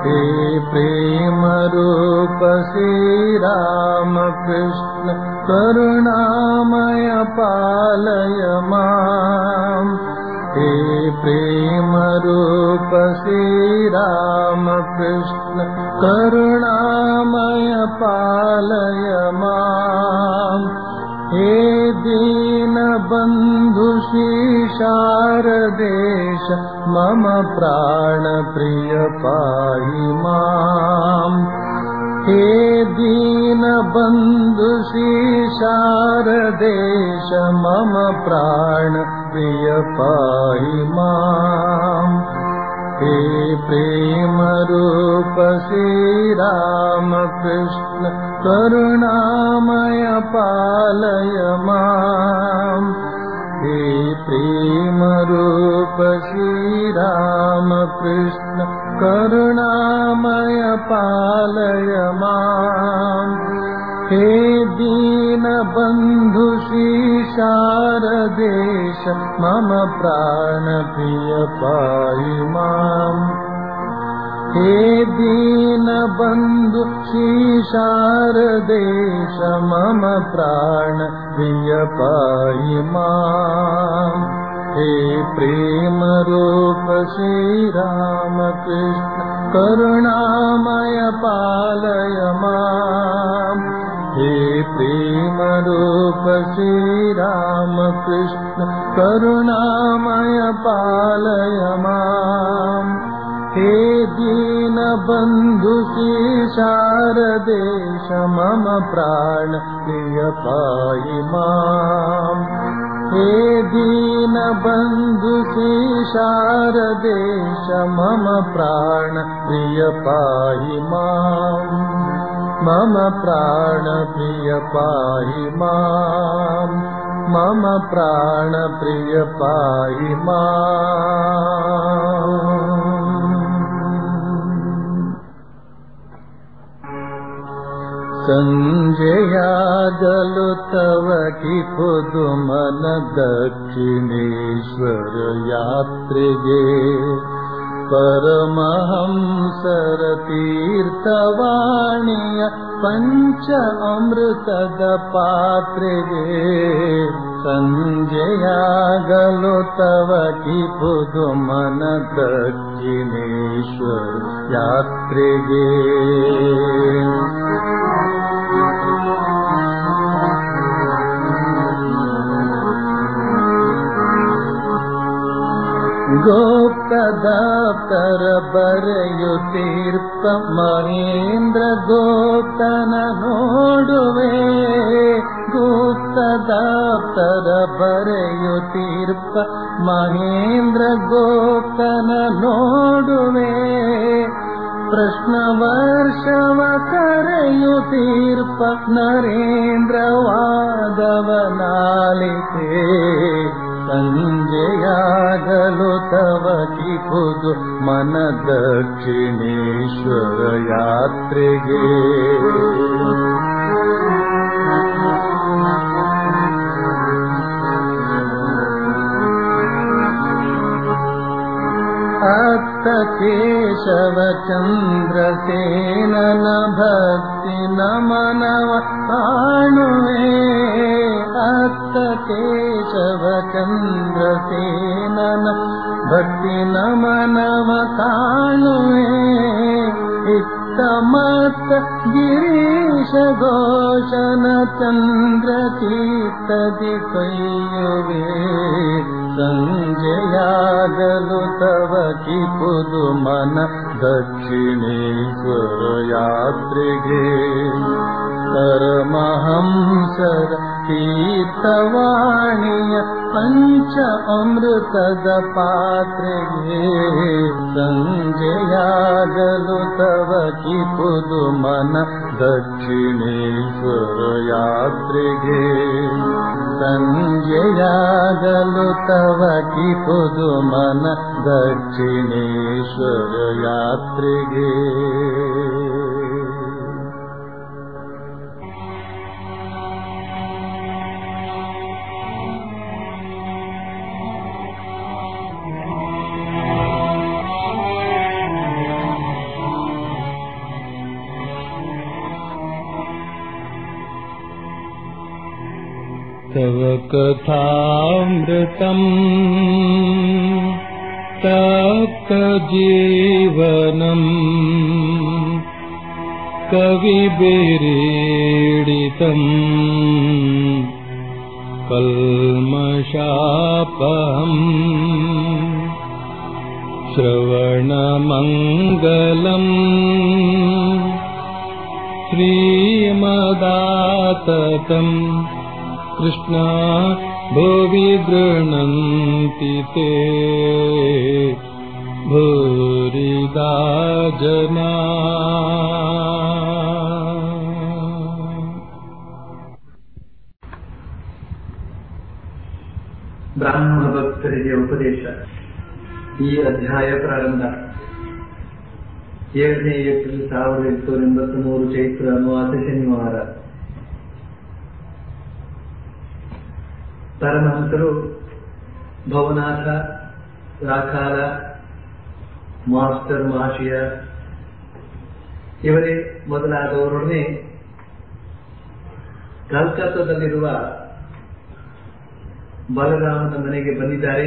हे प्रेम रूप श्रीरामकृष्ण करुणामय पालय माम् हे प्रेम रूप श्रीरामकृष्ण करुणामय पालय माम् हे दीनबन्धु शारदेश मम प्राणप्रिय पाहि माम् हे दीनबन्धु शारदेश मम प्राणप्रिय पाहि माम् हे प्रेमरूप श्रीरामकृष्ण करुणामय पालय माम् हे प्रेमरूप श्रीरामकृष्ण करुणामय पालय माम् हे दीनबन्धु शारदेश मम प्राणप्रिय पाहि माम् हे दीनबन्धु शारदेश मम प्राणप्रिय पाहि माम् हे प्रेमरूप श्रीरामकृष्ण करुणामय पालय माम् हे प्रेमरूप श्रीरामकृष्ण करुणामय पालय माम् हे दीनबन्धु शारदेश मम प्राण प्रिय पाहि माम् हे दीनबन्धु शारदेश मम प्राण प्रिय पाहि माम् मम प्राण प्रिय पाहि माम् मम प्राण प्रिय पाहि माम् ಸಂಜೆಯಾಗಲು ತವ ಕಿಪುದು ಮನ ದಕ್ಷಿಣೇಶ್ವರ ಯಾತ್ರೆಗೆ ಪರಮಹಂಸರ ತೀರ್ಥವಾಣಿಯ ಪಂಚ ಅಮೃತದ ಪಾತ್ರೆಗೆ ಸಂಜೆಯಾಗಲು ತವ ಕಿಪುದು ಮನ ದಕ್ಷಿಣೇಶ್ವರ ಯಾತ್ರೆಗೆ ಗೋಪ್ತದಾಪ್ತರ ಬರೆಯುತ್ತೀರ್ಪ ಮಹೇಂದ್ರ ಗೋಪ್ತನ ನೋಡುವೆ ಗುಪ್ತದಾಪ್ತರ ಬರೆಯುತ್ತೀರ್ಪ ಮಹೇಂದ್ರ ಗೋಪ್ತನ ನೋಡುವೆ ಪ್ರಶ್ನ ವರ್ಷವ ಕರೆಯುತ್ತೀರ್ಪ ನರೇಂದ್ರ ವಾದವನಾಲಿತೆ ಸಂಜೆಯಾಗಲು ತವ ಕಿಪುದು ಮನ ದಕ್ಷಿಣೇಶ್ವರ ಯಾತ್ರೆಗೆ ಅತ್ತ ಕೇಶವ ಚಂದ್ರಸೇನನ ಭಕ್ತಿ ನಮನವ ಕಾಣುವೆ ಅತ್ತ ಕೇಶವ ಚಂದ್ರಸೇನನ ಭಕ್ತಿ ನಮನವ ಕಾಣುವೆ ಇತ್ತ ಮತ್ತ ಗಿರೀಶ ಘೋಷನ ಚಂದ್ರ ಚೀತದಿ ಕೈಯುವೆ ಸಂಜೆಯಾಗಲು ತವ ಕಿಪುದು ಮನ ದಕ್ಷಿಣೇಶ್ವರ ಯಾತ್ರೆಗೆ ಪರಮಹಂಸರ ತೀರ್ಥವಾಣಿಯ ಪಂಚ ಅಮೃತದ ಪಾತ್ರೆಗೆ ಸಂಜೆಯಾಗಲು ತವ ಕಿಪುದು ಮನ ದಕ್ಷಿಣೇಶ್ವರ ಯಾತ್ರೆಗೆ ಸಂಜೆಯಾಗಲು ತವ ಕಿಪುದು ಮನ ದಕ್ಷಿಣೇಶ್ವರ ಯಾತ್ರೆಗೆ तव कथामृतम् तप्तजीवनम् कविभिरीडितम् कल्मषापहम् श्रवणमङ्गलम् श्रीमदाततम् कृष्णा भुवि गृह्णन्ति ते भूरिदा जना ಬ್ರಾಹ್ಮಣ ಭಕ್ತರಿಗೆ ಉಪದೇಶ ಈ ಅಧ್ಯಾಯ ಪ್ರಾರಂಭ ಏಳನೇ ಏಪ್ರಿಲ್ ಸಾವಿರದ ಎಂಟುನೂರ ಎಂಬತ್ತ್ ಮೂರು ಚೈತ್ರ ಅಮಾವಾಸ್ಯ ಶನಿವಾರ ಪರಮಹಂಸರು ಭವನಾಥ ರಾಖಾಲ ಮಾಸ್ಟರ್ ಮಹಾಶಯ ಇವರೇ ಮೊದಲಾದವರೊಡನೆ ಕಲ್ಕತ್ತಾದಲ್ಲಿರುವ ಬಲರಾಮನ ಮನೆಗೆ ಬಂದಿದ್ದಾರೆ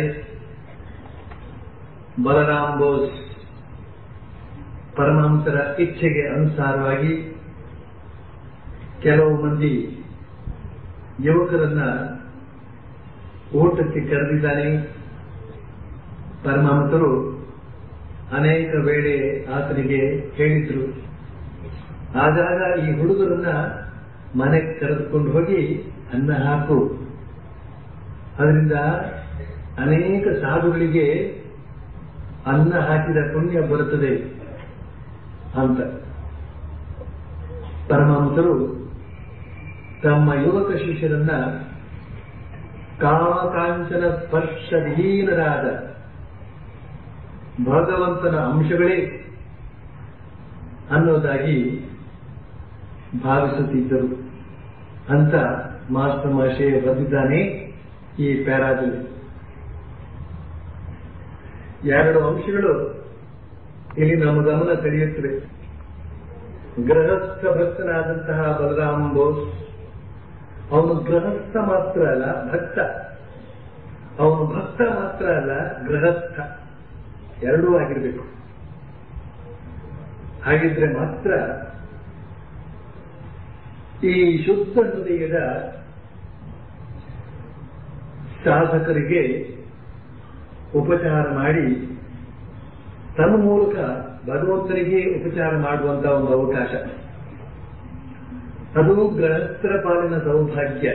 ಬಲರಾಮ್ ಬೋಸ್ ಪರಮಹಂಸರ ಇಚ್ಛೆಗೆ ಅನುಸಾರವಾಗಿ ಕೆಲವು ಮಂದಿ ಯುವಕರನ್ನ ಊಟಕ್ಕೆ ಕರೆದಿದ್ದಾನೆ ಪರಮಹಂಸರು ಅನೇಕ ವೇಳೆ ಆತನಿಗೆ ಹೇಳಿದ್ರು ಆಗಾಗ ಈ ಹುಡುಗರನ್ನ ಮನೆಗೆ ಕರೆದುಕೊಂಡು ಹೋಗಿ ಅನ್ನ ಹಾಕು ಅದರಿಂದ ಅನೇಕ ಸಾಧುಗಳಿಗೆ ಅನ್ನ ಹಾಕಿದ ಪುಣ್ಯ ಬರುತ್ತದೆ ಅಂತ ಪರಮಹಂಸರು ತಮ್ಮ ಯುವಕ ಶಿಷ್ಯರನ್ನ ಕಾಮಕಾಂಚನ ಸ್ಪರ್ಶವಿಹೀನರಾದ ಭಗವಂತನ ಅಂಶಗಳೇ ಅನ್ನೋದಾಗಿ ಭಾವಿಸುತ್ತಿದ್ದರು ಅಂತ ಮಾಸ್ಟರ್ ಮಾಶೆ ಬರೆದಿದ್ದಾನೆ ಈ ಪ್ಯಾರಾದಲ್ಲಿ ಎರಡು ಅಂಶಗಳು ಇಲ್ಲಿ ನಮ್ಮ ಗಮನ ಸೆಳೆಯುತ್ತವೆ ಗೃಹಸ್ಥ ಭಕ್ತನಾದಂತಹ ಬಲರಾಮ್ ಬೋಸ್ ಅವನು ಗೃಹಸ್ಥ ಮಾತ್ರ ಅಲ್ಲ ಭಕ್ತ ಅವನು ಭಕ್ತ ಮಾತ್ರ ಅಲ್ಲ ಗೃಹಸ್ಥ ಎರಡೂ ಆಗಿರಬೇಕು ಹಾಗಿದ್ರೆ ಮಾತ್ರ ಈ ಶುದ್ಧ ಹೃದಯದ ಸಾಧಕರಿಗೆ ಉಪಚಾರ ಮಾಡಿ ತನ್ನ ಮೂಲಕ ಭಗವಂತನಿಗೆ ಉಪಚಾರ ಮಾಡುವಂತಹ ಒಂದು ಅವಕಾಶ ಅದು ಗೃಹಸ್ಥರ ಪಾಲಿನ ಸೌಭಾಗ್ಯ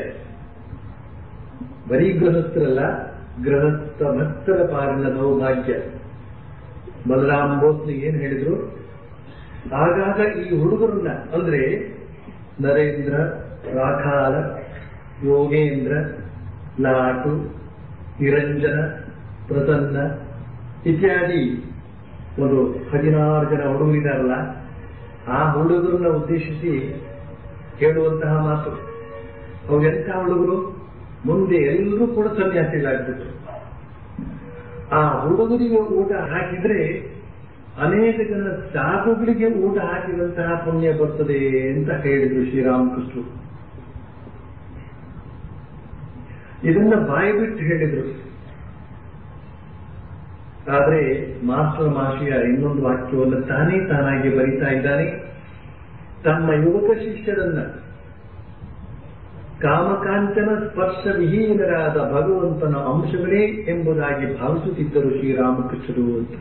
ಬರೀ ಗೃಹಸ್ಥರಲ್ಲ ಗೃಹಸ್ಥ ಭಕ್ತರ ಪಾಲಿನ ಸೌಭಾಗ್ಯ ಬಲರಾಮ್ ಬೋಸ್ನಿಗೆ ಏನ್ ಹೇಳಿದ್ರು ಆಗಾಗ ಈ ಹುಡುಗರನ್ನ ಅಂದ್ರೆ ನರೇಂದ್ರ ರಾಖಾಲ ಯೋಗೇಂದ್ರ ಲಾಟು ನಿರಂಜನ ಪ್ರಸನ್ನ ಇತ್ಯಾದಿ ಒಂದು ಹದಿನಾರು ಜನ ಹುಡುಗರಿದಾರಲ್ಲ ಆ ಹುಡುಗರನ್ನ ಉದ್ದೇಶಿಸಿ ಹೇಳುವಂತಹ ಮಾತು ಅವು ಎಂಥ ಹುಡುಗರು ಮುಂದೆ ಎಲ್ಲರೂ ಕೂಡ ಸನ್ಯಾಸಿಗಳಾಗ್ಬಿಟ್ರು ಆ ಹುಡುಗರಿಗೆ ಊಟ ಹಾಕಿದ್ರೆ ಅನೇಕ ಜನ ಸಾಧುಗಳಿಗೆ ಊಟ ಹಾಕಿದಂತಹ ಪುಣ್ಯ ಬರ್ತದೆ ಅಂತ ಹೇಳಿದ್ರು ಶ್ರೀರಾಮಕೃಷ್ಣರು ಇದನ್ನ ಬಾಯಿ ಬಿಟ್ಟು ಹೇಳಿದ್ರು ಆದ್ರೆ ಮಾಸ್ಟರ್ ಮಾಷಿಯ ಇನ್ನೊಂದು ವಾಕ್ಯವನ್ನು ತಾನೇ ತಾನಾಗಿ ಬರಿತಾ ಇದ್ದಾನೆ ತಮ್ಮ ಯುವಕ ಶಿಷ್ಯರನ್ನ ಕಾಮಕಾಂಚನ ಸ್ಪರ್ಶ ವಿಹೀನರಾದ ಭಗವಂತನ ಅಂಶಗಳೇ ಎಂಬುದಾಗಿ ಭಾವಿಸುತ್ತಿದ್ದರು ಶ್ರೀರಾಮಕೃಷ್ಣರು ಅಂತ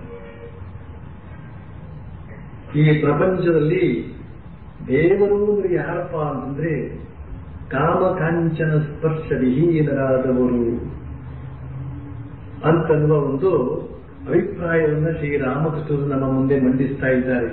ಈ ಪ್ರಪಂಚದಲ್ಲಿ ದೇವರು ಅಂದ್ರೆ ಯಾರಪ್ಪ ಅಂತಂದ್ರೆ ಕಾಮಕಾಂಚನ ಸ್ಪರ್ಶ ವಿಹೀನರಾದವರು ಅಂತನ್ನುವ ಒಂದು ಅಭಿಪ್ರಾಯವನ್ನು ಶ್ರೀರಾಮಕೃಷ್ಣರು ನಮ್ಮ ಮುಂದೆ ಮಂಡಿಸ್ತಾ ಇದ್ದಾರೆ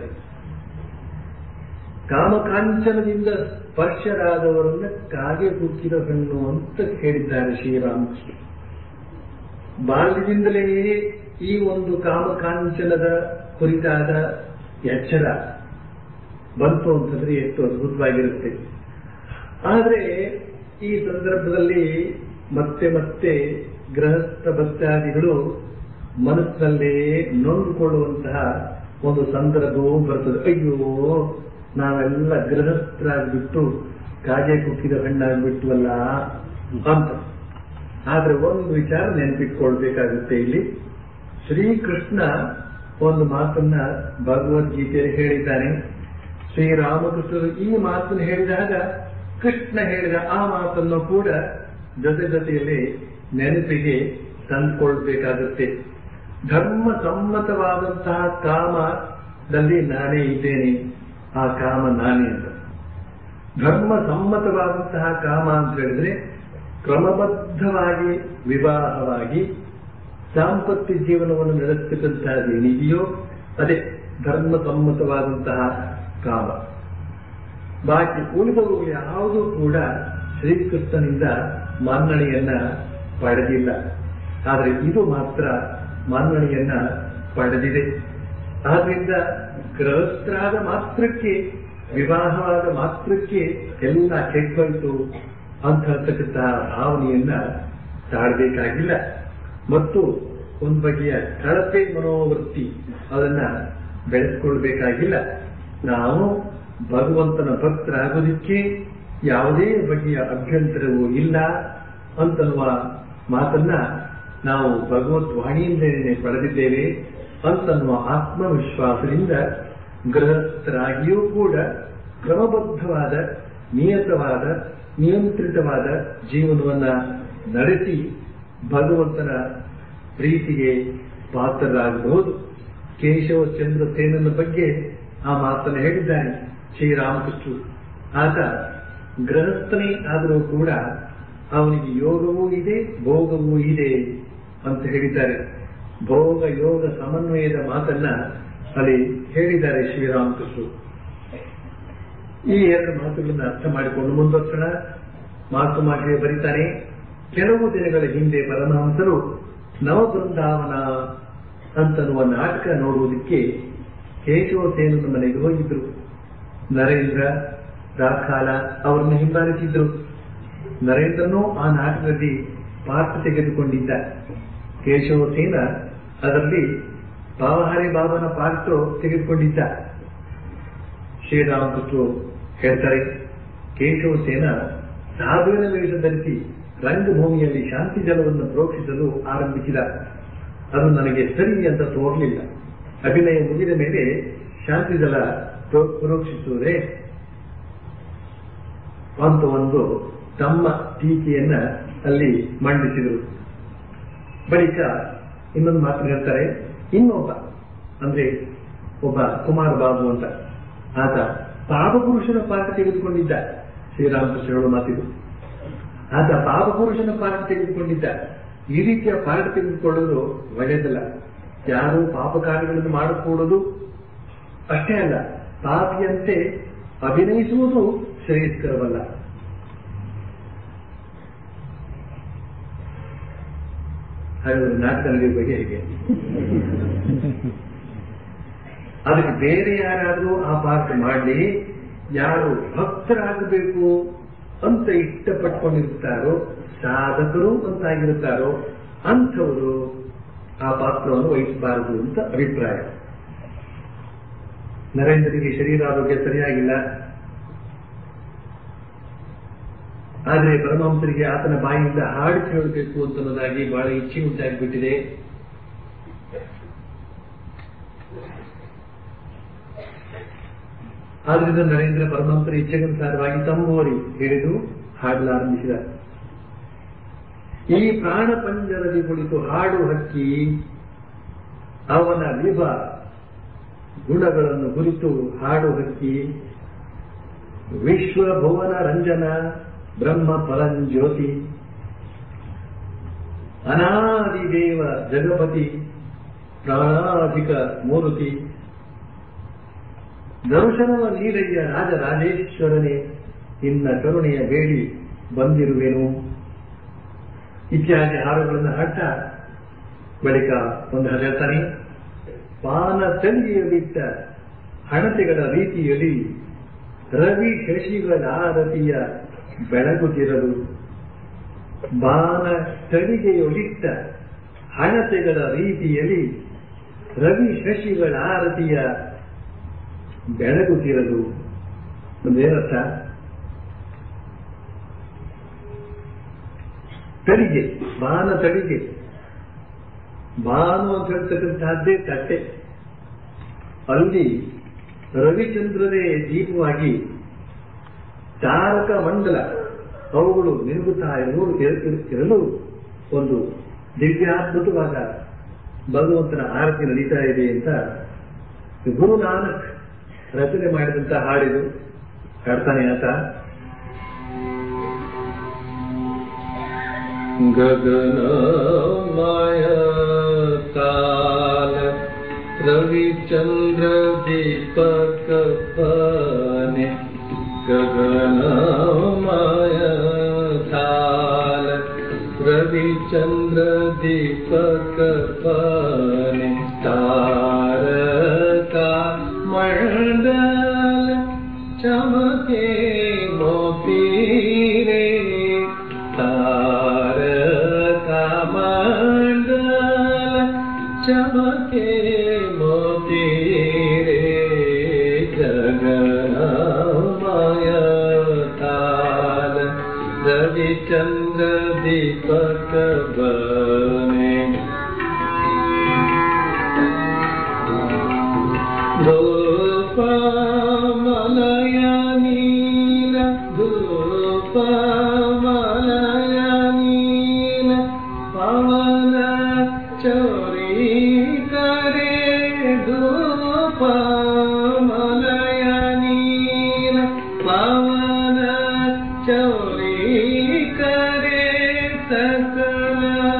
ಕಾಮಕಾಂಚನದಿಂದ ಸ್ಪರ್ಶರಾದವರನ್ನ ಕಾಗೆ ಹುಟ್ಟಿದ ಹೆಣ್ಣು ಅಂತ ಹೇಳಿದ್ದಾರೆ ಶ್ರೀರಾಮಕೃಷ್ಣ ಬಾಲ್ಯದಿಂದಲೇ ಈ ಒಂದು ಕಾಮಕಾಂಚನದ ಕುರಿತಾದ ಎಚ್ಚರ ಬಂತು ಅಂತಂದ್ರೆ ಎಷ್ಟು ಅದ್ಭುತವಾಗಿರುತ್ತೆ ಆದರೆ ಈ ಸಂದರ್ಭದಲ್ಲಿ ಮತ್ತೆ ಮತ್ತೆ ಗೃಹಸ್ಥ ಭಕ್ತಾದಿಗಳು ಮನಸ್ಸಿನಲ್ಲೇ ನೊಂದುಕೊಳ್ಳುವಂತಹ ಒಂದು ಸಂದರ್ಭವೂ ಬರ್ತದೆ ಅಯ್ಯೋ ನಾವೆಲ್ಲ ಗೃಹಸ್ಥರಾಗ್ಬಿಟ್ಟು ಕಾಗೆ ಕುಕ್ಕಿದ ಹಣ್ಣಾಗ್ಬಿಟ್ವಲ್ಲ ಅಂತ ಆದ್ರೆ ಒಂದು ವಿಚಾರ ನೆನಪಿಟ್ಕೊಳ್ಬೇಕಾಗುತ್ತೆ ಇಲ್ಲಿ ಶ್ರೀಕೃಷ್ಣ ಒಂದು ಮಾತನ್ನ ಭಗವದ್ಗೀತೆಯಲ್ಲಿ ಹೇಳಿದ್ದಾನೆ ಶ್ರೀರಾಮಕೃಷ್ಣರು ಈ ಮಾತನ್ನು ಹೇಳಿದಾಗ ಕೃಷ್ಣ ಹೇಳಿದ ಆ ಮಾತನ್ನು ಕೂಡ ಜೊತೆ ಜೊತೆಯಲ್ಲಿ ನೆನಪಿಗೆ ತಂದುಕೊಳ್ಬೇಕಾಗುತ್ತೆ ಧರ್ಮ ಸಮ್ಮತವಾದಂತಹ ಕಾಮದಲ್ಲಿ ನಾನೇ ಇದ್ದೇನೆ ಆ ಕಾಮ ನಾನೇ ಅಂತ ಧರ್ಮ ಸಮ್ಮತವಾದಂತಹ ಕಾಮ ಅಂತ ಹೇಳಿದ್ರೆ ಕ್ರಮಬದ್ಧವಾಗಿ ವಿವಾಹವಾಗಿ ದಾಂಪತ್ಯ ಜೀವನವನ್ನು ನಡೆಸ್ತಕ್ಕಂತಹದ್ದು ಏನಿದೆಯೋ ಅದೇ ಧರ್ಮ ಸಮ್ಮತವಾದಂತಹ ಕಾಮ ಬಾಕಿ ಉಳಿದವು ಯಾವುದೂ ಕೂಡ ಶ್ರೀಕೃಷ್ಣನಿಂದ ಮನ್ನಣೆಯನ್ನ ಪಡೆದಿಲ್ಲ ಆದರೆ ಇದು ಮಾತ್ರ ಮನ್ನಣೆಯನ್ನ ಪಡೆದಿದೆ ಆದ್ರಿಂದ ಗೃಹಸ್ಥರಾದ ಮಾತ್ರಕ್ಕೆ ವಿವಾಹವಾದ ಮಾತ್ರಕ್ಕೆ ಎಲ್ಲ ಕೆಟ್ಟೋಯ್ತು ಅಂತ ಹೇಳ್ತಕ್ಕಂತಹ ಭಾವನೆಯನ್ನ ತಾಳ್ಬೇಕಾಗಿಲ್ಲ ಮತ್ತು ಒಂದು ಬಗೆಯ ಕಳಪೆ ಮನೋವೃತ್ತಿ ಅದನ್ನ ಬೆಳೆಸ್ಕೊಳ್ಬೇಕಾಗಿಲ್ಲ ನಾವು ಭಗವಂತನ ಭಕ್ತರಾಗೋದಕ್ಕೆ ಯಾವುದೇ ಬಗೆಯ ಅಭ್ಯಂತರವೂ ಇಲ್ಲ ಅಂತನ್ನುವ ಮಾತನ್ನ ನಾವು ಭಗವತ್ ವಾಣಿಯಿಂದಲೇ ಪಡೆದಿದ್ದೇವೆ ಅಂತನ್ನುವ ಆತ್ಮವಿಶ್ವಾಸದಿಂದ ಗೃಹಸ್ಥರಾಗಿಯೂ ಕೂಡ ಕ್ರಮಬದ್ಧವಾದ ನಿಯತವಾದ ನಿಯಂತ್ರಿತವಾದ ಜೀವನವನ್ನ ನಡೆಸಿ ಭಗವಂತನ ಪ್ರೀತಿಗೆ ಪಾತ್ರರಾಗಬಹುದು ಕೇಶವ ಚಂದ್ರ ಸೇನನ ಬಗ್ಗೆ ಆ ಮಾತನ್ನು ಹೇಳಿದ್ದಾನೆ ಶ್ರೀರಾಮಕೃಷ್ಣರು ಆತ ಗೃಹಸ್ಥನೇ ಆದರೂ ಕೂಡ ಅವನಿಗೆ ಯೋಗವೂ ಇದೆ ಭೋಗವೂ ಇದೆ ಅಂತ ಹೇಳಿದ್ದಾರೆ ಭೋಗ ಯೋಗ ಸಮನ್ವಯದ ಮಾತನ್ನ ಅಲ್ಲಿ ಹೇಳಿದ್ದಾರೆ ಶ್ರೀರಾಮಕೃಷ್ಣರು ಈ ಎರಡು ಮಾತುಗಳನ್ನು ಅರ್ಥ ಮಾಡಿಕೊಂಡು ಮುಂದುವರ್ಸೋಣ ಮಾತು ಮಾತಿಗೆ ಬರೀತಾನೆ ಕೆಲವು ದಿನಗಳ ಹಿಂದೆ ಪರಮಹಂಸರು ನವಬೃಂದಾವನ ಅಂತನ್ನುವ ನಾಟಕ ನೋಡುವುದಕ್ಕೆ ಕೇಶವಸೇನನ ಮನೆಗೆ ಹೋಗಿದ್ರು ನರೇಂದ್ರ ರಾಖಾಲ ಅವರನ್ನು ಹಿಂಬಾಲಿಸಿದ್ರು ನರೇಂದ್ರನೂ ಆ ನಾಟಕದಲ್ಲಿ ಪಾತ್ರ ತೆಗೆದುಕೊಂಡಿದ್ದ ಕೇಶವಸೇನ ಅದರಲ್ಲಿ ಬಾವಹಾರಿ ಬಾಬನ ಪಾತ್ರ ತೆಗೆದುಕೊಂಡಿದ್ದ ಶ್ರೀರಾಮಕೃಷ್ಣರು ಹೇಳ್ತಾರೆ ಕೇಶವಸೇನ ಸಾಧುವಿನ ವೇಷ ಧರಿಸಿ ರಂಗಭೂಮಿಯಲ್ಲಿ ಶಾಂತಿ ಜಲವನ್ನು ಪ್ರೋಕ್ಷಿಸಲು ಆರಂಭಿಸಿದ ಅದು ನನಗೆ ಸರಿ ಅಂತ ತೋರಲಿಲ್ಲ ಅಭಿನಯ ಮುಗಿದ ಮೇಲೆ ಶಾಂತಿ ಜಲ ಪ್ರೋಕ್ಷಿಸುವುದೇ ಅಂತ ಒಂದು ತಮ್ಮ ಟೀಕೆಯನ್ನ ಅಲ್ಲಿ ಮಂಡಿಸಿದರು ಬಳಿಕ ಇನ್ನೊಂದು ಮಾತು ಹೇಳ್ತಾರೆ ಇನ್ನೊಬ್ಬ ಅಂದ್ರೆ ಒಬ್ಬ ಕುಮಾರ ಬಾಬು ಅಂತ ಆತ ಪಾಪಪುರುಷನ ಪಾಠ ತೆಗೆದುಕೊಂಡಿದ್ದ ಶ್ರೀರಾಮಕೃಷ್ಣಗಳು ಮಾತಿದು ಆತ ಪಾಪಪುರುಷನ ಪಾಠ ತೆಗೆದುಕೊಂಡಿದ್ದ ಈ ರೀತಿಯ ಪಾಠ ತೆಗೆದುಕೊಳ್ಳೋದು ಒಳ್ಳೆಯದಲ್ಲ ಯಾರು ಪಾಪ ಕಾರ್ಯಗಳನ್ನು ಮಾಡಕೂಡದು ಅಷ್ಟೇ ಅಲ್ಲ ಪಾಪಿಯಂತೆ ಅಭಿನಯಿಸುವುದು ಶ್ರೇಯಸ್ಕರವಲ್ಲ ಹಾಗಾದ್ರೆ ನಾಟಕ ನಡೆಯುವ ಬಗ್ಗೆ ಹೇಗೆ ಅದಕ್ಕೆ ಬೇರೆ ಯಾರಾದರೂ ಆ ಪಾಠ ಮಾಡಲಿ ಯಾರು ಭಕ್ತರಾಗಬೇಕು ಅಂತ ಇಷ್ಟಪಟ್ಕೊಂಡಿರ್ತಾರೋ ಸಾಧಕರು ಅಂತಾಗಿರುತ್ತಾರೋ ಅಂಥವರು ಆ ಪಾತ್ರವನ್ನು ವಹಿಸಬಾರದು ಅಂತ ಅಭಿಪ್ರಾಯ ನರೇಂದ್ರನಿಗೆ ಶರೀರಾರೋಗ್ಯ ಸರಿಯಾಗಿಲ್ಲ ಆದರೆ ಪರಮಹಂಸರಿಗೆ ಆತನ ಬಾಯಿಯಿಂದ ಹಾಡು ಕೇಳಬೇಕು ಅಂತನ್ನೋದಾಗಿ ಬಹಳ ಇಚ್ಛೆ ಉಂಟಾಗಿಬಿಟ್ಟಿದೆ ಆದ್ರಿಂದ ನರೇಂದ್ರ ಪರಮಹಂಸರ ಇಚ್ಛೆಗನುಸಾರವಾಗಿ ತಂಬೋರಿ ಹಿಡಿದು ಹಾಡಲಾರಂಭಿಸಿದ ಈ ಪ್ರಾಣ ಪಂಜರದಿ ಕುಳಿತು ಹಾಡು ಹಕ್ಕಿ ಅವನ ವಿಭ ಗುಣಗಳನ್ನು ಕುರಿತು ಹಾಡು ಹಕ್ಕಿ ವಿಶ್ವ ಭುವನ ರಂಜನ ಬ್ರಹ್ಮ ಪರಂಜ್ಯೋತಿ ಅನಾದಿದೇವ ಜಗಪತಿ ಪ್ರಾಣಾಧಿಕ ಮೂರುತಿ ದರ್ಶನವ ನೀರಯ್ಯ ರಾಜರಾಜೇಶ್ವರನೇ ನಿನ್ನ ಕರುಣೆಯ ಬೇಡಿ ಬಂದಿರುವೆನು ಇತ್ಯಾದಿ ಹಾಡುಗಳನ್ನು ಹಾಟ ಬಳಿಕ ಒಂದು ಹೇಳ್ತಾನೆ ಪಾನ ತಳಿಯಲಿಟ್ಟ ಹಣತೆಗಳ ರೀತಿಯಲ್ಲಿ ರವಿ ಶಶಿಗಳ ಆರತಿಯ ಬೆಳಗುತ್ತಿರಲು ಬಾನ ತಡಿಗೆಯೊಳಿಟ್ಟ ಹಣತೆಗಳ ರೀತಿಯಲ್ಲಿ ರವಿ ಶಶಿಗಳ ಆರತಿಯ ಬೆಳಗುತ್ತಿರಲು ಒಂದೇನರ್ಥ ತಡಿಗೆ ಬಾನ ತಡಿಗೆ ಬಾನು ಅಂತ ಹೇಳ್ತಕ್ಕಂತಹದ್ದೇ ತಟ್ಟೆ ಅಲ್ಲಿ ರವಿಚಂದ್ರನೇ ದೀಪವಾಗಿ ತಾರಕ ಮಂಡಲ ಅವುಗಳು ನಿಲುಗುತ್ತಾ ಇರುವುದು ಇರಲು ಒಂದು ದಿವ್ಯಾದ್ಭುತವಾದ ಭಗವಂತನ ಆರತಿ ನಡೀತಾ ಇದೆ ಅಂತ ಗುರು ನಾನಕ್ ರಚನೆ ಮಾಡಿದಂತ ಹಾಡಿದು ಹಾಡ್ತಾನೆ ಆತ गगनमय काल रविचन्द्र दीपकपने गगनमय काल रविचन्द्र दीपकपने तारका मण्डल चमके मोती रे तारका मण्डल चमके मोती रे गगनमय ताल रविचन्द्र दीपक बने धूपमलया नील धूपमलया नील पवन चोरी करे धूपमलया नील पवन चोरी करे सकल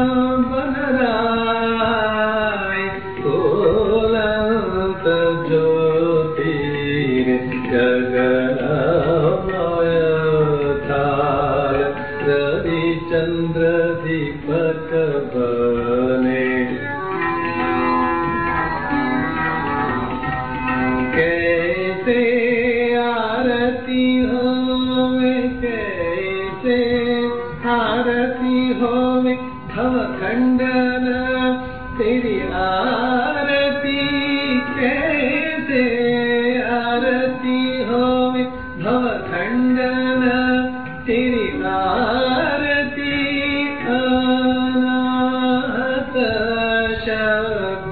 बनराय कोलंत ज्योतिर गगनमय थाल रविचन्द्र दीपक बने कैसे आरती होवे कैसे आरती होवे भव खंडन तेरी आरती कैसे आरती होवे भव खंडन तेरी आरती अनाथ शब्द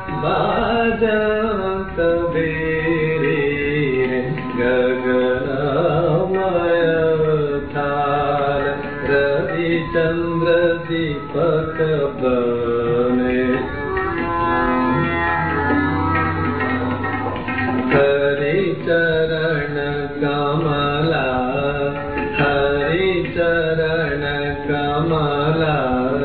बाजंत बेरे गगनमय थाल रविचन्द्र दीपक बने हरिचरण कमला हरिचरण कमला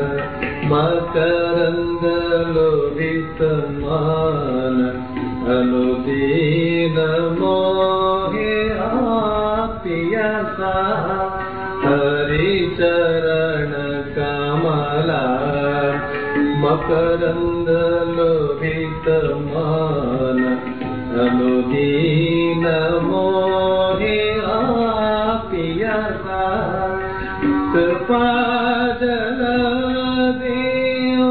मकरन्द लोहित मान अनुदीन मोहे आपियसा हरिचरण कमला मकरन्द लोहित मान अनुदीन मोहे आपियसा कृपाजल देव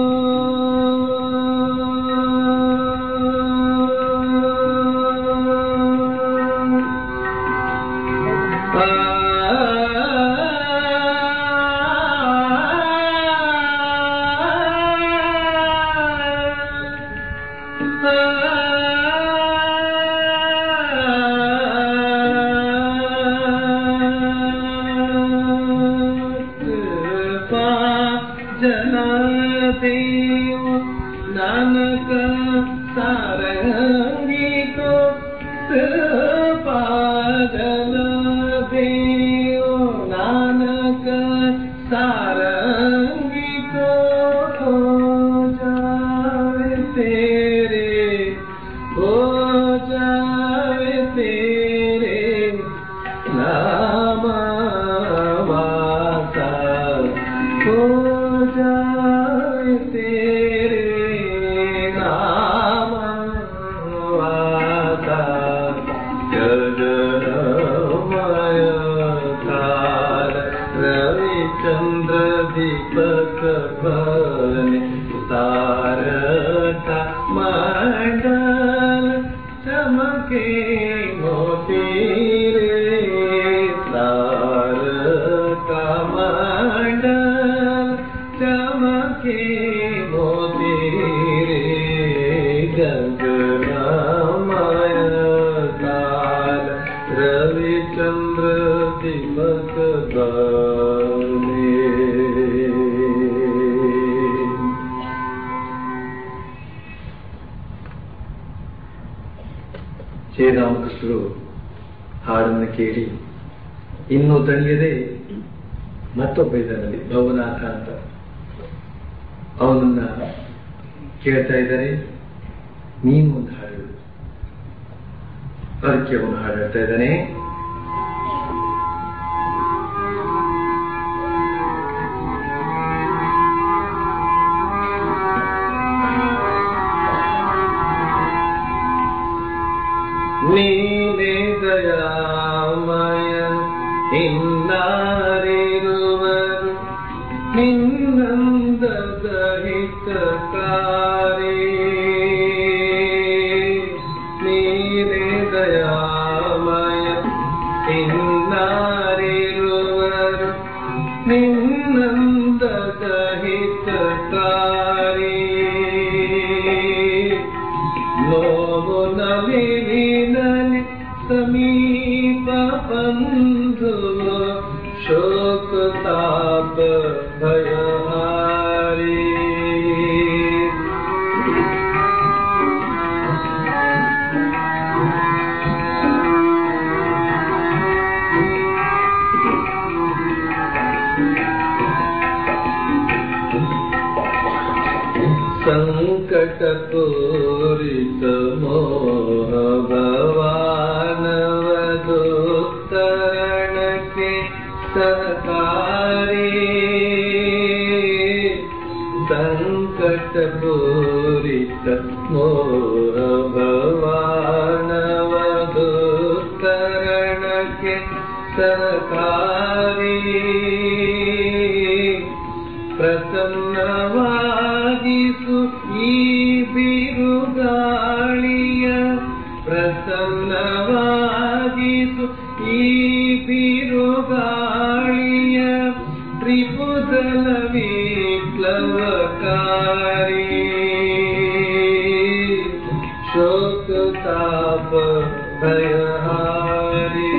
जना देव नानक सारंगी को कृपा जन देव नानक सारंगी को हो जावे तेरे हो जावे तेरे नाम वासा हो जाए तेरे नाम वासा गगनमय काल रविचन्द्र दीपक बने तारका मंडल चमके मोती रे तारका मंडल ಶ್ರೀರಾಮಕೃಷ್ಣರು ಹಾಡನ್ನು ಕೇಳಿ ಇನ್ನೂ ತಣಿಯದೆ ಮತ್ತೊಬ್ಬ ಇದರಲ್ಲಿ ಭವನಾಥ ಅಂತ ಅವನನ್ನ ಕೇಳ್ತಾ ಇದ್ದಾರೆ ನೀನು ಒಂದು ಹಾಡು ಹೇಳು. ಅದಕ್ಕೆ ಅವನು ಹಾಡು ಹೇಳ್ತಾ ಇದ್ದಾನೆ ನೀನೇ ದಯಾಮಯ ಇನ್ನಾರಿರುವರು ನಿನ್ನಂದದ ಹಿತಕಾರಿ ನೀನೇ ದಯಾಮಯ ಇನ್ನಾರಿರುವರು ನಿನ್ನಂದದ ಹಿತಕಾರಿ ನೋವು ನಲಿವಿನಲಿ ಸಮೀಪ ಬಂಧು ಶೋಕ ತಾಪ ಭಯಹಾರಿ ಸಂಕಟ ಪೂರಿತ ಮೋಹ ಭವಾನವದು ತರಣಕ್ಕೆ ಸಹಕಾರಿ ಸಂಕಟ ಪೂರಿತ ಮೋಹ ಭವಾನವದು ತರಣಕ್ಕೆ ಸಹಕಾರಿ ಪ್ರಸನ್ನವಾಗಿಸು ಈ ಬಿರುಗಾಳಿಯ ಪ್ರಸನ್ನವಾಗಿಸು ಈ ಬಿರುಗಾಳಿಯ ತ್ರಿಪುದಲ ವಿಪ್ಲವಕಾರಿ ಶೋಕ ತಾಪ ಭಯಹಾರಿ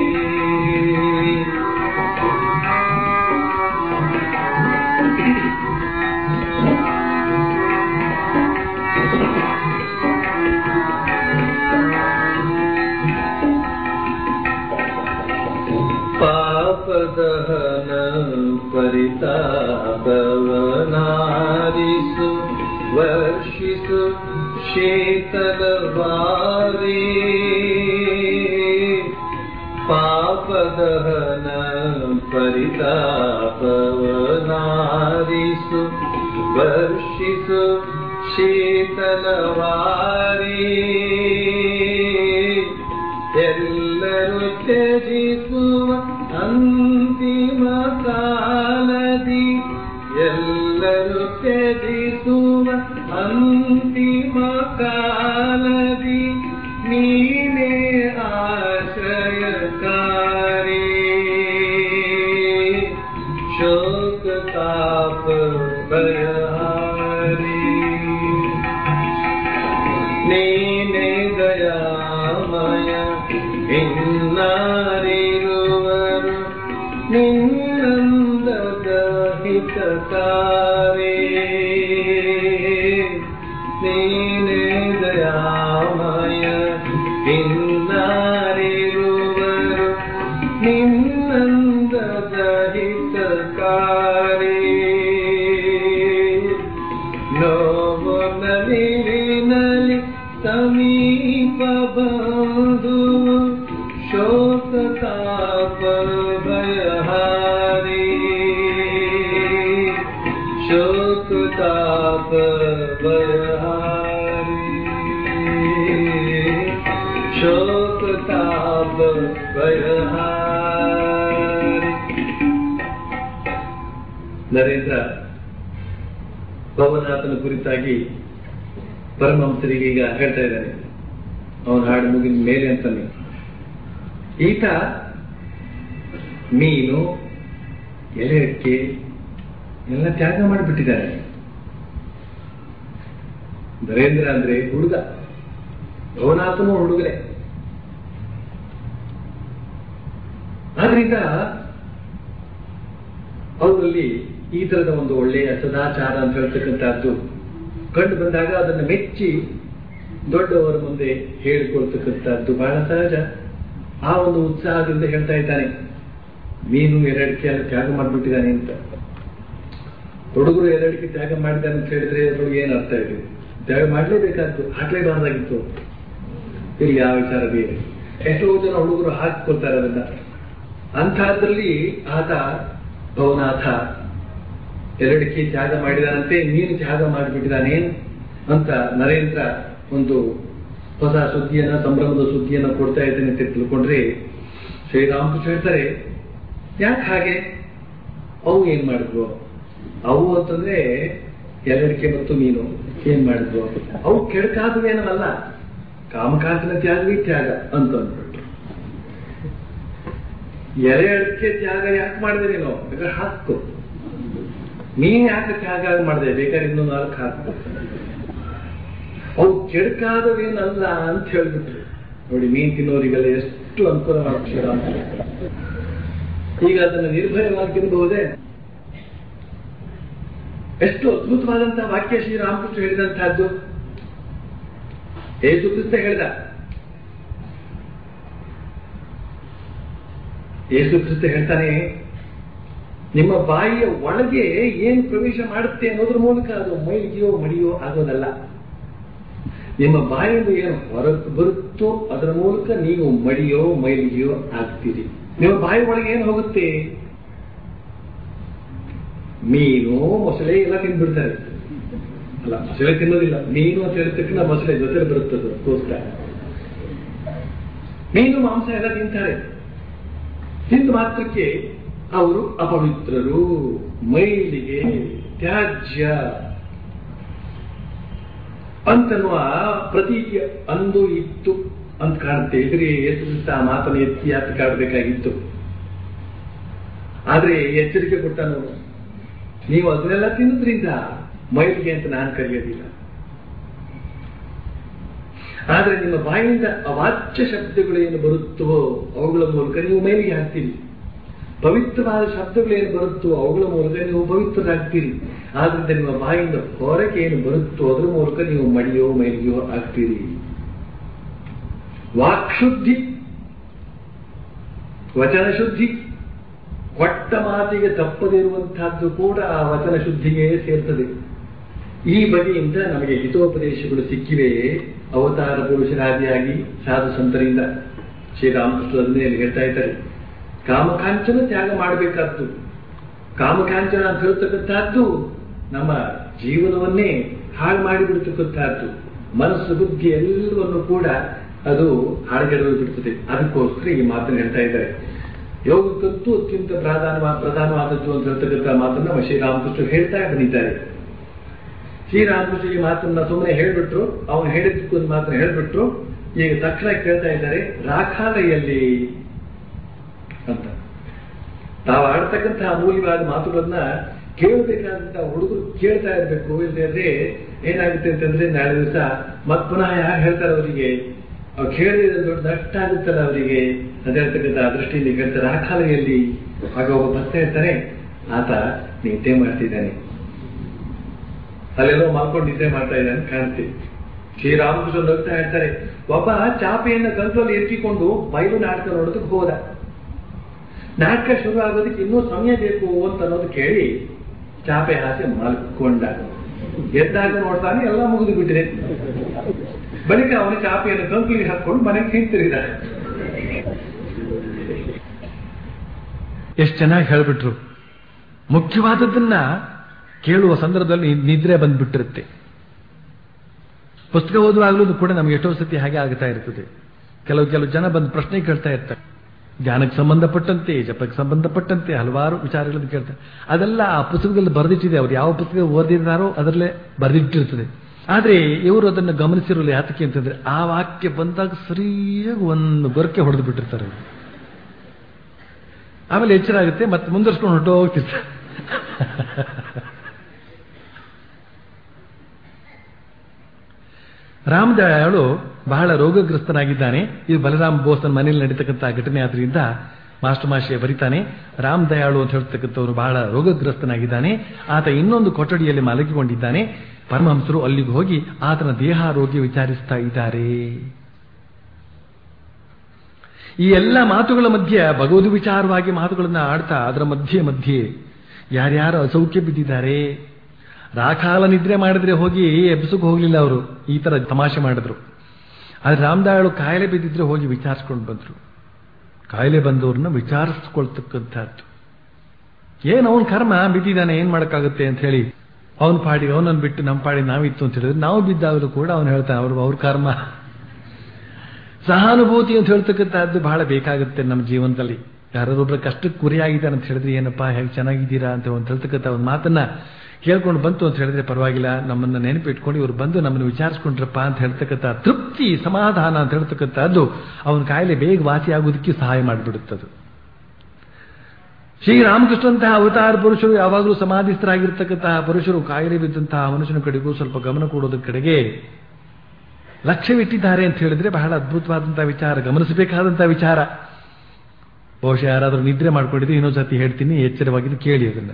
ಪಾಪದಹನ ಪರಿತಾಪವನಾರಿಸು ವರ್ಷಿಸು ಶೀತಲವಾರಿ ಪಾಪದಹನ ಪರಿತಾಪವನಾರಿಸು ವರ್ಷಿಸು ಶೀತಲವಾರಿ ಎಲ್ಲರೂ ತ್ಯಜಿಸುವ ಅಂತಿಮ ಕಾಲದಿ ಎಲ್ಲರೂ ತ್ಯಜಿಸುವ ಅಂತಿಮ ಕಾಲದಿ ನೀನೇ ಆಶ್ರಯಕಾರಿ ಶೋಕ ತಾಪ ಭಯಹಾರಿ ನೀನೇ ದಯಾಮಯ ಇನ್ನಾರಿರುವರು ನಿನ್ನಂದದ ಹಿತಕಾರಿ ನೀನೇ ದಯಾಮಯ ಇನ್ನಾರಿರುವರು ನಿನ್ನಂದದ ಹಿತಕಾರಿ ನೋವು ನಲಿವಿನಲಿ ಸಮೀಪ ಬಂಧು ಶೋಕ ತಾಪ ಭಯಹಾರಿ ಶೋಕ ತಾಪ ಭಯಹಾರಿ ಶೋಕ ತಾಪ ಭಯಹಾರಿ ನರೇಂದ್ರ ಭವನಾಥನ ಕುರಿತಾಗಿ ಪರಮಹಂಸರಿಗೆ ಈಗ ಹೇಳ್ತಾ ಇದ್ದಾನೆ ಅವನ ಹಾಡು ಮುಗಿದ ಮೇಲೆ ಅಂತಾನೆ ಈತ ಮೀನು ಎಲೆ ಅಡಿಕೆ ಎಲ್ಲ ತ್ಯಾಗ ಮಾಡಿಬಿಟ್ಟಿದ್ದಾರೆ ನರೇಂದ್ರ ಅಂದ್ರೆ ಹುಡುಗ ಭವನಾಥನು ಹುಡುಗರೇ ಆದ್ರಿಂದ ಅವರಲ್ಲಿ ಈ ತರದ ಒಂದು ಒಳ್ಳೆಯ ಸದಾಚಾರ ಅಂತ ಹೇಳ್ತಕ್ಕಂಥದ್ದು ಕಂಡು ಬಂದಾಗ ಅದನ್ನು ಮೆಚ್ಚಿ ದೊಡ್ಡವರ ಮುಂದೆ ಹೇಳಿಕೊಳ್ತಕ್ಕಂಥದ್ದು ಬಹಳ ಸಹಜ ಆ ಒಂದು ಉತ್ಸಾಹದಿಂದ ಹೇಳ್ತಾ ಇದ್ದಾನೆ ಮೀನು ಎರಡಿಕೆಯನ್ನು ತ್ಯಾಗ ಮಾಡಿಬಿಟ್ಟಿದ್ದಾನೆ ಅಂತ ಹುಡುಗರು ಎರಡಿಕೆ ತ್ಯಾಗ ಮಾಡಿದ್ದಾನೆ ಅಂತ ಹೇಳಿದ್ರೆ ಅದ್ರೊಳಗೆ ಏನು ಅರ್ಥ ಇದೆ ತ್ಯಾಗ ಮಾಡಲೇಬೇಕಾದ್ದು ಹಾಕ್ಲೇಬಾರ್ದಾಗಿತ್ತು ಇಲ್ಲಿ ಯಾವ ವಿಚಾರ ಬೇರೆ ಎಷ್ಟೋ ಜನ ಹುಡುಗರು ಹಾಕಿಕೊಳ್ತಾರೆ ಅದನ್ನ ಅಂಥದ್ರಲ್ಲಿ ಆತ ಭವನಾಥ ಎರಡಿಕೆ ತ್ಯಾಗ ಮಾಡಿದಾನಂತೆ ನೀನು ತ್ಯಾಗ ಮಾಡಿಬಿಟ್ಟಿದ್ದಾನೆ ಅಂತ ನರೇಂದ್ರ ಒಂದು ಹೊಸ ಸುದ್ದಿಯನ್ನ ಸಂಭ್ರಮದ ಸುದ್ದಿಯನ್ನ ಕೊಡ್ತಾ ಇದ್ದೇನೆ ಅಂತ ತಿಳ್ಕೊಂಡ್ರೆ ಶ್ರೀರಾಮಕೃಷ್ಣ ಹೇಳ್ತಾರೆ ಯಾಕೆ ಹಾಗೆ ಅವು ಏನ್ ಮಾಡಿದ್ವು ಅವು ಅಂತಂದ್ರೆ ಎರಡಿಕೆ ಮತ್ತು ಮೀನು ಏನ್ ಮಾಡಿದ್ವು ಅವು ಕೆಡಕಾದವೇನವಲ್ಲ ಕಾಮಕಾಂತನ ತ್ಯಾಗವೇ ತ್ಯಾಗ ಅಂತ ಅಂದ್ಬಿಟ್ರು ಎರಡಕ್ಕೆ ತ್ಯಾಗ ಯಾಕೆ ಮಾಡಿದೆ ನೀನು ಬೇಕಾದ್ರೆ ಹಾಕು ನೀನ್ ಯಾಕೆ ತ್ಯಾಗ ಮಾಡಿದೆ ಬೇಕಾದ್ರೆ ಇನ್ನೂ ನಾಲ್ಕು ಹಾಕು ಅವು ಕೆಡಕಾದವೇನಲ್ಲ ಅಂತ ಹೇಳ್ಬಿಟ್ರು ನೋಡಿ ಮೀನ್ ತಿನ್ನೋರಿಗೆಲ್ಲ ಎಷ್ಟು ಅನುಕೂಲವಾಗುತ್ತೆ ಶ್ರೀರಾಮ ಈಗ ಅದನ್ನು ನಿರ್ಭಯವಾಗಿ ತಿನ್ನಬಹುದೇ ಎಷ್ಟು ಅದ್ಭುತವಾದಂತಹ ವಾಕ್ಯ ಶ್ರೀರಾಮಕೃಷ್ಣ ಹೇಳಿದಂತಹದ್ದು ಏಸು ಕ್ರಿಸ್ತ ಹೇಳಿದ ಏಸು ಕ್ರಿಸ್ತ ಹೇಳ್ತಾನೆ ನಿಮ್ಮ ಬಾಯಿಯ ಒಳಗೆ ಏನು ಪ್ರವೇಶ ಮಾಡುತ್ತೆ ಅನ್ನೋದ್ರ ಮೂಲಕ ಅದು ಮೈಲಿಗೆಯೋ ಮಡಿಯೋ ಆಗೋದಲ್ಲ ನಿಮ್ಮ ಬಾಯಿಂದ ಏನು ಹೊರಗೆ ಬರುತ್ತೋ ಅದರ ಮೂಲಕ ನೀವು ಮಡಿಯೋ ಮೈಲಿಗೆಯೋ ಆಗ್ತೀರಿ ನಿಮ್ಮ ಬಾಯಿ ಒಳಗೆ ಏನು ಹೋಗುತ್ತೆ ಮೀನು ಮೊಸಳೆ ಎಲ್ಲ ತಿಂದ್ಬಿಡ್ತಾರೆ ಅಲ್ಲ ಮೊಸಳೆ ತಿನ್ನೋದಿಲ್ಲ ಮೀನು ಅಂತ ಹೇಳಿದ ತಕ್ಷಣ ಮೊಸಳೆ ಜೊತೆ ಬರುತ್ತದೆ ಅದಕ್ಕೋಸ್ಕರ ಮೀನು ಮಾಂಸ ಎಲ್ಲ ತಿಂತಾರೆ ತಿಂದ ಮಾತ್ರಕ್ಕೆ ಅವರು ಅಪವಿತ್ರರು ಮೈಲಿಗೆ ತ್ಯಾಜ್ಯ ಅಂತನ್ನುವ ಪ್ರತೀತಿ ಅಂದು ಇತ್ತು ಅಂತ ಕಾಣುತ್ತೆ ಇದ್ರೆ ಎಷ್ಟು ಆ ಮಾತನ್ನು ಎತ್ತಿ ಯಾಕೆ ಕಾಡಬೇಕಾಗಿತ್ತು ಆದ್ರೆ ಎಚ್ಚರಿಕೆ ಕೊಟ್ಟನು ನೀವು ಅದನ್ನೆಲ್ಲ ತಿನ್ನೋದ್ರಿಂದ ಮೈಲಿಗೆ ಅಂತ ನಾನು ಕರೆಯೋದಿಲ್ಲ ಆದ್ರೆ ನಿಮ್ಮ ಬಾಯಿಂದ ಅವಾಚ್ಯ ಶಬ್ದಗಳು ಏನು ಬರುತ್ತವೋ ಅವುಗಳ ಮೂಲಕ ನೀವು ಮೈಲಿಗೆ ಹಾಕ್ತೀರಿ ಪವಿತ್ರವಾದ ಶಬ್ದಗಳು ಏನು ಬರುತ್ತೋ ಅವುಗಳ ಮೂಲಕ ನೀವು ಪವಿತ್ರರಾಗ್ತೀರಿ ಆದ್ರಿಂದ ನಿಮ್ಮ ಬಾಯಿಂದ ಹೊರಗೆ ಏನು ಬರುತ್ತೋ ಅದರ ಮೂಲಕ ನೀವು ಮಡಿಯೋ ಮೈಲಿಗೆಯೋ ಆಗ್ತೀರಿ ವಾಕ್ಶುದ್ಧಿ ವಚನ ಶುದ್ಧಿ ಕೊಟ್ಟ ಮಾತಿಗೆ ತಪ್ಪದಿರುವಂತಹದ್ದು ಕೂಡ ಆ ವಚನ ಶುದ್ಧಿಗೆ ಸೇರ್ತದೆ ಈ ಬಗೆಯಿಂದ ನಮಗೆ ಹಿತೋಪದೇಶಗಳು ಸಿಕ್ಕಿವೆ ಅವತಾರ ಪುರುಷರಾದಿಯಾಗಿ ಸಾಧು ಸಂತರಿಂದ ಶ್ರೀರಾಮಕೃಷ್ಣರನ್ನೇ ಹೇಳ್ತಾ ಇದ್ದಾರೆ ಕಾಮಕಾಂಚನ ತ್ಯಾಗ ಮಾಡಬೇಕಾದ್ದು ಕಾಮಕಾಂಚನ ಅಂತ ಹೇಳ್ತಕ್ಕಂಥದ್ದು ನಮ್ಮ ಜೀವನವನ್ನೇ ಹಾಳು ಮಾಡಿಬಿಡ್ತಕ್ಕಂಥದ್ದು ಮನಸ್ಸು ಬುದ್ಧಿ ಎಲ್ಲವನ್ನು ಕೂಡ ಅದು ಹಾಳುಗೆಡಲು ಬಿಡ್ತದೆ ಅದಕ್ಕೋಸ್ಕರ ಈ ಮಾತನ್ನು ಹೇಳ್ತಾ ಇದ್ದಾರೆ ಯೋಗಕ್ಕಂತೂ ಅತ್ಯಂತ ಪ್ರಧಾನ ಪ್ರಧಾನವಾದದ್ದು ಅಂತ ಹೇಳ್ತಕ್ಕಂಥ ಮಾತನ್ನ ನಮ್ಮ ಶ್ರೀರಾಮಕೃಷ್ಣ ಹೇಳ್ತಾ ಬಂದಿದ್ದಾರೆ ಶ್ರೀರಾಮಕೃಷ್ಣ ಈ ಮಾತನ್ನ ಸುಮ್ಮನೆ ಹೇಳ್ಬಿಟ್ರು ಅವನು ಹೇಳಿದ್ದಕ್ಕೂ ಒಂದು ಮಾತನ್ನ ಹೇಳ್ಬಿಟ್ರು ಈಗ ತಕ್ಷಣ ಕೇಳ್ತಾ ಇದ್ದಾರೆ ರಾಖಾಲಯಲ್ಲಿ ಅಂತ ತಾವು ಆಡ್ತಕ್ಕಂತಹ ಅಮೂಲ್ಯವಾದ ಮಾತುಗಳನ್ನ ಕೇಳಬೇಕಾದಂತಹ ಹುಡುಗರು ಕೇಳ್ತಾ ಇರ್ಬೇಕು ಇಲ್ಲದೆ ಏನಾಗುತ್ತೆ ಅಂತಂದ್ರೆ ನಾಳೆ ದಿವಸ ಮತ್ ಪುನಃ ಯಾರು ಹೇಳ್ತಾರೆ ಅವರಿಗೆ ಅವ್ರು ಕೇಳಿದ್ರೆ ದೊಡ್ಡ ನಷ್ಟ ಆಗುತ್ತಲ್ಲ ಅವರಿಗೆ ಅಂತ ಹೇಳ್ತಕ್ಕಂಥ ದೃಷ್ಟಿಯಿಂದ ಕೇಳ್ತಾರೆ ಆ ಕಾಲೆಯಲ್ಲಿ ಆಗ ಒಬ್ಬ ಬರ್ತಾ ಇರ್ತಾನೆ ಆತ ನಿದ್ದೆ ಮಾಡ್ತಿದ್ದಾನೆ ಅಲ್ಲೆಲ್ಲೋ ಮಲ್ಕೊಂಡು ನಿದ್ದೆ ಮಾಡ್ತಾ ಇದ್ದಾನೆ ಕಾಣ್ತೀವಿ ಶ್ರೀರಾಮಕೃಷ್ಣ ಹೋಗ್ತಾ ಇರ್ತಾರೆ ಒಬ್ಬ ಚಾಪೆಯನ್ನ ಕಂಟ್ರೋಲ್ ಎತ್ತಿಕೊಂಡು ಬಯಲು ನಾಟಕ ನೋಡೋದಕ್ಕೆ ಹೋದ ನಾಟಕ ಶುರು ಆಗೋದಕ್ಕೆ ಇನ್ನೂ ಸಮಯ ಬೇಕು ಅಂತ ಅನ್ನೋದು ಕೇಳಿ ಚಾಪೆ ಹಾಸಿ ಮಲ್ಕೊಂಡ ಎದ್ದಾಗ ನೋಡ್ತಾನೆ ಎಲ್ಲ ಮುಗಿದು ಬಿಟ್ಟಿದೆ ಬಳಿಕ ಅವನ ಚಾಪೆಯನ್ನು ಕಂಕುಲಿಗೆ ಹಾಕೊಂಡು ಮನೆಗೆ ಹಿಂತಿರುಗಿದ ಎಷ್ಟು ಚೆನ್ನಾಗಿ ಹೇಳ್ಬಿಟ್ರು ಮುಖ್ಯವಾದದ್ದನ್ನ ಕೇಳುವ ಸಂದರ್ಭದಲ್ಲಿ ನಿದ್ರೆ ಬಂದ್ಬಿಟ್ಟಿರುತ್ತೆ ಪುಸ್ತಕ ಓದುವಾಗಲೂ ಕೂಡ ನಮಗೆ ಎಷ್ಟೋ ಸತಿ ಹಾಗೆ ಆಗ್ತಾ ಇರ್ತದೆ ಕೆಲವು ಕೆಲವು ಜನ ಬಂದು ಪ್ರಶ್ನೆ ಕೇಳ್ತಾ ಇರ್ತಾರೆ ಜ್ಞಾನಕ್ಕೆ ಸಂಬಂಧಪಟ್ಟಂತೆ ಜಪಕ್ಕೆ ಸಂಬಂಧಪಟ್ಟಂತೆ ಹಲವಾರು ವಿಚಾರಗಳನ್ನು ಕೇಳ್ತಾರೆ ಅದೆಲ್ಲ ಆ ಪುಸ್ತಕದಲ್ಲಿ ಬರೆದಿಟ್ಟಿದೆ ಅವ್ರು ಯಾವ ಪುಸ್ತಕ ಓದಿದಾರೋ ಅದರಲ್ಲೇ ಬರೆದಿಟ್ಟಿರ್ತದೆ ಆದ್ರೆ ಇವರು ಅದನ್ನು ಗಮನಿಸಿರಲು ಯಾತಕ್ಕೆ ಅಂತಂದ್ರೆ ಆ ವಾಕ್ಯ ಬಂದಾಗ ಸರಿಯಾಗಿ ಒಂದು ಗೊರಕೆ ಹೊಡೆದು ಬಿಟ್ಟಿರ್ತಾರೆ ಅವ್ರು. ಆಮೇಲೆ ಎಚ್ಚರ ಆಗುತ್ತೆ ಮತ್ತೆ ಮುಂದುವರ್ಸ್ಕೊಂಡು ಹೊರಟು ಹೋಗ್ತಿರ್ತಾರೆ ರಾಮದಯಾಳು ಬಹಳ ರೋಗಗ್ರಸ್ತನಾಗಿದ್ದಾನೆ ಇದು ಬಲರಾಮ್ ಬೋಸನ್ ಮನೆಯಲ್ಲಿ ನಡೀತಕ್ಕಂಥ ಘಟನೆ ಆದ್ರಿಂದ ಮಾಸ್ಟರ್ ಮಾಶೆ ಬರಿತಾನೆ ರಾಮ್ ದಯಾಳು ಅಂತ ಹೇಳ್ತಕ್ಕಂಥವ್ರು ಬಹಳ ರೋಗಗ್ರಸ್ತನಾಗಿದ್ದಾನೆ ಆತ ಇನ್ನೊಂದು ಕೊಠಡಿಯಲ್ಲಿ ಮಲಗಿಕೊಂಡಿದ್ದಾನೆ ಪರಮಹಂಸರು ಅಲ್ಲಿಗೆ ಹೋಗಿ ಆತನ ದೇಹಾರೋಗ್ಯ ವಿಚಾರಿಸ್ತಾ ಇದ್ದಾರೆ ಈ ಎಲ್ಲ ಮಾತುಗಳ ಮಧ್ಯೆ ಭಗವದ್ ವಿಚಾರವಾಗಿ ಮಾತುಗಳನ್ನ ಆಡ್ತಾ ಅದರ ಮಧ್ಯೆ ಮಧ್ಯೆ ಯಾರ್ಯಾರು ಅಸೌಖ್ಯ ಬಿದ್ದಿದ್ದಾರೆ ರಾಖಾಲ ನಿದ್ರೆ ಮಾಡಿದ್ರೆ ಹೋಗಿ ಎಬ್ಸಕ್ಕೆ ಹೋಗ್ಲಿಲ್ಲ ಅವರು ಈ ತರ ತಮಾಷೆ ಮಾಡಿದ್ರು ಆದ್ರೆ ರಾಮದಾಳು ಕಾಯಿಲೆ ಬಿದ್ದಿದ್ರೆ ಹೋಗಿ ವಿಚಾರಿಸ್ಕೊಂಡು ಬಂದ್ರು ಕಾಯಿಲೆ ಬಂದವ್ರನ್ನ ವಿಚಾರಿಸ್ಕೊಳ್ತಕ್ಕಂಥದ್ದು ಏನ್ ಅವನ್ ಕರ್ಮ ಬಿದ್ದಿದ್ದಾನೆ ಏನ್ ಮಾಡಕ್ಕಾಗುತ್ತೆ ಅಂತ ಹೇಳಿ ಅವನ ಪಾಡಿ ಅವನನ್ನು ಬಿಟ್ಟು ನಮ್ಮ ಪಾಡಿ ನಾವಿತ್ತು ಅಂತ ಹೇಳಿದ್ರೆ ನಾವು ಬಿದ್ದಾಗಲೂ ಕೂಡ ಅವನು ಹೇಳ್ತಾನೆ ಅವ್ರ ಅವ್ರ ಕರ್ಮ ಸಹಾನುಭೂತಿ ಅಂತ ಹೇಳ್ತಕ್ಕಂಥದ್ದು ಬಹಳ ಬೇಕಾಗುತ್ತೆ ನಮ್ಮ ಜೀವನದಲ್ಲಿ ಯಾರೊಬ್ಬರ ಕಷ್ಟಕ್ಕೆ ಗುರಿಯಾಗಿದ್ದಾರೆ ಅಂತ ಹೇಳಿದ್ರೆ ಏನಪ್ಪಾ ಹೇಗೆ ಚೆನ್ನಾಗಿದ್ದೀರಾ ಅಂತ ಒಂದು ಹೇಳ್ತಕ್ಕಂಥ ಒಂದು ಮಾತನ್ನ ಕೇಳ್ಕೊಂಡು ಬಂತು ಅಂತ ಹೇಳಿದ್ರೆ ಪರವಾಗಿಲ್ಲ ನಮ್ಮನ್ನ ನೆನಪಿಟ್ಕೊಂಡು ಇವರು ಬಂದು ನಮ್ಮನ್ನು ವಿಚಾರಿಸ್ಕೊಂಡ್ರಪ್ಪ ಅಂತ ಹೇಳ್ತಕ್ಕಂಥ ತೃಪ್ತಿ ಸಮಾಧಾನ ಅಂತ ಹೇಳ್ತಕ್ಕಂಥದ್ದು ಅವನ ಕಾಯಿಲೆ ಬೇಗ ವಾಸಿ ಆಗೋದಕ್ಕೆ ಸಹಾಯ ಮಾಡಿಬಿಡುತ್ತದು ಶ್ರೀರಾಮಕೃಷ್ಣಂತಹ ಅವತಾರ ಪುರುಷರು ಯಾವಾಗಲೂ ಸಮಾಧಿಸ್ಥರಾಗಿರ್ತಕ್ಕಂತಹ ಪುರುಷರು ಕಾಯಿಲೆ ಬಿದ್ದಂತಹ ಮನುಷ್ಯನ ಕಡೆಗೂ ಸ್ವಲ್ಪ ಗಮನ ಕೊಡೋದ್ರ ಕಡೆಗೆ ಲಕ್ಷ್ಯವಿಟ್ಟಿದ್ದಾರೆ ಅಂತ ಹೇಳಿದ್ರೆ ಬಹಳ ಅದ್ಭುತವಾದಂತಹ ವಿಚಾರ ಗಮನಿಸಬೇಕಾದಂತಹ ವಿಚಾರ ಬಹುಶಃ ಯಾರಾದರೂ ನಿದ್ರೆ ಮಾಡ್ಕೊಂಡಿದ್ರೆ ಇನ್ನೊಂದು ಸತಿ ಹೇಳ್ತೀನಿ ಎಚ್ಚರವಾಗಿದ್ದು ಕೇಳಿ ಅದನ್ನ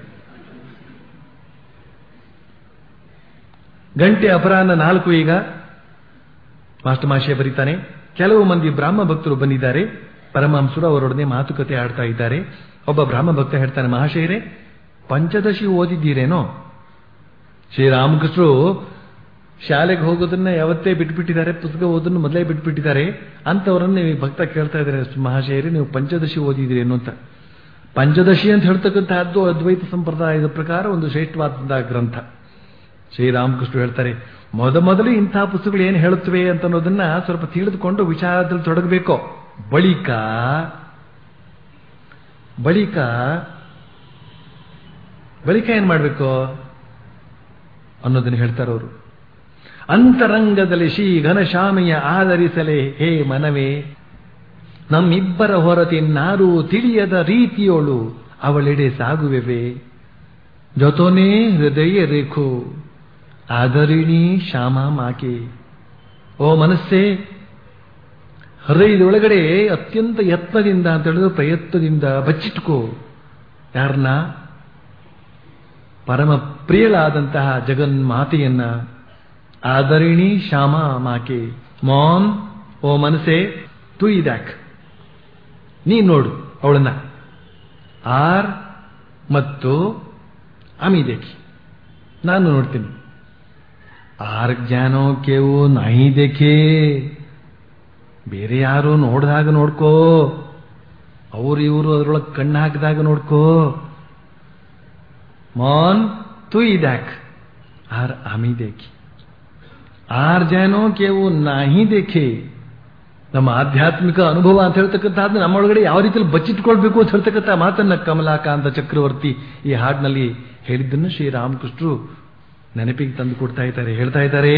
ಗಂಟೆ ಅಪರಾಹ್ನ ನಾಲ್ಕು ಈಗ ಮಾಸ್ಟರ್ ಮಾಶಯ ಬರೀತಾನೆ ಕೆಲವು ಮಂದಿ ಬ್ರಾಹ್ಮ ಭಕ್ತರು ಬಂದಿದ್ದಾರೆ ಪರಮಹಂಸರು ಅವರೊಡನೆ ಮಾತುಕತೆ ಆಡ್ತಾ ಇದ್ದಾರೆ ಒಬ್ಬ ಬ್ರಾಹ್ಮ ಭಕ್ತ ಹೇಳ್ತಾನೆ ಮಹಾಶಯರೇ ಪಂಚದಶಿ ಓದಿದ್ದೀರೇನೋ ಶ್ರೀರಾಮಕೃಷ್ಣರು ಶಾಲೆಗೆ ಹೋಗೋದನ್ನ ಯಾವತ್ತೇ ಬಿಟ್ಬಿಟ್ಟಿದ್ದಾರೆ ಪುಸ್ತಕ ಓದನ್ನು ಮೊದಲೇ ಬಿಟ್ಬಿಟ್ಟಿದ್ದಾರೆ ಅಂತವರನ್ನ ನೀವು ಈ ಭಕ್ತ ಕೇಳ್ತಾ ಇದ್ದಾರೆ ಮಹಾಶಯರೇ ನೀವು ಪಂಚದಶಿ ಓದಿದ್ದೀರೇನು ಅಂತ ಪಂಚದಶಿ ಅಂತ ಹೇಳ್ತಕ್ಕಂತಹದ್ದು ಅದ್ವೈತ ಸಂಪ್ರದಾಯದ ಪ್ರಕಾರ ಒಂದು ಶ್ರೇಷ್ಠವಾದಂತಹ ಗ್ರಂಥ ಶ್ರೀರಾಮಕೃಷ್ಣ ಹೇಳ್ತಾರೆ ಮೊದ ಮೊದಲು ಇಂತಹ ಪುಸ್ತಕಗಳು ಏನು ಹೇಳುತ್ತವೆ ಅಂತ ಅನ್ನೋದನ್ನ ಸ್ವಲ್ಪ ತಿಳಿದುಕೊಂಡು ವಿಚಾರದಲ್ಲಿ ತೊಡಗಬೇಕು ಬಳಿಕ ಬಳಿಕ ಬಳಿಕ ಏನ್ ಮಾಡಬೇಕು ಅನ್ನೋದನ್ನ ಹೇಳ್ತಾರೆ ಅವರು ಅಂತರಂಗದಲ್ಲಿ ಶ್ರೀ ಘನಶ್ಯಾಮಿಯ ಆಧರಿಸಲೇ ಹೇ ಮನವೇ ನಮ್ಮಿಬ್ಬರ ಹೊರತಿನ್ನಾರೂ ತಿಳಿಯದ ರೀತಿಯೋಳು ಅವಳೆಡೆ ಸಾಗುವೆವೆ ಜೊತೊನೇ ಹೃದಯ ರೇಖು ಆದರಿಣಿ ಶ್ಯಾಮ ಮಾಕೆ ಓ ಮನಸ್ಸೇ ಹೃದಯದೊಳಗಡೆ ಅತ್ಯಂತ ಯತ್ನದಿಂದ ಅಂತ ಹೇಳಿದ್ರೆ ಪ್ರಯತ್ನದಿಂದ ಬಚ್ಚಿಟ್ಕೋ ಯಾರನ್ನ ಪರಮ ಪ್ರಿಯಳಾದಂತಹ ಜಗನ್ಮಾತೆಯನ್ನ ಆದರಿಣಿ ಶ್ಯಾಮ ಮಾಕೆ ಮಾನ್ ಓ ಮನಸ್ಸೇ ತು ಇದ್ಯಾಕ್ ನೀ ನೋಡು ಅವಳನ್ನ ಆರ್ ಮತ್ತು ಅಮಿದೇಖಿ ನಾನು ನೋಡ್ತೀನಿ ಆರ್ ಜ್ಞಾನೋ ಕೇವು ನಾಯಿ ದೇಖೆ ಬೇರೆ ಯಾರು ನೋಡಿದಾಗ ನೋಡ್ಕೋ ಅವ್ರು ಇವರು ಅದ್ರೊಳಗೆ ಕಣ್ಣು ಹಾಕಿದಾಗ ನೋಡ್ಕೋ ಮಾನ್ ತು ಇದ್ಯಾಕ್ ಆರ್ ಆಮಿ ದೇಖಿ ಆರ್ ಜನೋ ಕೇವು ನಾಹಿ ದೇಖೆ ನಮ್ಮ ಆಧ್ಯಾತ್ಮಿಕ ಅನುಭವ ಅಂತ ಹೇಳ್ತಕ್ಕಂಥದ್ದು ನಮ್ಮೊಳಗಡೆ ಯಾವ ರೀತಿಯಲ್ಲಿ ಬಚ್ಚಿಟ್ಕೊಳ್ಬೇಕು ಅಂತ ಹೇಳ್ತಕ್ಕಂಥ ಮಾತನ್ನ ಕಮಲಾಕಾಂತ ಚಕ್ರವರ್ತಿ ಈ ಹಾಡಿನಲ್ಲಿ ಹೇಳಿದ್ದನ್ನು ಶ್ರೀರಾಮಕೃಷ್ಣರು ನೆನಪಿಗೆ ತಂದು ಕೊಡ್ತಾ ಇದ್ದಾರೆ ಹೇಳ್ತಾ ಇದ್ದಾರೆ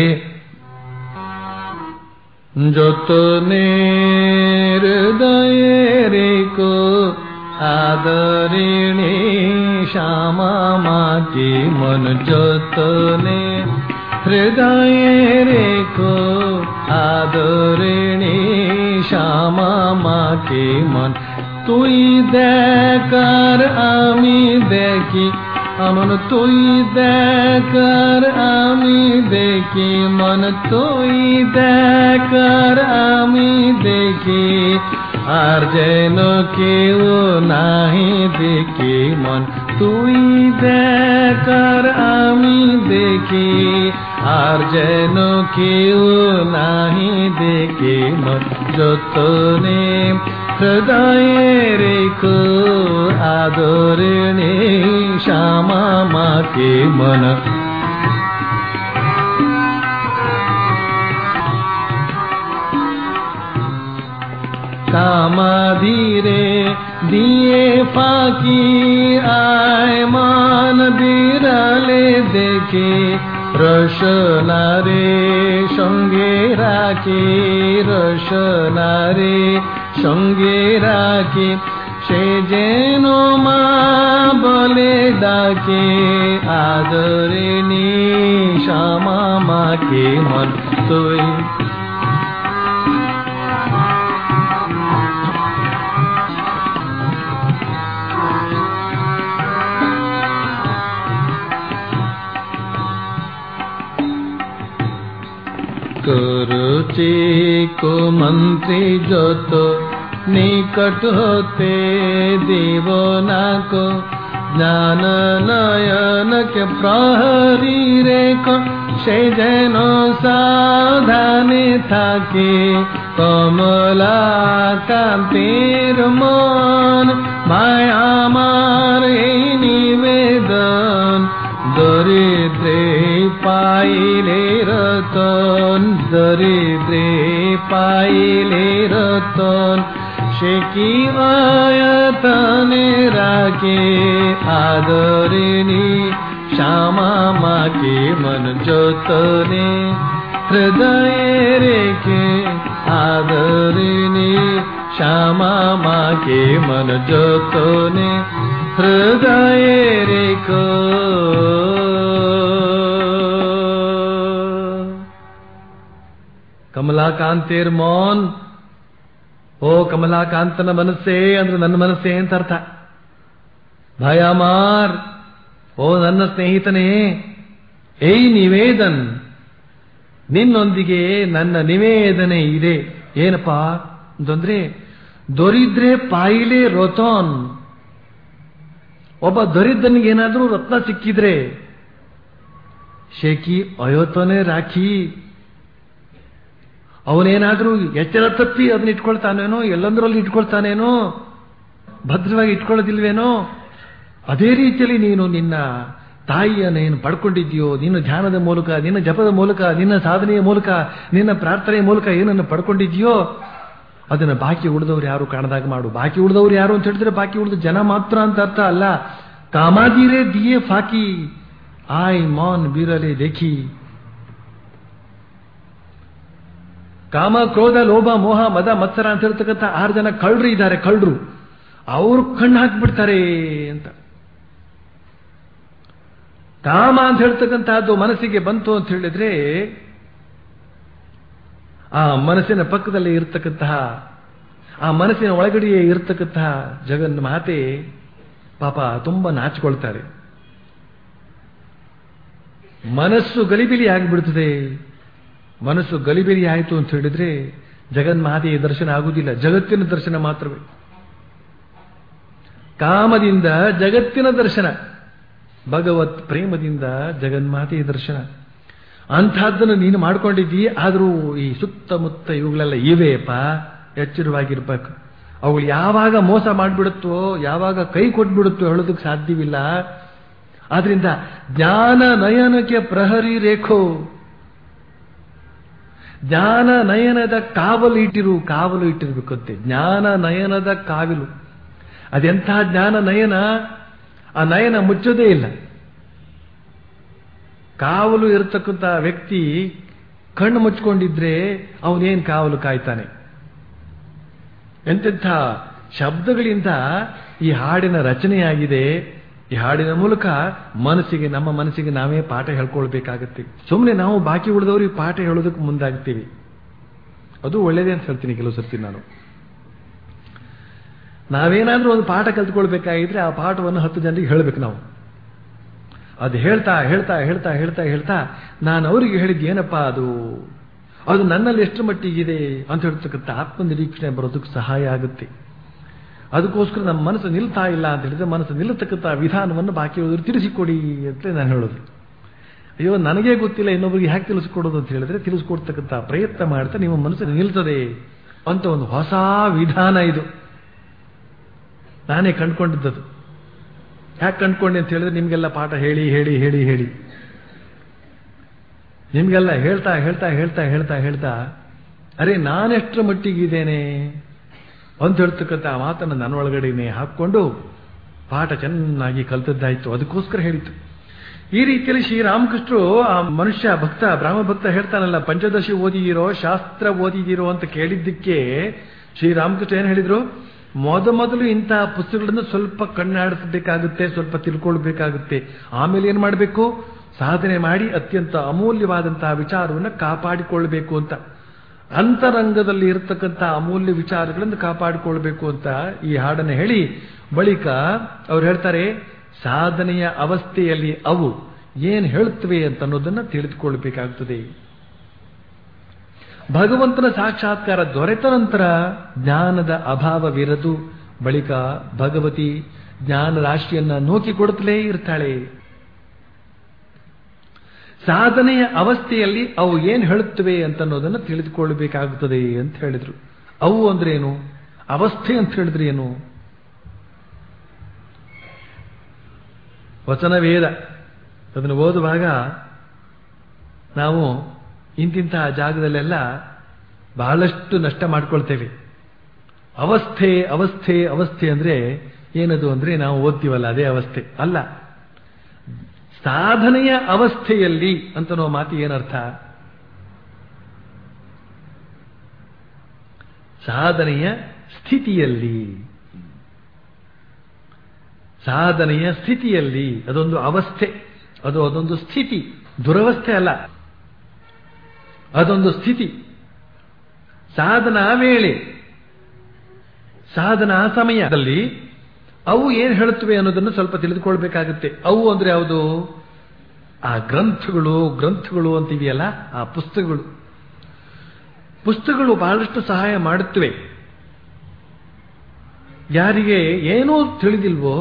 ಜೊತನೆ ಹೃದಯ ರೇಕೋ ಆದರಿಣಿ ಶ್ಯಾಮ ಮಾಕೆ ಮನ ಜೊತನೆ ಹೃದಯ ರೇಖೋ ಆದರಿಣಿ ಶ್ಯಾಮ ಮಾಕೆ মন তুই দেখার আমি দেখি আমন তুই দেখার আমি দেখি মন তুই দেখার আমি দেখি আর যেন কেউ নাহি দেখি মন তুই দেখার আমি দেখি আর যেন কেউ নাহি দেখে মন যতনে হৃদয়ে রেখো আদরণে শ্যামা মাকে মন কামাধীরে দিয়ে ফাঁকি আয় মান বিড়ালে দেখে রসনারে সঙ্গে রাখে রসনারে সঙ্গে রাখে সে যেন মা বলে ডাকে আদরে নি শ্যামা মাকে মন তুই কুমন্ত্রী যত নিকট হতে দেব নাক জ্ঞান নয়নকে প্রহরী রেখ সে যেন সাধানে থাকে কমলা কান্তের মন মায়া আমার এই নিবেদন দরিদ্রে পাইলে রতন দরিদ্রে পাইলে রতন সে কি আয়তনে রাখে আদরিণী শ্যামা মাকে মন যতনে হৃদয়ে রেখে আদরিণী শ্যামা মাকে মন যতনে হৃদয়ে রেখো ಕಮಲಾಕಾಂತೇರ್ ಮೋನ್ ಓ ಕಮಲಾಕಾಂತನ ಮನಸ್ಸೇ ಅಂದ್ರೆ ನನ್ನ ಮನಸ್ಸೇ ಅಂತ ಅರ್ಥ ಭಯಮಾರ್ ಓ ನನ್ನ ಸ್ನೇಹಿತನೇ ಏಯ್ ನಿವೇದನ್ ನಿನ್ನೊಂದಿಗೆ ನನ್ನ ನಿವೇದನೆ ಇದೆ ಏನಪ್ಪಾ ಅಂತಂದ್ರೆ ದೊರಿದ್ರೆ ಪಾಯಿಲೆ ರೋತೋನ್ ಒಬ್ಬ ದರಿದ್ರನಿಗೆ ಏನಾದ್ರೂ ರತ್ನ ಸಿಕ್ಕಿದ್ರೆ ಶೇಕಿ ಅಯೋತನೆ ರಾಖಿ ಅವನೇನಾದ್ರೂ ಎಚ್ಚರ ತಪ್ಪಿ ಅದನ್ನ ಇಟ್ಕೊಳ್ತಾನೇನೋ ಎಲ್ಲಂದ್ರಲ್ಲಿ ಇಟ್ಕೊಳ್ತಾನೇನೋ ಭದ್ರವಾಗಿ ಇಟ್ಕೊಳ್ಳೋದಿಲ್ವೇನೋ ಅದೇ ರೀತಿಯಲ್ಲಿ ನೀನು ನಿನ್ನ ತಾಯಿಯನ್ನೇನು ಪಡ್ಕೊಂಡಿದ್ಯೋ ನಿನ್ನ ಧ್ಯಾನದ ಮೂಲಕ ನಿನ್ನ ಜಪದ ಮೂಲಕ ನಿನ್ನ ಸಾಧನೆಯ ಮೂಲಕ ನಿನ್ನ ಪ್ರಾರ್ಥನೆಯ ಮೂಲಕ ಏನನ್ನು ಪಡ್ಕೊಂಡಿದ್ಯೋ ಅದನ್ನು ಬಾಕಿ ಉಳಿದವ್ರು ಯಾರು ಕಾಣದಾಗ ಮಾಡು ಬಾಕಿ ಉಳಿದವ್ರು ಯಾರು ಅಂತ ಹೇಳಿದ್ರೆ ಬಾಕಿ ಉಳಿದ ಜನ ಮಾತ್ರ ಅಂತ ಅರ್ಥ ಅಲ್ಲ ಕಾಮಾದಿರೇ ದಿಯೇ ಫಾಕಿ ಆಯ್ ಮಾನ್ ಬೀರಲೆ ದೇಖಿ ಕಾಮ ಕ್ರೋಧ ಲೋಭ ಮೋಹ ಮದ ಮತ್ಸರ ಅಂತ ಹೇಳ್ತಕ್ಕಂಥ ಆರು ಜನ ಕಳ್ಳರು ಇದ್ದಾರೆ ಕಳ್ಳರು ಅವರು ಕಣ್ಣು ಹಾಕ್ಬಿಡ್ತಾರೆ ಅಂತ ಕಾಮ ಅಂತ ಹೇಳ್ತಕ್ಕಂಥದ್ದು ಮನಸ್ಸಿಗೆ ಬಂತು ಅಂತ ಹೇಳಿದ್ರೆ ಆ ಮನಸ್ಸಿನ ಪಕ್ಕದಲ್ಲಿ ಇರತಕ್ಕಂತಹ ಆ ಮನಸ್ಸಿನ ಒಳಗಡೆಯೇ ಇರತಕ್ಕಂತಹ ಜಗನ್ ಮಾತೆ ಪಾಪ ತುಂಬಾ ನಾಚಿಕೊಳ್ತಾರೆ ಮನಸ್ಸು ಗಲಿಬಿಲಿ ಆಗಿಬಿಡ್ತದೆ ಮನಸ್ಸು ಗಲಿಬಿಲಿ ಆಯಿತು ಅಂತ ಹೇಳಿದ್ರೆ ಜಗನ್ಮಾತೆಯ ದರ್ಶನ ಆಗುವುದಿಲ್ಲ ಜಗತ್ತಿನ ದರ್ಶನ ಮಾತ್ರವೇ ಕಾಮದಿಂದ ಜಗತ್ತಿನ ದರ್ಶನ ಭಗವತ್ ಪ್ರೇಮದಿಂದ ಜಗನ್ಮಾತೆಯ ದರ್ಶನ ಅಂಥದ್ದನ್ನು ನೀನು ಮಾಡ್ಕೊಂಡಿದ್ದೀ ಆದರೂ ಈ ಸುತ್ತಮುತ್ತ ಇವುಗಳೆಲ್ಲ ಇವೆಯಪ್ಪ ಎಚ್ಚರವಾಗಿರ್ಬೇಕು ಅವುಗಳು ಯಾವಾಗ ಮೋಸ ಮಾಡಿಬಿಡುತ್ತೋ ಯಾವಾಗ ಕೈ ಕೊಟ್ಬಿಡುತ್ತೋ ಹೇಳೋದಕ್ಕೆ ಸಾಧ್ಯವಿಲ್ಲ ಆದ್ರಿಂದ ಜ್ಞಾನ ನಯನಕ್ಕೆ ಪ್ರಹರಿ ರೇಖೋ ಜ್ಞಾನ ನಯನದ ಕಾವಲು ಇಟ್ಟಿರು ಕಾವಲು ಇಟ್ಟಿರ್ಬೇಕಂತೆ ಜ್ಞಾನ ನಯನದ ಕಾವಲು ಅದೆಂಥ ಜ್ಞಾನ ನಯನ ಆ ನಯನ ಮುಚ್ಚೋದೇ ಇಲ್ಲ ಕಾವಲು ಇರತಕ್ಕಂಥ ವ್ಯಕ್ತಿ ಕಣ್ಣು ಮುಚ್ಕೊಂಡಿದ್ರೆ ಅವನೇನ್ ಕಾವಲು ಕಾಯ್ತಾನೆ ಎಂತೆಂಥ ಶಬ್ದಗಳಿಂದ ಈ ಹಾಡಿನ ರಚನೆಯಾಗಿದೆ ಈ ಹಾಡಿನ ಮೂಲಕ ಮನಸ್ಸಿಗೆ ನಮ್ಮ ಮನಸ್ಸಿಗೆ ನಾವೇ ಪಾಠ ಹೇಳ್ಕೊಳ್ಬೇಕಾಗತ್ತೆ ಸುಮ್ಮನೆ ನಾವು ಬಾಕಿ ಉಳಿದವ್ರಿಗೆ ಪಾಠ ಹೇಳೋದಕ್ಕೆ ಮುಂದಾಗ್ತೀವಿ ಅದು ಒಳ್ಳೇದೇ ಅಂತ ಹೇಳ್ತೀನಿ ಕೆಲವು ಸರ್ತಿ ನಾನು ನಾವೇನಾದ್ರೂ ಒಂದು ಪಾಠ ಕಲ್ತ್ಕೊಳ್ಬೇಕಾಗಿದ್ರೆ ಆ ಪಾಠವನ್ನು ಹತ್ತು ಜನರಿಗೆ ಹೇಳಬೇಕು ನಾವು ಅದು ಹೇಳ್ತಾ ಹೇಳ್ತಾ ಹೇಳ್ತಾ ಹೇಳ್ತಾ ಹೇಳ್ತಾ ನಾನು ಅವರಿಗೆ ಹೇಳಿದ್ದು ಏನಪ್ಪ ಅದು ಅದು ನನ್ನಲ್ಲಿ ಎಷ್ಟು ಮಟ್ಟಿಗಿದೆ ಅಂತ ಹೇಳ್ತಕ್ಕಂಥ ಆತ್ಮನಿರೀಕ್ಷಣೆ ಬರೋದಕ್ಕೆ ಸಹಾಯ ಆಗುತ್ತೆ ಅದಕ್ಕೋಸ್ಕರ ನಮ್ಮ ಮನಸ್ಸು ನಿಲ್ತಾ ಇಲ್ಲ ಅಂತ ಹೇಳಿದ್ರೆ ಮನಸ್ಸು ನಿಲ್ಲತಕ್ಕಂಥ ವಿಧಾನವನ್ನು ಬಾಕಿ ಉಳಿದ್ರು ತಿಳಿಸಿಕೊಡಿ ಅಂತ ನಾನು ಹೇಳೋದು ಅಯ್ಯೋ ನನಗೇ ಗೊತ್ತಿಲ್ಲ ಇನ್ನೊಬ್ಬರಿಗೆ ಹ್ಯಾಕೆ ತಿಳಿಸ್ಕೊಡೋದು ಅಂತ ಹೇಳಿದ್ರೆ ತಿಳಿಸ್ಕೊಡ್ತಕ್ಕಂಥ ಪ್ರಯತ್ನ ಮಾಡ್ತಾ ನಿಮ್ಮ ಮನಸ್ಸು ನಿಲ್ತದೆ ಅಂತ ಒಂದು ಹೊಸ ವಿಧಾನ ಇದು ನಾನೇ ಕಂಡ್ಕೊಂಡಿದ್ದದು ಯಾಕೆ ಕಂಡ್ಕೊಂಡೆ ಅಂತ ಹೇಳಿದ್ರೆ ನಿಮಗೆಲ್ಲ ಪಾಠ ಹೇಳಿ ಹೇಳಿ ಹೇಳಿ ಹೇಳಿ ನಿಮಗೆಲ್ಲ ಹೇಳ್ತಾ ಹೇಳ್ತಾ ಹೇಳ್ತಾ ಹೇಳ್ತಾ ಹೇಳ್ತಾ ಅರೆ ನಾನೆಷ್ಟರ ಮಟ್ಟಿಗಿದ್ದೇನೆ ಅಂತ ಹೇಳ್ತಕ್ಕಂಥ ಆ ಮಾತನ್ನು ನನ್ನ ಒಳಗಡೆನೆ ಹಾಕ್ಕೊಂಡು ಪಾಠ ಚೆನ್ನಾಗಿ ಕಲ್ತದ್ದಾಯ್ತು ಅದಕ್ಕೋಸ್ಕರ ಹೇಳಿತು ಈ ರೀತಿಯಲ್ಲಿ ಶ್ರೀರಾಮಕೃಷ್ಣರು ಆ ಮನುಷ್ಯ ಭಕ್ತ ಬ್ರಾಹ್ಮ ಭಕ್ತ ಹೇಳ್ತಾನಲ್ಲ ಪಂಚದಶಿ ಓದಿದಿರೋ ಶಾಸ್ತ್ರ ಓದಿದಿರೋ ಅಂತ ಕೇಳಿದ್ದಕ್ಕೆ ಶ್ರೀರಾಮಕೃಷ್ಣ ಏನ್ ಹೇಳಿದ್ರು ಮೊದ ಮೊದಲು ಇಂತಹ ಪುಸ್ತಕಗಳನ್ನು ಸ್ವಲ್ಪ ಕಣ್ಣಾಡಿಸಬೇಕಾಗುತ್ತೆ ಸ್ವಲ್ಪ ತಿಳ್ಕೊಳ್ಬೇಕಾಗುತ್ತೆ ಆಮೇಲೆ ಏನ್ ಮಾಡಬೇಕು ಸಾಧನೆ ಮಾಡಿ ಅತ್ಯಂತ ಅಮೂಲ್ಯವಾದಂತಹ ವಿಚಾರವನ್ನು ಕಾಪಾಡಿಕೊಳ್ಬೇಕು ಅಂತ ಅಂತರಂಗದಲ್ಲಿ ಇರತಕ್ಕಂಥ ಅಮೂಲ್ಯ ವಿಚಾರಗಳನ್ನು ಕಾಪಾಡಿಕೊಳ್ಬೇಕು ಅಂತ ಈ ಹಾಡನ್ನು ಹೇಳಿ ಬಳಿಕ ಅವ್ರು ಹೇಳ್ತಾರೆ ಸಾಧನೆಯ ಅವಸ್ಥೆಯಲ್ಲಿ ಅವು ಏನ್ ಹೇಳ್ತವೆ ಅಂತ ಅನ್ನೋದನ್ನ ತಿಳಿದುಕೊಳ್ಬೇಕಾಗ್ತದೆ ಭಗವಂತನ ಸಾಕ್ಷಾತ್ಕಾರ ದೊರೆತ ನಂತರ ಜ್ಞಾನದ ಅಭಾವವಿರದು ಬಳಿಕ ಭಗವತಿ ಜ್ಞಾನ ರಾಶಿಯನ್ನ ನೂಕಿ ಕೊಡುತ್ತಲೇ ಇರ್ತಾಳೆ ಸಾಧನೆಯ ಅವಸ್ಥೆಯಲ್ಲಿ ಅವು ಏನು ಹೇಳುತ್ತವೆ ಅಂತ ಅನ್ನೋದನ್ನು ತಿಳಿದುಕೊಳ್ಳಬೇಕಾಗುತ್ತದೆ ಅಂತ ಹೇಳಿದ್ರು ಅವು ಅಂದ್ರೆ ಏನು ಅವಸ್ಥೆ ಅಂತ ಹೇಳಿದ್ರೆ ಏನು ವಚನ ವೇದ ಅದನ್ನು ಓದುವಾಗ ನಾವು ಇಂತಿಂತಹ ಜಾಗದಲ್ಲೆಲ್ಲ ಬಹಳಷ್ಟು ನಷ್ಟ ಮಾಡ್ಕೊಳ್ತೇವೆ ಅವಸ್ಥೆ ಅವಸ್ಥೆ ಅವಸ್ಥೆ ಅಂದ್ರೆ ಏನದು ಅಂದ್ರೆ ನಾವು ಓದ್ತೀವಲ್ಲ ಅದೇ ಅವಸ್ಥೆ ಅಲ್ಲ ಸಾಧನೆಯ ಅವಸ್ಥೆಯಲ್ಲಿ ಅಂತ ನಾವು ಮಾತು ಏನರ್ಥ ಸಾಧನೆಯ ಸ್ಥಿತಿಯಲ್ಲಿ ಸಾಧನೆಯ ಸ್ಥಿತಿಯಲ್ಲಿ ಅದೊಂದು ಅವಸ್ಥೆ ಅದು ಅದೊಂದು ಸ್ಥಿತಿ ದುರವಸ್ಥೆ ಅಲ್ಲ ಅದೊಂದು ಸ್ಥಿತಿ ಸಾಧನಾ ವೇಳೆ ಸಾಧನಾ ಸಮಯದಲ್ಲಿ ಅವು ಏನು ಹೇಳುತ್ತವೆ ಅನ್ನೋದನ್ನು ಸ್ವಲ್ಪ ತಿಳಿದುಕೊಳ್ಬೇಕಾಗುತ್ತೆ ಅವು ಅಂದ್ರೆ ಯಾವುದು ಆ ಗ್ರಂಥಗಳು ಗ್ರಂಥಗಳು ಅಂತಿವೆಯಲ್ಲ ಆ ಪುಸ್ತಕಗಳು ಪುಸ್ತಕಗಳು ಬಹಳಷ್ಟು ಸಹಾಯ ಮಾಡುತ್ತವೆ ಯಾರಿಗೆ ಏನೂ ತಿಳಿದಿಲ್ವೋ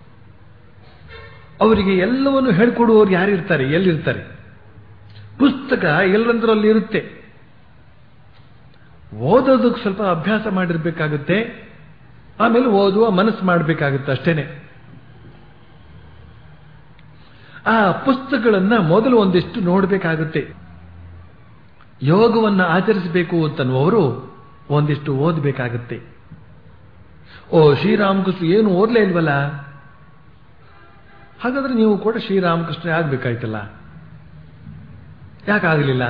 ಅವರಿಗೆ ಎಲ್ಲವನ್ನು ಹೇಳ್ಕೊಡುವವರು ಯಾರಿರ್ತಾರೆ ಎಲ್ಲಿರ್ತಾರೆ ಪುಸ್ತಕ ಎಲ್ಲಂದ್ರಲ್ಲಿ ಇರುತ್ತೆ ಓದೋದಕ್ಕೆ ಸ್ವಲ್ಪ ಅಭ್ಯಾಸ ಮಾಡಿರ್ಬೇಕಾಗುತ್ತೆ ಆಮೇಲೆ ಓದುವ ಮನಸ್ಸು ಮಾಡಬೇಕಾಗುತ್ತೆ ಅಷ್ಟೇನೆ ಆ ಪುಸ್ತಕಗಳನ್ನ ಮೊದಲು ಒಂದಿಷ್ಟು ನೋಡಬೇಕಾಗುತ್ತೆ ಯೋಗವನ್ನ ಆಚರಿಸಬೇಕು ಅಂತನ್ನುವರು ಒಂದಿಷ್ಟು ಓದಬೇಕಾಗುತ್ತೆ ಓ ಶ್ರೀರಾಮಕೃಷ್ಣ ಏನು ಓದ್ಲೇ ಇಲ್ವಲ್ಲ ಹಾಗಾದ್ರೆ ನೀವು ಕೂಡ ಶ್ರೀರಾಮಕೃಷ್ಣ ಆಗ್ಬೇಕಾಯ್ತಲ್ಲ ಯಾಕಾಗಲಿಲ್ಲ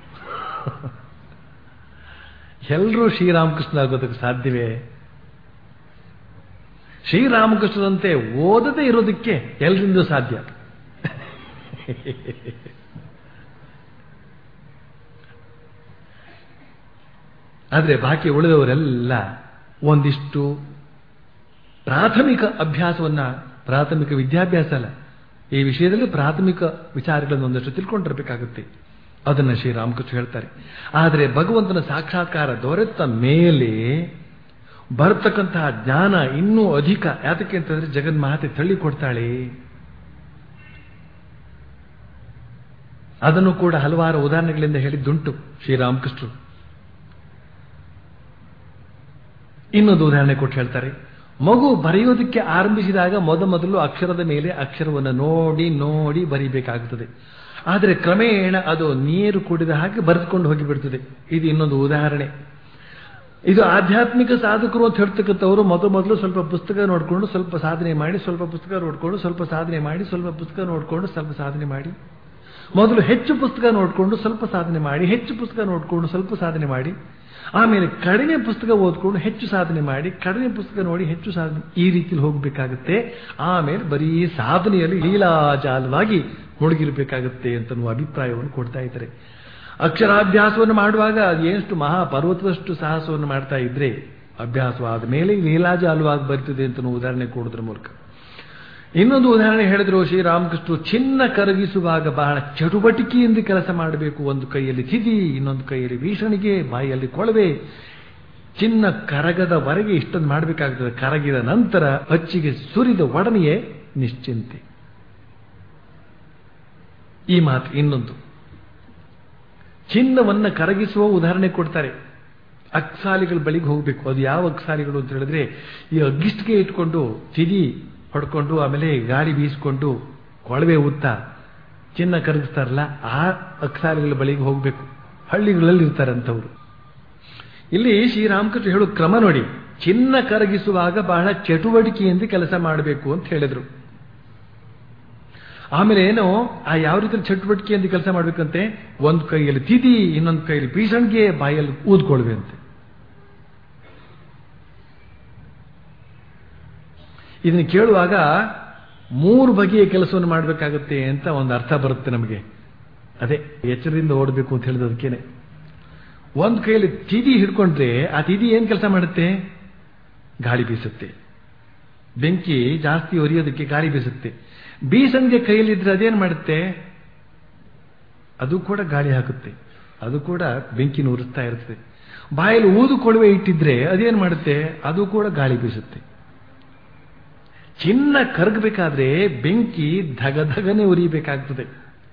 ಎಲ್ಲರೂ ಶ್ರೀರಾಮಕೃಷ್ಣ ಆಗೋದಕ್ಕೆ ಸಾಧ್ಯವೇ ಶ್ರೀರಾಮಕೃಷ್ಣರಂತೆ ಓದದೇ ಇರೋದಕ್ಕೆ ಎಲ್ಲರಿಂದೂ ಸಾಧ್ಯ ಆದರೆ ಬಾಕಿ ಉಳಿದವರೆಲ್ಲ ಒಂದಿಷ್ಟು ಪ್ರಾಥಮಿಕ ಅಭ್ಯಾಸವನ್ನ ಪ್ರಾಥಮಿಕ ವಿದ್ಯಾಭ್ಯಾಸ ಅಲ್ಲ ಈ ವಿಷಯದಲ್ಲಿ ಪ್ರಾಥಮಿಕ ವಿಚಾರಗಳನ್ನು ಒಂದಷ್ಟು ತಿಳ್ಕೊಂಡಿರಬೇಕಾಗುತ್ತೆ ಅದನ್ನು ಶ್ರೀರಾಮಕೃಷ್ಣ ಹೇಳ್ತಾರೆ ಆದರೆ ಭಗವಂತನ ಸಾಕ್ಷಾತ್ಕಾರ ದೊರೆತ ಮೇಲೆ ಬರತಕ್ಕಂತಹ ಜ್ಞಾನ ಇನ್ನೂ ಅಧಿಕ ಯಾತಕ್ಕೆ ಅಂತಂದ್ರೆ ಜಗನ್ಮಾತೆ ತಳ್ಳಿ ಕೊಡ್ತಾಳೆ ಅದನ್ನು ಕೂಡ ಹಲವಾರು ಉದಾಹರಣೆಗಳಿಂದ ಹೇಳಿದ್ದುಂಟು ಶ್ರೀರಾಮಕೃಷ್ಣರು ಇನ್ನೊಂದು ಉದಾಹರಣೆ ಕೊಟ್ಟು ಹೇಳ್ತಾರೆ ಮಗು ಬರೆಯೋದಕ್ಕೆ ಆರಂಭಿಸಿದಾಗ ಮೊದ ಮೊದಲು ಅಕ್ಷರದ ಮೇಲೆ ಅಕ್ಷರವನ್ನು ನೋಡಿ ನೋಡಿ ಬರೀಬೇಕಾಗುತ್ತದೆ ಆದರೆ ಕ್ರಮೇಣ ಅದು ನೀರು ಕುಡಿದ ಹಾಗೆ ಬರೆದುಕೊಂಡು ಹೋಗಿಬಿಡ್ತದೆ ಇದು ಇನ್ನೊಂದು ಉದಾಹರಣೆ ಇದು ಆಧ್ಯಾತ್ಮಿಕ ಸಾಧಕರು ಅಂತ ಹೇಳ್ತಕ್ಕಂಥವರು ಮೊದಲು ಮೊದಲು ಸ್ವಲ್ಪ ಪುಸ್ತಕ ನೋಡಿಕೊಂಡು ಸ್ವಲ್ಪ ಸಾಧನೆ ಮಾಡಿ ಸ್ವಲ್ಪ ಪುಸ್ತಕ ನೋಡಿಕೊಂಡು ಸ್ವಲ್ಪ ಸಾಧನೆ ಮಾಡಿ ಸ್ವಲ್ಪ ಪುಸ್ತಕ ನೋಡಿಕೊಂಡು ಸ್ವಲ್ಪ ಸಾಧನೆ ಮಾಡಿ ಮೊದಲು ಹೆಚ್ಚು ಪುಸ್ತಕ ನೋಡಿಕೊಂಡು ಸ್ವಲ್ಪ ಸಾಧನೆ ಮಾಡಿ ಹೆಚ್ಚು ಪುಸ್ತಕ ನೋಡಿಕೊಂಡು ಸ್ವಲ್ಪ ಸಾಧನೆ ಮಾಡಿ ಆಮೇಲೆ ಕಡಿಮೆ ಪುಸ್ತಕ ಓದ್ಕೊಂಡು ಹೆಚ್ಚು ಸಾಧನೆ ಮಾಡಿ ಕಡಿಮೆ ಪುಸ್ತಕ ನೋಡಿ ಹೆಚ್ಚು ಸಾಧನೆ ಈ ರೀತಿಯಲ್ಲಿ ಹೋಗಬೇಕಾಗುತ್ತೆ ಆಮೇಲೆ ಬರೀ ಸಾಧನೆಯಲ್ಲಿ ಲೀಲಾಜಾಲವಾಗಿ ಮುಳುಗಿರಬೇಕಾಗುತ್ತೆ ಅಂತ ಅಭಿಪ್ರಾಯವನ್ನು ಕೊಡ್ತಾ ಇದ್ದಾರೆ ಅಕ್ಷರಾಭ್ಯಾಸವನ್ನು ಮಾಡುವಾಗ ಎಷ್ಟು ಮಹಾ ಪರ್ವತದಷ್ಟು ಸಾಹಸವನ್ನು ಮಾಡ್ತಾ ಇದ್ರೆ ಅಭ್ಯಾಸವಾದ ಮೇಲೆ ಲೀಲಾಜಾಲವಾಗಿ ಬರ್ತದೆ ಅಂತ ಉದಾಹರಣೆ ಕೊಡೋದ್ರ ಮೂಲಕ ಇನ್ನೊಂದು ಉದಾಹರಣೆ ಹೇಳಿದ್ರು ಶ್ರೀರಾಮಕೃಷ್ಣರು ಚಿನ್ನ ಕರಗಿಸುವಾಗ ಬಹಳ ಚಟುವಟಿಕೆಯಿಂದ ಕೆಲಸ ಮಾಡಬೇಕು ಒಂದು ಕೈಯಲ್ಲಿ ತಿದಿ ಇನ್ನೊಂದು ಕೈಯಲ್ಲಿ ಭೀಷಣಿಗೆ ಬಾಯಿಯಲ್ಲಿ ಕೊಳವೆ ಚಿನ್ನ ಕರಗದವರೆಗೆ ಇಷ್ಟೊಂದು ಮಾಡಬೇಕಾಗ್ತದೆ ಕರಗಿದ ನಂತರ ಅಚ್ಚಿಗೆ ಸುರಿದ ಒಡನೆಯೇ ನಿಶ್ಚಿಂತೆ ಈ ಮಾತು ಇನ್ನೊಂದು ಚಿನ್ನವನ್ನ ಕರಗಿಸುವ ಉದಾಹರಣೆ ಕೊಡ್ತಾರೆ ಅಕ್ಸಾಲಿಗಳ ಬಳಿಗೆ ಹೋಗಬೇಕು ಅದು ಯಾವ ಅಕ್ಸಾಲಿಗಳು ಅಂತ ಹೇಳಿದ್ರೆ ಈ ಅಗ್ಗಿಸ್ಟಿಗೆ ಇಟ್ಕೊಂಡು ತಿದಿ ಹೊಡ್ಕೊಂಡು ಆಮೇಲೆ ಗಾಳಿ ಬೀಸಿಕೊಂಡು ಕೊಳವೆ ಉತ್ತ ಚಿನ್ನ ಕರಗಿಸ್ತಾರಲ್ಲ ಆ ಅಕ್ಸಾಲಿಗಳ ಬಳಿಗೆ ಹೋಗಬೇಕು ಹಳ್ಳಿಗಳಲ್ಲಿ ಇರ್ತಾರಂಥವ್ರು ಇಲ್ಲಿ ಶ್ರೀರಾಮಕೃಷ್ಣ ಹೇಳು ಕ್ರಮ ನೋಡಿ ಚಿನ್ನ ಕರಗಿಸುವಾಗ ಬಹಳ ಚಟುವಟಿಕೆಯಿಂದ ಕೆಲಸ ಮಾಡಬೇಕು ಅಂತ ಹೇಳಿದ್ರು ಆಮೇಲೆ ಏನು ಆ ಯಾವ ರೀತಿ ಚಟುವಟಿಕೆಯಿಂದ ಕೆಲಸ ಮಾಡ್ಬೇಕಂತೆ ಒಂದು ಕೈಯಲ್ಲಿ ತಿದಿ ಇನ್ನೊಂದು ಕೈಯಲ್ಲಿ ಬೀಸಣಿಗೆ ಬಾಯಲ್ಲಿ ಊದ್ಕೊಳ್ವೆ ಅಂತೆ ಇದನ್ನು ಕೇಳುವಾಗ ಮೂರು ಬಗೆಯ ಕೆಲಸವನ್ನು ಮಾಡಬೇಕಾಗುತ್ತೆ ಅಂತ ಒಂದು ಅರ್ಥ ಬರುತ್ತೆ ನಮಗೆ ಅದೇ ಎಚ್ಚರದಿಂದ ಓಡಬೇಕು ಅಂತ ಹೇಳಿದದಕ್ಕೇನೆ ಒಂದು ಕೈಯಲ್ಲಿ ತಿದಿ ಹಿಡ್ಕೊಂಡ್ರೆ ಆ ತಿದಿ ಏನ್ ಕೆಲಸ ಮಾಡುತ್ತೆ ಗಾಳಿ ಬೀಸುತ್ತೆ ಬೆಂಕಿ ಜಾಸ್ತಿ ಒರಿಯೋದಕ್ಕೆ ಗಾಳಿ ಬೀಸುತ್ತೆ ಬೀಸಂಗೆ ಕೈಯಲ್ಲಿದ್ರೆ ಅದೇನ್ ಮಾಡುತ್ತೆ ಅದು ಕೂಡ ಗಾಳಿ ಹಾಕುತ್ತೆ ಅದು ಕೂಡ ಬೆಂಕಿನ ಉರಿಸ್ತಾ ಇರ್ತದೆ ಬಾಯಲ್ಲಿ ಊದು ಕೊಳುವೆ ಇಟ್ಟಿದ್ರೆ ಅದೇನು ಮಾಡುತ್ತೆ ಅದು ಕೂಡ ಗಾಳಿ ಬೀಸುತ್ತೆ ಚಿನ್ನ ಕರಗಬೇಕಾದ್ರೆ ಬೆಂಕಿ ಧಗ ಧಗನೆ ಉರಿಬೇಕಾಗ್ತದೆ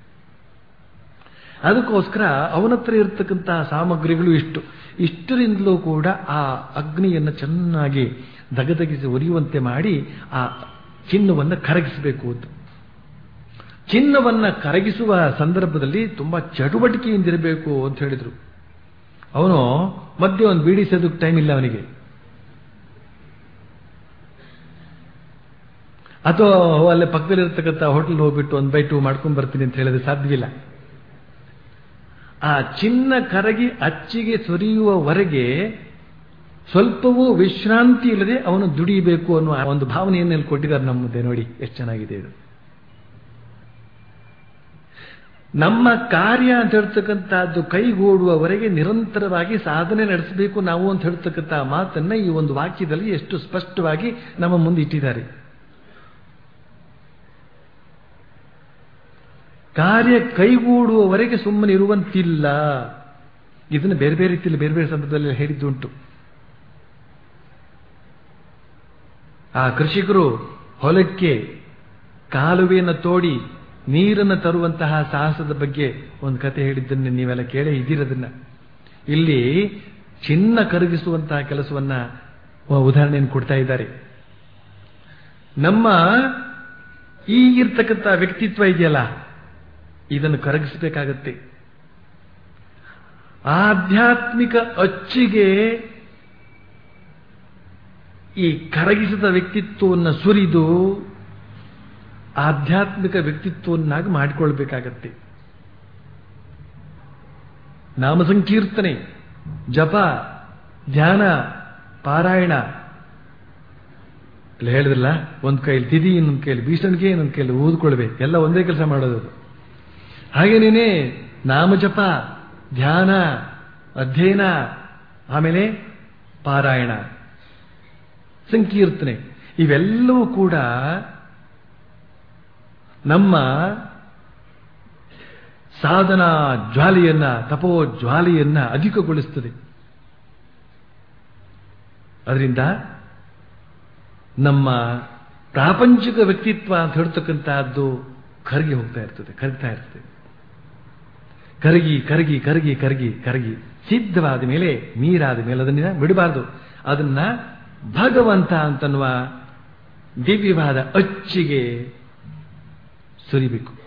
ಅದಕ್ಕೋಸ್ಕರ ಅವನ ಹತ್ರ ಇರತಕ್ಕಂತಹ ಸಾಮಗ್ರಿಗಳು ಇಷ್ಟು ಇಷ್ಟರಿಂದಲೂ ಕೂಡ ಆ ಅಗ್ನಿಯನ್ನು ಚೆನ್ನಾಗಿ ದಗದಗಿಸಿ ಉರಿಯುವಂತೆ ಮಾಡಿ ಆ ಚಿನ್ನವನ್ನು ಕರಗಿಸಬೇಕು ಅಂತ ಚಿನ್ನವನ್ನ ಕರಗಿಸುವ ಸಂದರ್ಭದಲ್ಲಿ ತುಂಬಾ ಚಟುವಟಿಕೆಯಿಂದಿರಬೇಕು ಅಂತ ಹೇಳಿದ್ರು ಅವನು ಮಧ್ಯೆ ಒಂದು ಬೀಡಿ ಸೇದಕ್ಕೆ ಟೈಮ್ ಇಲ್ಲ ಅವನಿಗೆ ಅಥವಾ ಅಲ್ಲೇ ಪಕ್ಕದಲ್ಲಿರ್ತಕ್ಕಂಥ ಹೋಟೆಲ್ ಹೋಗ್ಬಿಟ್ಟು ಒಂದು ಬೈ ಟೂ ಮಾಡ್ಕೊಂಡ್ ಬರ್ತೀನಿ ಅಂತ ಹೇಳಿದ್ರೆ ಸಾಧ್ಯವಿಲ್ಲ ಆ ಚಿನ್ನ ಕರಗಿ ಅಚ್ಚಿಗೆ ಸುರಿಯುವವರೆಗೆ ಸ್ವಲ್ಪವೂ ವಿಶ್ರಾಂತಿ ಇಲ್ಲದೆ ಅವನು ದುಡಿಯಬೇಕು ಅನ್ನುವ ಒಂದು ಭಾವನೆಯನ್ನು ಕೊಟ್ಟಿದ್ದಾರೆ ನಮ್ಮ ಮುಂದೆ ನೋಡಿ ಎಷ್ಟು ಚೆನ್ನಾಗಿದೆ ಇದು ನಮ್ಮ ಕಾರ್ಯ ಅಂತ ಹೇಳ್ತಕ್ಕಂಥದ್ದು ಕೈಗೂಡುವವರೆಗೆ ನಿರಂತರವಾಗಿ ಸಾಧನೆ ನಡೆಸಬೇಕು ನಾವು ಅಂತ ಹೇಳ್ತಕ್ಕಂಥ ಮಾತನ್ನ ಈ ಒಂದು ವಾಕ್ಯದಲ್ಲಿ ಎಷ್ಟು ಸ್ಪಷ್ಟವಾಗಿ ನಮ್ಮ ಮುಂದೆ ಇಟ್ಟಿದ್ದಾರೆ ಕಾರ್ಯ ಕೈಗೂಡುವವರೆಗೆ ಸುಮ್ಮನೆ ಇರುವಂತಿಲ್ಲ ಇದನ್ನು ಬೇರೆ ಬೇರೆ ರೀತಿಯಲ್ಲಿ ಬೇರೆ ಬೇರೆ ಸಂದರ್ಭದಲ್ಲಿ ಹೇಳಿದ್ದುಂಟು ಆ ಕೃಷಿಕರು ಹೊಲಕ್ಕೆ ಕಾಲುವೆಯನ್ನು ತೋಡಿ ನೀರನ್ನು ತರುವಂತಹ ಸಾಹಸದ ಬಗ್ಗೆ ಒಂದು ಕತೆ ಹೇಳಿದ್ದನ್ನು ನೀವೆಲ್ಲ ಕೇಳೇ ಇದ್ದೀರದನ್ನ ಇಲ್ಲಿ ಚಿನ್ನ ಕರಗಿಸುವಂತಹ ಕೆಲಸವನ್ನ ಉದಾಹರಣೆಯನ್ನು ಕೊಡ್ತಾ ಇದ್ದಾರೆ ನಮ್ಮ ಈಗಿರ್ತಕ್ಕಂಥ ವ್ಯಕ್ತಿತ್ವ ಇದೆಯಲ್ಲ ಇದನ್ನು ಕರಗಿಸಬೇಕಾಗತ್ತೆ ಆಧ್ಯಾತ್ಮಿಕ ಅಚ್ಚಿಗೆ ಈ ಕರಗಿಸಿದ ವ್ಯಕ್ತಿತ್ವವನ್ನು ಸುರಿದು ಆಧ್ಯಾತ್ಮಿಕ ವ್ಯಕ್ತಿತ್ವವನ್ನಾಗಿ ಮಾಡಿಕೊಳ್ಬೇಕಾಗತ್ತೆ ನಾಮ ಸಂಕೀರ್ತನೆ ಜಪ ಧ್ಯಾನ ಪಾರಾಯಣ ಇಲ್ಲಿ ಹೇಳಿದ್ರಲ್ಲ ಒಂದ್ ಕೈಲಿ ತಿದಿ ಇನ್ನೊಂದು ಕೈಲಿ ಬೀಸಣಿಗೆ ಇನ್ನೊಂದು ಕೈಲಿ ಊದ್ಕೊಳ್ಬೇಕು ಎಲ್ಲ ಒಂದೇ ಕೆಲಸ ಮಾಡೋದು ಹಾಗೇನೇನೆ ನಾಮಜಪ ಧ್ಯಾನ ಅಧ್ಯಯನ ಆಮೇಲೆ ಪಾರಾಯಣ ಸಂಕೀರ್ತನೆ ಇವೆಲ್ಲವೂ ಕೂಡ ನಮ್ಮ ಸಾಧನಾ ಜ್ವಾಲೆಯನ್ನ ತಪೋ ಜ್ವಾಲೆಯನ್ನ ಅಧಿಕಗೊಳಿಸ್ತದೆ ಅದರಿಂದ ನಮ್ಮ ಪ್ರಾಪಂಚಿಕ ವ್ಯಕ್ತಿತ್ವ ಅಂತ ಹೇಳ್ತಕ್ಕಂತಹದ್ದು ಕರಗಿ ಹೋಗ್ತಾ ಇರ್ತದೆ ಕರಗ್ತಾ ಇರ್ತದೆ ಕರಗಿ ಕರಗಿ ಕರಗಿ ಕರಗಿ ಕರಗಿ ಸಿದ್ಧವಾದ ಮೇಲೆ ನೀರಾದ ಮೇಲೆ ಅದನ್ನ ಬಿಡಬಾರ್ದು ಅದನ್ನ ಭಗವಂತ ಅಂತನ್ನುವ ದಿವ್ಯವಾದ ಅಚ್ಚಿಗೆ ಸುರಿಬೇಕು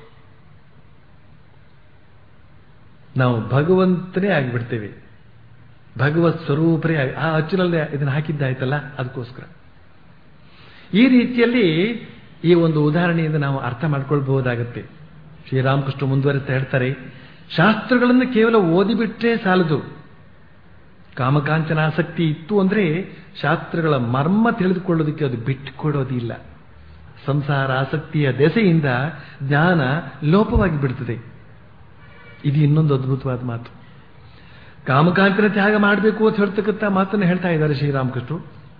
ನಾವು ಭಗವಂತನೇ ಆಗಿಬಿಡ್ತೇವೆ ಭಗವತ್ ಸ್ವರೂಪರೇ ಆಗಿ ಆ ಅಚ್ಚಿನಲ್ಲಿ ಇದನ್ನು ಹಾಕಿದ್ದಾಯ್ತಲ್ಲ ಅದಕ್ಕೋಸ್ಕರ ಈ ರೀತಿಯಲ್ಲಿ ಈ ಒಂದು ಉದಾಹರಣೆಯಿಂದ ನಾವು ಅರ್ಥ ಮಾಡ್ಕೊಳ್ಬಹುದಾಗತ್ತೆ ಶ್ರೀರಾಮಕೃಷ್ಣ ಮುಂದುವರಿಸ್ತಾ ಹೇಳ್ತಾರೆ ಶಾಸ್ತ್ರಗಳನ್ನು ಕೇವಲ ಓದಿಬಿಟ್ರೆ ಸಾಲದು ಕಾಮಕಾಂಚನ ಆಸಕ್ತಿ ಇತ್ತು ಅಂದ್ರೆ ಶಾಸ್ತ್ರಗಳ ಮರ್ಮ ತಿಳಿದುಕೊಳ್ಳೋದಕ್ಕೆ ಅದು ಬಿಟ್ಟುಕೊಡೋದಿಲ್ಲ ಸಂಸಾರ ಆಸಕ್ತಿಯ ದೆಸೆಯಿಂದ ಜ್ಞಾನ ಲೋಪವಾಗಿ ಬಿಡ್ತದೆ ಇದು ಇನ್ನೊಂದು ಅದ್ಭುತವಾದ ಮಾತು ಕಾಮಕಾಂಚನ ತ್ಯಾಗ ಮಾಡಬೇಕು ಅಂತ ಹೇಳ್ತಕ್ಕಂಥ ಮಾತನ್ನು ಹೇಳ್ತಾ ಇದ್ದಾರೆ ಶ್ರೀರಾಮಕೃಷ್ಣರು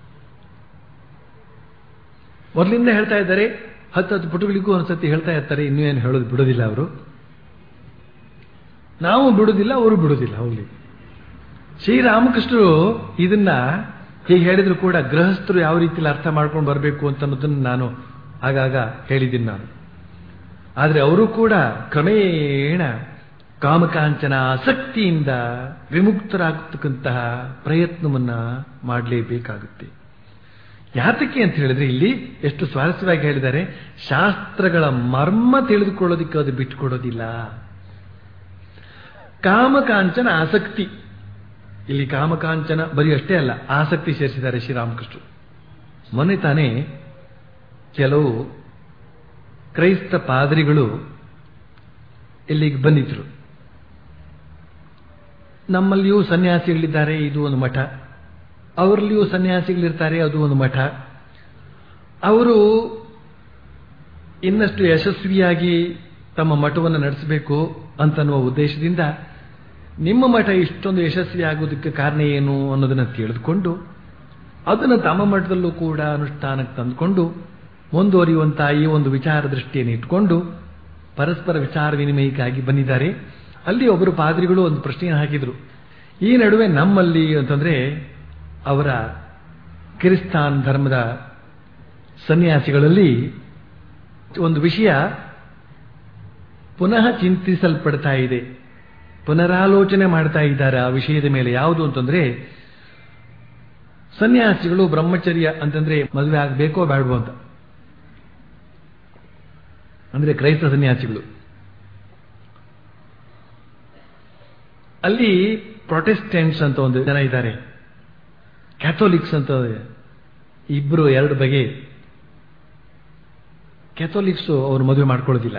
ಮೊದಲಿಂದ ಹೇಳ್ತಾ ಇದ್ದಾರೆ ಹತ್ತು ಹತ್ತು ಪುಟಗಳಿಗೂ ಒಂದ್ಸತಿ ಹೇಳ್ತಾ ಇರ್ತಾರೆ ಇನ್ನೂ ಏನು ಹೇಳೋದು ಬಿಡೋದಿಲ್ಲ ಅವರು ನಾವು ಬಿಡುವುದಿಲ್ಲ ಅವರು ಬಿಡುವುದಿಲ್ಲ ಹೋಗ್ಲಿ ಶ್ರೀರಾಮಕೃಷ್ಣರು ಇದನ್ನ ಹೀಗೆ ಹೇಳಿದ್ರು ಕೂಡ ಗೃಹಸ್ಥರು ಯಾವ ರೀತಿಯಲ್ಲಿ ಅರ್ಥ ಮಾಡ್ಕೊಂಡು ಬರಬೇಕು ಅಂತ ಅನ್ನೋದನ್ನು ನಾನು ಆಗಾಗ ಹೇಳಿದ್ದೀನಿ ನಾನು ಆದರೆ ಅವರು ಕೂಡ ಕ್ರಮೇಣ ಕಾಮಕಾಂಚನ ಆಸಕ್ತಿಯಿಂದ ವಿಮುಕ್ತರಾಗತಕ್ಕಂತಹ ಪ್ರಯತ್ನವನ್ನ ಮಾಡಲೇಬೇಕಾಗುತ್ತೆ ಯಾತಕ್ಕೆ ಅಂತ ಹೇಳಿದ್ರೆ ಇಲ್ಲಿ ಎಷ್ಟು ಸ್ವಾರಸ್ಯವಾಗಿ ಹೇಳಿದ್ದಾರೆ ಶಾಸ್ತ್ರಗಳ ಮರ್ಮ ತಿಳಿದುಕೊಳ್ಳೋದಕ್ಕೆ ಅದು ಬಿಟ್ಟುಕೊಡೋದಿಲ್ಲ ಕಾಮಕಾಂಚನ ಆಸಕ್ತಿ ಇಲ್ಲಿ ಕಾಮಕಾಂಚನ ಬರೀ ಅಷ್ಟೇ ಅಲ್ಲ ಆಸಕ್ತಿ ಸೇರಿಸಿದ್ದಾರೆ ಶ್ರೀರಾಮಕೃಷ್ಣ ಮೊನ್ನೆ ತಾನೇ ಕೆಲವು ಕ್ರೈಸ್ತ ಪಾದರಿಗಳು ಇಲ್ಲಿಗೆ ಬಂದಿದ್ರು ನಮ್ಮಲ್ಲಿಯೂ ಸನ್ಯಾಸಿಗಳಿದ್ದಾರೆ ಇದು ಒಂದು ಮಠ ಅವರಲ್ಲಿಯೂ ಸನ್ಯಾಸಿಗಳಿರ್ತಾರೆ ಅದು ಒಂದು ಮಠ ಅವರು ಇನ್ನಷ್ಟು ಯಶಸ್ವಿಯಾಗಿ ತಮ್ಮ ಮಠವನ್ನು ನಡೆಸಬೇಕು ಅಂತನ್ನುವ ಉದ್ದೇಶದಿಂದ ನಿಮ್ಮ ಮಠ ಇಷ್ಟೊಂದು ಯಶಸ್ವಿ ಆಗೋದಕ್ಕೆ ಕಾರಣ ಏನು ಅನ್ನೋದನ್ನು ತಿಳಿದುಕೊಂಡು ಅದನ್ನು ತಮ್ಮ ಮಠದಲ್ಲೂ ಕೂಡ ಅನುಷ್ಠಾನಕ್ಕೆ ತಂದುಕೊಂಡು ಮುಂದುವರಿಯುವಂತಹ ಈ ಒಂದು ವಿಚಾರ ದೃಷ್ಟಿಯನ್ನು ಇಟ್ಕೊಂಡು ಪರಸ್ಪರ ವಿಚಾರ ವಿನಿಮಯಕ್ಕಾಗಿ ಬಂದಿದ್ದಾರೆ ಅಲ್ಲಿ ಒಬ್ಬರು ಪಾದ್ರಿಗಳು ಒಂದು ಪ್ರಶ್ನೆಯನ್ನು ಹಾಕಿದ್ರು ಈ ನಡುವೆ ನಮ್ಮಲ್ಲಿ ಅಂತಂದ್ರೆ ಅವರ ಕಿರಿಸ್ತಾನ್ ಧರ್ಮದ ಸನ್ಯಾಸಿಗಳಲ್ಲಿ ಒಂದು ವಿಷಯ ಪುನಃ ಚಿಂತಿಸಲ್ಪಡ್ತಾ ಇದೆ ಪುನರಾಲೋಚನೆ ಮಾಡ್ತಾ ಇದ್ದಾರೆ ಆ ವಿಷಯದ ಮೇಲೆ ಯಾವುದು ಅಂತಂದ್ರೆ ಸನ್ಯಾಸಿಗಳು ಬ್ರಹ್ಮಚರ್ಯ ಅಂತಂದ್ರೆ ಮದುವೆ ಆಗಬೇಕೋ ಬೇಡವೋ ಅಂತ ಅಂದ್ರೆ ಕ್ರೈಸ್ತ ಸನ್ಯಾಸಿಗಳು ಅಲ್ಲಿ ಪ್ರೊಟೆಸ್ಟೆಂಟ್ಸ್ ಅಂತ ಒಂದು ಜನ ಇದ್ದಾರೆ ಕ್ಯಾಥೋಲಿಕ್ಸ್ ಅಂತ ಇಬ್ರು ಎರಡು ಬಗೆ ಕ್ಯಾಥೋಲಿಕ್ಸು ಅವರು ಮದುವೆ ಮಾಡ್ಕೊಳ್ಳೋದಿಲ್ಲ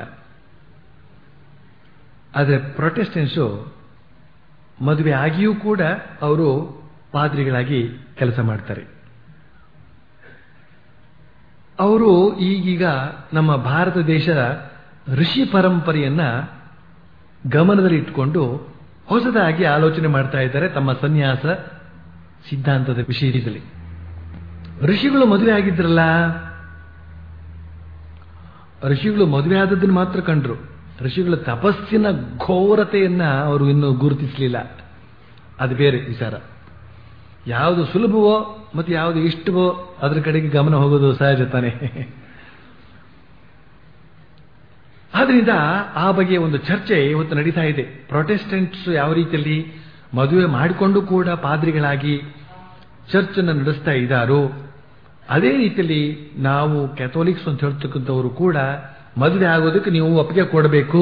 ಆದರೆ ಪ್ರೊಟೆಸ್ಟೆಂಟ್ಸು ಮದುವೆ ಆಗಿಯೂ ಕೂಡ ಅವರು ಪಾದ್ರಿಗಳಾಗಿ ಕೆಲಸ ಮಾಡ್ತಾರೆ ಅವರು ಈಗೀಗ ನಮ್ಮ ಭಾರತ ದೇಶದ ಋಷಿ ಪರಂಪರೆಯನ್ನ ಗಮನದಲ್ಲಿ ಇಟ್ಕೊಂಡು ಹೊಸದಾಗಿ ಆಲೋಚನೆ ಮಾಡ್ತಾ ಇದ್ದಾರೆ ತಮ್ಮ ಸನ್ಯಾಸ ಸಿದ್ಧಾಂತದ ವಿಷಯದಲ್ಲಿ ಋಷಿಗಳು ಮದುವೆ ಆಗಿದ್ರಲ್ಲ ಋಷಿಗಳು ಮದುವೆ ಆದದ್ದನ್ನು ಮಾತ್ರ ಕಂಡ್ರು ಋಷಿಗಳ ತಪಸ್ಸಿನ ಘೋರತೆಯನ್ನ ಅವರು ಇನ್ನೂ ಗುರುತಿಸಲಿಲ್ಲ ಅದು ಬೇರೆ ವಿಚಾರ ಯಾವುದು ಸುಲಭವೋ ಮತ್ತು ಯಾವುದು ಇಷ್ಟವೋ ಅದರ ಕಡೆಗೆ ಗಮನ ಹೋಗೋದು ಸಹಜ ತಾನೆ ಆದ್ರಿಂದ ಆ ಬಗ್ಗೆ ಒಂದು ಚರ್ಚೆ ಇವತ್ತು ನಡೀತಾ ಇದೆ ಪ್ರೊಟೆಸ್ಟೆಂಟ್ಸ್ ಯಾವ ರೀತಿಯಲ್ಲಿ ಮದುವೆ ಮಾಡಿಕೊಂಡು ಕೂಡ ಪಾದ್ರಿಗಳಾಗಿ ಚರ್ಚ್ ಅನ್ನು ನಡೆಸ್ತಾ ಇದ್ದಾರೋ ಅದೇ ರೀತಿಯಲ್ಲಿ ನಾವು ಕ್ಯಾಥೋಲಿಕ್ಸ್ ಅಂತ ಹೇಳ್ತಕ್ಕಂಥವರು ಕೂಡ ಮದುವೆ ಆಗೋದಕ್ಕೆ ನೀವು ಒಪ್ಪಿಗೆ ಕೊಡಬೇಕು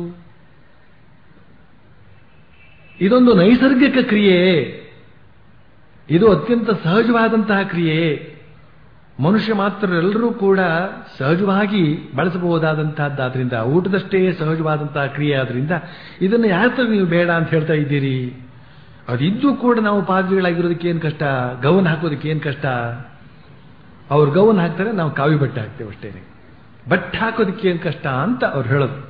ಇದೊಂದು ನೈಸರ್ಗಿಕ ಕ್ರಿಯೆ ಇದು ಅತ್ಯಂತ ಸಹಜವಾದಂತಹ ಕ್ರಿಯೆ ಮನುಷ್ಯ ಮಾತ್ರ ಎಲ್ಲರೂ ಕೂಡ ಸಹಜವಾಗಿ ಬಳಸಬಹುದಾದಂತಹದ್ದಾದ್ರಿಂದ ಊಟದಷ್ಟೇ ಸಹಜವಾದಂತಹ ಕ್ರಿಯೆ ಆದ್ರಿಂದ ಇದನ್ನು ಯಾಕೆ ನೀವು ಬೇಡ ಅಂತ ಹೇಳ್ತಾ ಇದ್ದೀರಿ ಅದಿದ್ದು ಕೂಡ ನಾವು ಪಾದ್ರಿಗಳಾಗಿರೋದಕ್ಕೆ ಏನು ಕಷ್ಟ ಗೌನ್ ಹಾಕೋದಕ್ಕೆ ಏನು ಕಷ್ಟ ಅವ್ರು ಗೌನ್ ಹಾಕ್ತಾರೆ ನಾವು ಕಾವಿ ಬಟ್ಟೆ ಹಾಕ್ತೇವೆ ಅಷ್ಟೇನೆ ಬಟ್ಟೆ ಹಾಕೋದಕ್ಕೆ ಏನು ಕಷ್ಟ ಅಂತ ಅವ್ರು ಹೇಳೋದು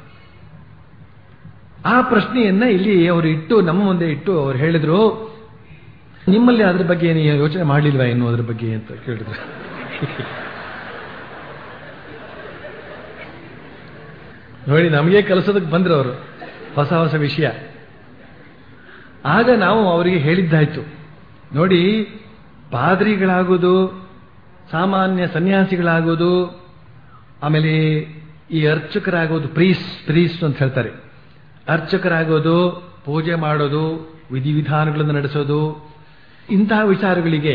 ಆ ಪ್ರಶ್ನೆಯನ್ನ ಇಲ್ಲಿ ಅವರು ಇಟ್ಟು ನಮ್ಮ ಮುಂದೆ ಇಟ್ಟು ಅವ್ರು ಹೇಳಿದ್ರು ನಿಮ್ಮಲ್ಲಿ ಅದ್ರ ಬಗ್ಗೆ ಏನು ಯೋಚನೆ ಮಾಡಲಿಲ್ವಾ ಇನ್ನು ಅದ್ರ ಬಗ್ಗೆ ಅಂತ ಕೇಳಿದ್ರು ನೋಡಿ ನಮಗೆ ಕಲಿಸೋದಕ್ಕೆ ಬಂದ್ರು ಅವರು ಹೊಸ ಹೊಸ ವಿಷಯ ಆಗ ನಾವು ಅವರಿಗೆ ಹೇಳಿದ್ದಾಯ್ತು ನೋಡಿ ಪಾದ್ರಿಗಳಾಗೋದು ಸಾಮಾನ್ಯ ಸನ್ಯಾಸಿಗಳಾಗೋದು ಆಮೇಲೆ ಈ ಅರ್ಚಕರಾಗೋದು ಪ್ರೀಸ್ ಪ್ರೀಸ್ ಅಂತ ಹೇಳ್ತಾರೆ ಅರ್ಚಕರಾಗೋದು ಪೂಜೆ ಮಾಡೋದು ವಿಧಿವಿಧಾನಗಳನ್ನು ನಡೆಸೋದು ಇಂತಹ ವಿಚಾರಗಳಿಗೆ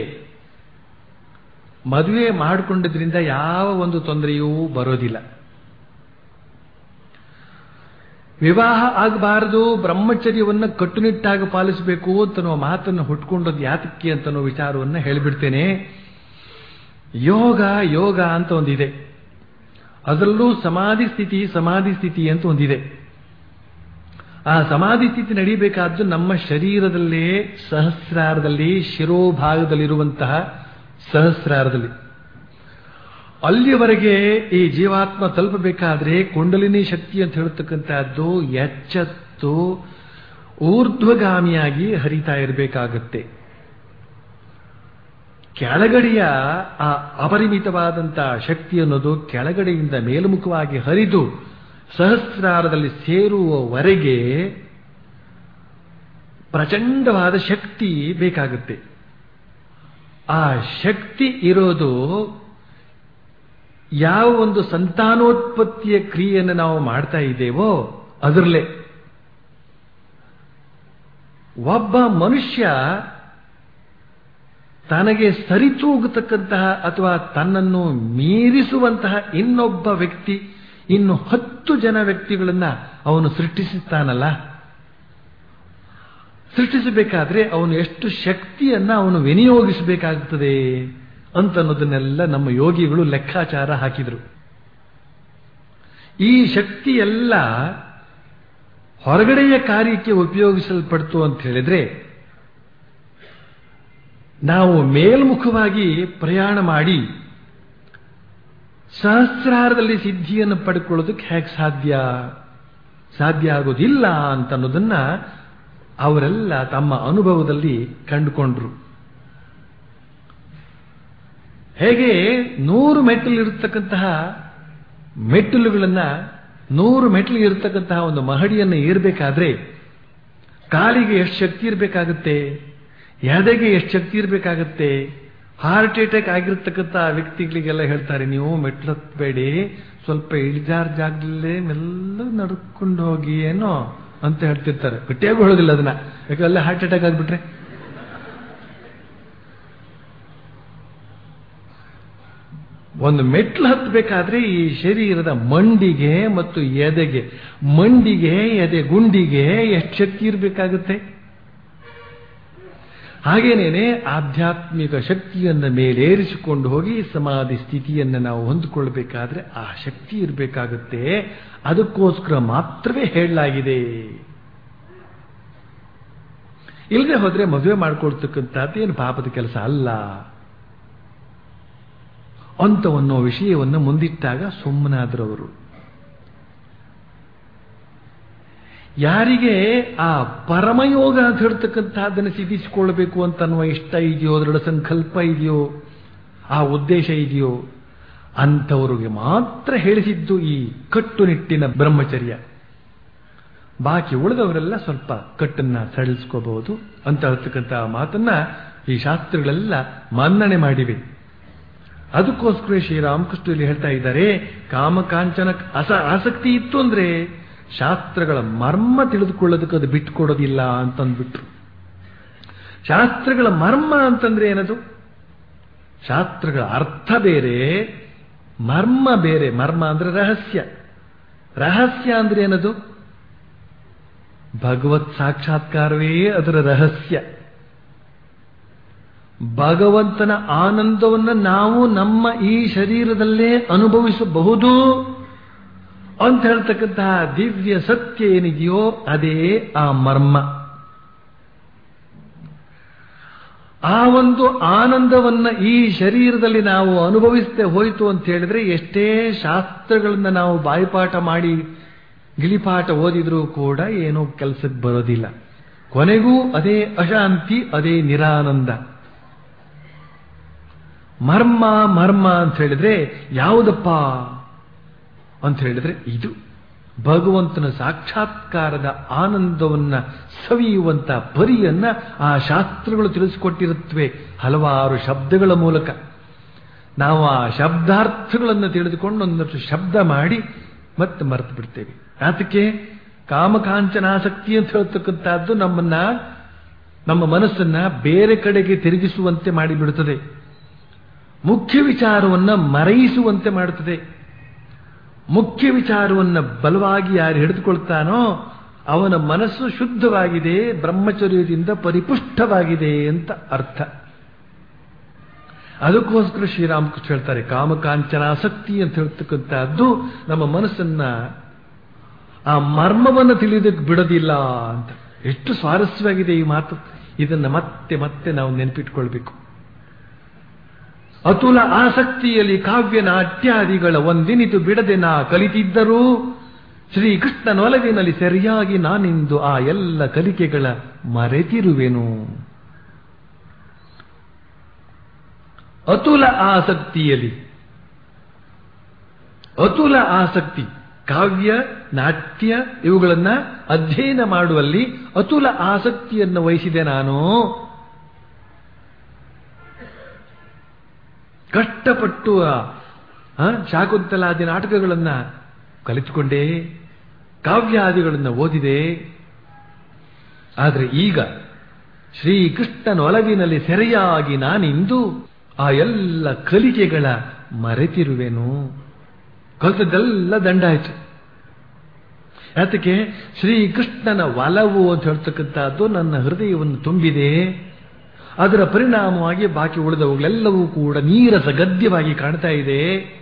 ಮದುವೆ ಮಾಡಿಕೊಂಡಿದ್ರಿಂದ ಯಾವ ಒಂದು ತೊಂದರೆಯೂ ಬರೋದಿಲ್ಲ ವಿವಾಹ ಆಗಬಾರದು ಬ್ರಹ್ಮಚರ್ಯವನ್ನು ಕಟ್ಟುನಿಟ್ಟಾಗಿ ಪಾಲಿಸಬೇಕು ಅಂತನೋ ಮಾತನ್ನು ಹುಟ್ಕೊಂಡದ್ದು ಯಾತಕ್ಕೆ ಅಂತನೋ ವಿಚಾರವನ್ನು ಹೇಳಿಬಿಡ್ತೇನೆ ಯೋಗ ಯೋಗ ಅಂತ ಒಂದಿದೆ ಅದರಲ್ಲೂ ಸಮಾಧಿ ಸ್ಥಿತಿ ಸಮಾಧಿ ಸ್ಥಿತಿ ಅಂತ ಒಂದಿದೆ ಆ ಸಮಾಧಿ ಸ್ಥಿತಿ ನಡೀಬೇಕಾದ್ದು ನಮ್ಮ ಶರೀರದಲ್ಲೇ ಸಹಸ್ರಾರದಲ್ಲಿ ಶಿರೋಭಾಗದಲ್ಲಿರುವಂತಹ ಸಹಸ್ರಾರದಲ್ಲಿ ಅಲ್ಲಿಯವರೆಗೆ ಈ ಜೀವಾತ್ಮ ತಲುಪಬೇಕಾದ್ರೆ ಕುಂಡಲಿನಿ ಶಕ್ತಿ ಅಂತ ಹೇಳ್ತಕ್ಕಂಥದ್ದು ಎಚ್ಚತ್ತು ಊರ್ಧ್ವಗಾಮಿಯಾಗಿ ಹರಿತಾ ಇರಬೇಕಾಗತ್ತೆ ಕೆಳಗಡೆಯ ಆ ಅಪರಿಮಿತವಾದಂಥ ಶಕ್ತಿ ಅನ್ನೋದು ಕೆಳಗಡೆಯಿಂದ ಮೇಲ್ಮುಖವಾಗಿ ಹರಿದು ಸಹಸ್ರಾರದಲ್ಲಿ ಸೇರುವವರೆಗೆ ಪ್ರಚಂಡವಾದ ಶಕ್ತಿ ಬೇಕಾಗುತ್ತೆ ಆ ಶಕ್ತಿ ಇರೋದು ಯಾವ ಒಂದು ಸಂತಾನೋತ್ಪತ್ತಿಯ ಕ್ರಿಯೆಯನ್ನು ನಾವು ಮಾಡ್ತಾ ಇದ್ದೇವೋ ಅದರಲ್ಲೇ ಒಬ್ಬ ಮನುಷ್ಯ ತನಗೆ ಸರಿತೂಗತಕ್ಕಂತಹ ಅಥವಾ ತನ್ನನ್ನು ಮೀರಿಸುವಂತಹ ಇನ್ನೊಬ್ಬ ವ್ಯಕ್ತಿ ಇನ್ನು ಹತ್ತು ಜನ ವ್ಯಕ್ತಿಗಳನ್ನ ಅವನು ಸೃಷ್ಟಿಸುತ್ತಾನಲ್ಲ ಸೃಷ್ಟಿಸಬೇಕಾದ್ರೆ ಅವನು ಎಷ್ಟು ಶಕ್ತಿಯನ್ನ ಅವನು ವಿನಿಯೋಗಿಸಬೇಕಾಗುತ್ತದೆ ಅಂತನ್ನೋದನ್ನೆಲ್ಲ ನಮ್ಮ ಯೋಗಿಗಳು ಲೆಕ್ಕಾಚಾರ ಹಾಕಿದರು ಈ ಶಕ್ತಿಯೆಲ್ಲ ಹೊರಗಡೆಯ ಕಾರ್ಯಕ್ಕೆ ಉಪಯೋಗಿಸಲ್ಪಡ್ತು ಅಂತ ಹೇಳಿದ್ರೆ ನಾವು ಮೇಲ್ಮುಖವಾಗಿ ಪ್ರಯಾಣ ಮಾಡಿ ಸಹಸ್ರಾರದಲ್ಲಿ ಸಿದ್ಧಿಯನ್ನು ಪಡ್ಕೊಳ್ಳೋದಕ್ಕೆ ಹೇಗೆ ಸಾಧ್ಯ ಸಾಧ್ಯ ಆಗೋದಿಲ್ಲ ಅಂತ ಅನ್ನೋದನ್ನ ಅವರೆಲ್ಲ ತಮ್ಮ ಅನುಭವದಲ್ಲಿ ಕಂಡುಕೊಂಡ್ರು ಹೇಗೆ ನೂರು ಮೆಟ್ಟಲು ಇರತಕ್ಕಂತಹ ಮೆಟ್ಟಲುಗಳನ್ನ ನೂರು ಮೆಟ್ಟಲು ಇರತಕ್ಕಂತಹ ಒಂದು ಮಹಡಿಯನ್ನು ಏರಬೇಕಾದ್ರೆ ಕಾಲಿಗೆ ಎಷ್ಟು ಶಕ್ತಿ ಇರಬೇಕಾಗುತ್ತೆ ಎದೆಗೆ ಎಷ್ಟು ಶಕ್ತಿ ಇರಬೇಕಾಗುತ್ತೆ ಹಾರ್ಟ್ ಅಟ್ಯಾಕ್ ಆಗಿರ್ತಕ್ಕಂಥ ವ್ಯಕ್ತಿಗಳಿಗೆಲ್ಲ ಹೇಳ್ತಾರೆ ನೀವು ಮೆಟ್ಲತ್ಬೇಡಿ ಸ್ವಲ್ಪ ಇಳಿಜಾರ್ ಜಾಗದಲ್ಲೇ ಮೆಲ್ಲ ನಡ್ಕೊಂಡು ಹೋಗಿ ಏನೋ ಅಂತ ಹೇಳ್ತಿರ್ತಾರೆ ಗಟ್ಟಿಯಾಗಿ ಹೇಳೋದಿಲ್ಲ ಅದನ್ನ ಯಾಕೆ ಅಲ್ಲೇ ಹಾರ್ಟ್ ಅಟ್ಯಾಕ್ ಆಗ್ಬಿಟ್ರೆ ಒಂದು ಮೆಟ್ಲು ಹತ್ತಬೇಕಾದ್ರೆ ಈ ಶರೀರದ ಮಂಡಿಗೆ ಮತ್ತು ಎದೆಗೆ ಮಂಡಿಗೆ ಎದೆ ಗುಂಡಿಗೆ ಎಷ್ಟು ಶಕ್ತಿ ಇರಬೇಕಾಗುತ್ತೆ ಹಾಗೇನೇನೆ ಆಧ್ಯಾತ್ಮಿಕ ಶಕ್ತಿಯನ್ನು ಮೇಲೇರಿಸಿಕೊಂಡು ಹೋಗಿ ಸಮಾಧಿ ಸ್ಥಿತಿಯನ್ನು ನಾವು ಹೊಂದಿಕೊಳ್ಬೇಕಾದ್ರೆ ಆ ಶಕ್ತಿ ಇರಬೇಕಾಗುತ್ತೆ ಅದಕ್ಕೋಸ್ಕರ ಮಾತ್ರವೇ ಹೇಳಲಾಗಿದೆ ಇಲ್ಲದೆ ಹೋದ್ರೆ ಮದುವೆ ಮಾಡ್ಕೊಳ್ತಕ್ಕಂಥದ್ದು ಏನು ಪಾಪದ ಕೆಲಸ ಅಲ್ಲ ಅಂತವನ್ನೋ ವಿಷಯವನ್ನು ಮುಂದಿಟ್ಟಾಗ ಸುಮ್ಮನಾದ್ರವರು ಯಾರಿಗೆ ಆ ಪರಮಯೋಗ ಅಂತ ಹೇಳ್ತಕ್ಕಂಥದ್ದನ್ನು ಸಿದ್ಧಿಸಿಕೊಳ್ಬೇಕು ಅಂತ ಅನ್ನುವ ಇಷ್ಟ ಇದೆಯೋ ದೃಢ ಸಂಕಲ್ಪ ಇದೆಯೋ ಆ ಉದ್ದೇಶ ಇದೆಯೋ ಅಂಥವ್ರಿಗೆ ಮಾತ್ರ ಹೇಳಿಸಿದ್ದು ಈ ಕಟ್ಟುನಿಟ್ಟಿನ ಬ್ರಹ್ಮಚರ್ಯ ಬಾಕಿ ಉಳಿದವರೆಲ್ಲ ಸ್ವಲ್ಪ ಕಟ್ಟನ್ನ ಸಡಿಲಿಸ್ಕೋಬಹುದು ಅಂತ ಹೇಳ್ತಕ್ಕಂಥ ಮಾತನ್ನ ಈ ಶಾಸ್ತ್ರಗಳೆಲ್ಲ ಮನ್ನಣೆ ಮಾಡಿವೆ ಅದಕ್ಕೋಸ್ಕರ ಶ್ರೀರಾಮಕೃಷ್ಣ ಇಲ್ಲಿ ಹೇಳ್ತಾ ಇದ್ದಾರೆ ಕಾಮಕಾಂಚನ ಅಸ ಆಸಕ್ತಿ ಇತ್ತು ಅಂದ್ರೆ ಶಾಸ್ತ್ರಗಳ ಮರ್ಮ ತಿಳಿದುಕೊಳ್ಳೋದಕ್ಕೆ ಅದು ಬಿಟ್ಟುಕೊಡೋದಿಲ್ಲ ಅಂತಂದ್ಬಿಟ್ರು ಶಾಸ್ತ್ರಗಳ ಮರ್ಮ ಅಂತಂದ್ರೆ ಏನದು ಶಾಸ್ತ್ರಗಳ ಅರ್ಥ ಬೇರೆ ಮರ್ಮ ಬೇರೆ ಮರ್ಮ ಅಂದ್ರೆ ರಹಸ್ಯ ರಹಸ್ಯ ಅಂದ್ರೆ ಏನದು ಭಗವತ್ ಸಾಕ್ಷಾತ್ಕಾರವೇ ಅದರ ರಹಸ್ಯ ಭಗವಂತನ ಆನಂದವನ್ನು ನಾವು ನಮ್ಮ ಈ ಶರೀರದಲ್ಲೇ ಅನುಭವಿಸಬಹುದು ಅಂತ ಹೇಳ್ತಕ್ಕಂತಹ ದಿವ್ಯ ಸತ್ಯ ಏನಿದೆಯೋ ಅದೇ ಆ ಮರ್ಮ ಆ ಒಂದು ಆನಂದವನ್ನ ಈ ಶರೀರದಲ್ಲಿ ನಾವು ಅನುಭವಿಸದೆ ಹೋಯಿತು ಅಂತ ಹೇಳಿದ್ರೆ ಎಷ್ಟೇ ಶಾಸ್ತ್ರಗಳನ್ನ ನಾವು ಬಾಯಿಪಾಠ ಮಾಡಿ ಗಿಳಿಪಾಠ ಓದಿದ್ರೂ ಕೂಡ ಏನೋ ಕೆಲಸಕ್ಕೆ ಬರೋದಿಲ್ಲ ಕೊನೆಗೂ ಅದೇ ಅಶಾಂತಿ ಅದೇ ನಿರಾನಂದ ಮರ್ಮ ಮರ್ಮ ಅಂತ ಹೇಳಿದ್ರೆ ಯಾವುದಪ್ಪ ಅಂತ ಹೇಳಿದ್ರೆ ಇದು ಭಗವಂತನ ಸಾಕ್ಷಾತ್ಕಾರದ ಆನಂದವನ್ನ ಸವಿಯುವಂತ ಪರಿಯನ್ನ ಆ ಶಾಸ್ತ್ರಗಳು ತಿಳಿಸಿಕೊಟ್ಟಿರುತ್ತವೆ ಹಲವಾರು ಶಬ್ದಗಳ ಮೂಲಕ ನಾವು ಆ ಶಬ್ದಾರ್ಥಗಳನ್ನು ತಿಳಿದುಕೊಂಡು ಒಂದಷ್ಟು ಶಬ್ದ ಮಾಡಿ ಮತ್ತೆ ಮರೆತು ಬಿಡ್ತೇವೆ ಅದಕ್ಕೆ ಕಾಮಕಾಂಚನಾಸಕ್ತಿ ಅಂತ ಹೇಳ್ತಕ್ಕಂಥದ್ದು ನಮ್ಮನ್ನ ನಮ್ಮ ಮನಸ್ಸನ್ನ ಬೇರೆ ಕಡೆಗೆ ತಿರುಗಿಸುವಂತೆ ಮಾಡಿಬಿಡುತ್ತದೆ ಮುಖ್ಯ ವಿಚಾರವನ್ನ ಮರೆಯಿಸುವಂತೆ ಮಾಡುತ್ತದೆ ಮುಖ್ಯ ವಿಚಾರವನ್ನು ಬಲವಾಗಿ ಯಾರು ಹಿಡಿದುಕೊಳ್ತಾನೋ ಅವನ ಮನಸ್ಸು ಶುದ್ಧವಾಗಿದೆ ಬ್ರಹ್ಮಚರ್ಯದಿಂದ ಪರಿಪುಷ್ಟವಾಗಿದೆ ಅಂತ ಅರ್ಥ ಅದಕ್ಕೋಸ್ಕರ ಶ್ರೀರಾಮಕೃಷ್ಣ ಹೇಳ್ತಾರೆ ಕಾಮಕಾಂಚನಾಸಕ್ತಿ ಅಂತ ಹೇಳ್ತಕ್ಕಂಥದ್ದು ನಮ್ಮ ಮನಸ್ಸನ್ನ ಆ ಮರ್ಮವನ್ನು ತಿಳಿದಕ್ಕೆ ಬಿಡೋದಿಲ್ಲ ಅಂತ ಎಷ್ಟು ಸ್ವಾರಸ್ಯವಾಗಿದೆ ಈ ಮಾತು ಇದನ್ನ ಮತ್ತೆ ಮತ್ತೆ ನಾವು ನೆನಪಿಟ್ಕೊಳ್ಬೇಕು ಅತುಲ ಆಸಕ್ತಿಯಲ್ಲಿ ಕಾವ್ಯ ನಾಟ್ಯಾದಿಗಳ ಒಂದಿನಿತು ಬಿಡದೆ ನಾ ಕಲಿತಿದ್ದರೂ ಶ್ರೀಕೃಷ್ಣನೊಲವಿನಲ್ಲಿ ಸರಿಯಾಗಿ ನಾನಿಂದು ಆ ಎಲ್ಲ ಕಲಿಕೆಗಳ ಮರೆತಿರುವೆನು ಅತುಲ ಆಸಕ್ತಿಯಲ್ಲಿ ಅತುಲ ಆಸಕ್ತಿ ಕಾವ್ಯ ನಾಟ್ಯ ಇವುಗಳನ್ನ ಅಧ್ಯಯನ ಮಾಡುವಲ್ಲಿ ಅತುಲ ಆಸಕ್ತಿಯನ್ನು ವಹಿಸಿದೆ ನಾನು ಕಷ್ಟಪಟ್ಟು ಆ, ಶಾಕುಂತಲಾದಿ ನಾಟಕಗಳನ್ನ ಕಲಿತುಕೊಂಡೆ ಕಾವ್ಯಾದಿಗಳನ್ನು ಓದಿದೆ ಆದರೆ ಈಗ ಶ್ರೀಕೃಷ್ಣನ ಒಲವಿನಲ್ಲಿ ಸೆರೆಯಾಗಿ ನಾನಿಂದು ಆ ಎಲ್ಲ ಕಲಿಕೆಗಳ ಮರೆತಿರುವೆನು ಕಲಿತದ್ದೆಲ್ಲ ದಂಡಾಯಿತು ಯಾತಕ್ಕೆ ಶ್ರೀಕೃಷ್ಣನ ಒಲವು ಅಂತ ಹೇಳ್ತಕ್ಕಂಥದ್ದು ನನ್ನ ಹೃದಯವನ್ನು ತುಂಬಿದೆ ಅದರ ಪರಿಣಾಮವಾಗಿ ಬಾಕಿ ಉಳಿದವುಗಳೆಲ್ಲವೂ ಕೂಡ ನೀರಸ ಗದ್ಯವಾಗಿ ಕಾಣ್ತಾ ಇದೆ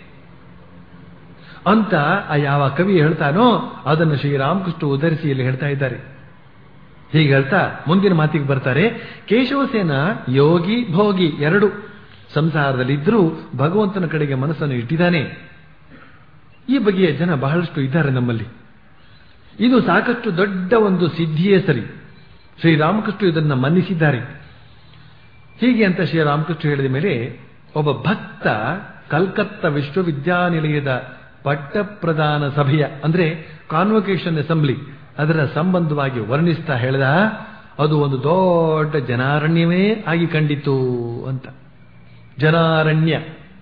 ಅಂತ ಆ ಯಾವ ಕವಿ ಹೇಳ್ತಾನೋ ಅದನ್ನು ಶ್ರೀರಾಮಕೃಷ್ಣ ಉದರಿಸಿ ಇಲ್ಲಿ ಹೇಳ್ತಾ ಇದ್ದಾರೆ ಹೀಗೆ ಹೇಳ್ತಾ ಮುಂದಿನ ಮಾತಿಗೆ ಬರ್ತಾರೆ ಕೇಶವಸೇನ ಯೋಗಿ ಭೋಗಿ ಎರಡು ಸಂಸಾರದಲ್ಲಿದ್ದರೂ ಭಗವಂತನ ಕಡೆಗೆ ಮನಸ್ಸನ್ನು ಇಟ್ಟಿದ್ದಾನೆ ಈ ಬಗೆಯ ಜನ ಬಹಳಷ್ಟು ಇದ್ದಾರೆ ನಮ್ಮಲ್ಲಿ ಇದು ಸಾಕಷ್ಟು ದೊಡ್ಡ ಒಂದು ಸಿದ್ಧಿಯೇ ಸರಿ ಶ್ರೀರಾಮಕೃಷ್ಣ ಇದನ್ನು ಮನ್ನಿಸಿದ್ದಾರೆ ಹೀಗೆ ಅಂತ ಶ್ರೀರಾಮಕೃಷ್ಣ ಹೇಳಿದ ಮೇಲೆ ಒಬ್ಬ ಭಕ್ತ ಕಲ್ಕತ್ತಾ ವಿಶ್ವವಿದ್ಯಾನಿಲಯದ ಪಟ್ಟ ಪ್ರದಾನ ಸಭೆಯ ಅಂದ್ರೆ ಕಾನ್ವೊಕೇಶನ್ ಅಸೆಂಬ್ಲಿ ಅದರ ಸಂಬಂಧವಾಗಿ ವರ್ಣಿಸ್ತಾ ಹೇಳಿದ ಅದು ಒಂದು ದೊಡ್ಡ ಜನಾರಣ್ಯವೇ ಆಗಿ ಕಂಡಿತು ಅಂತ ಜನಾರಣ್ಯ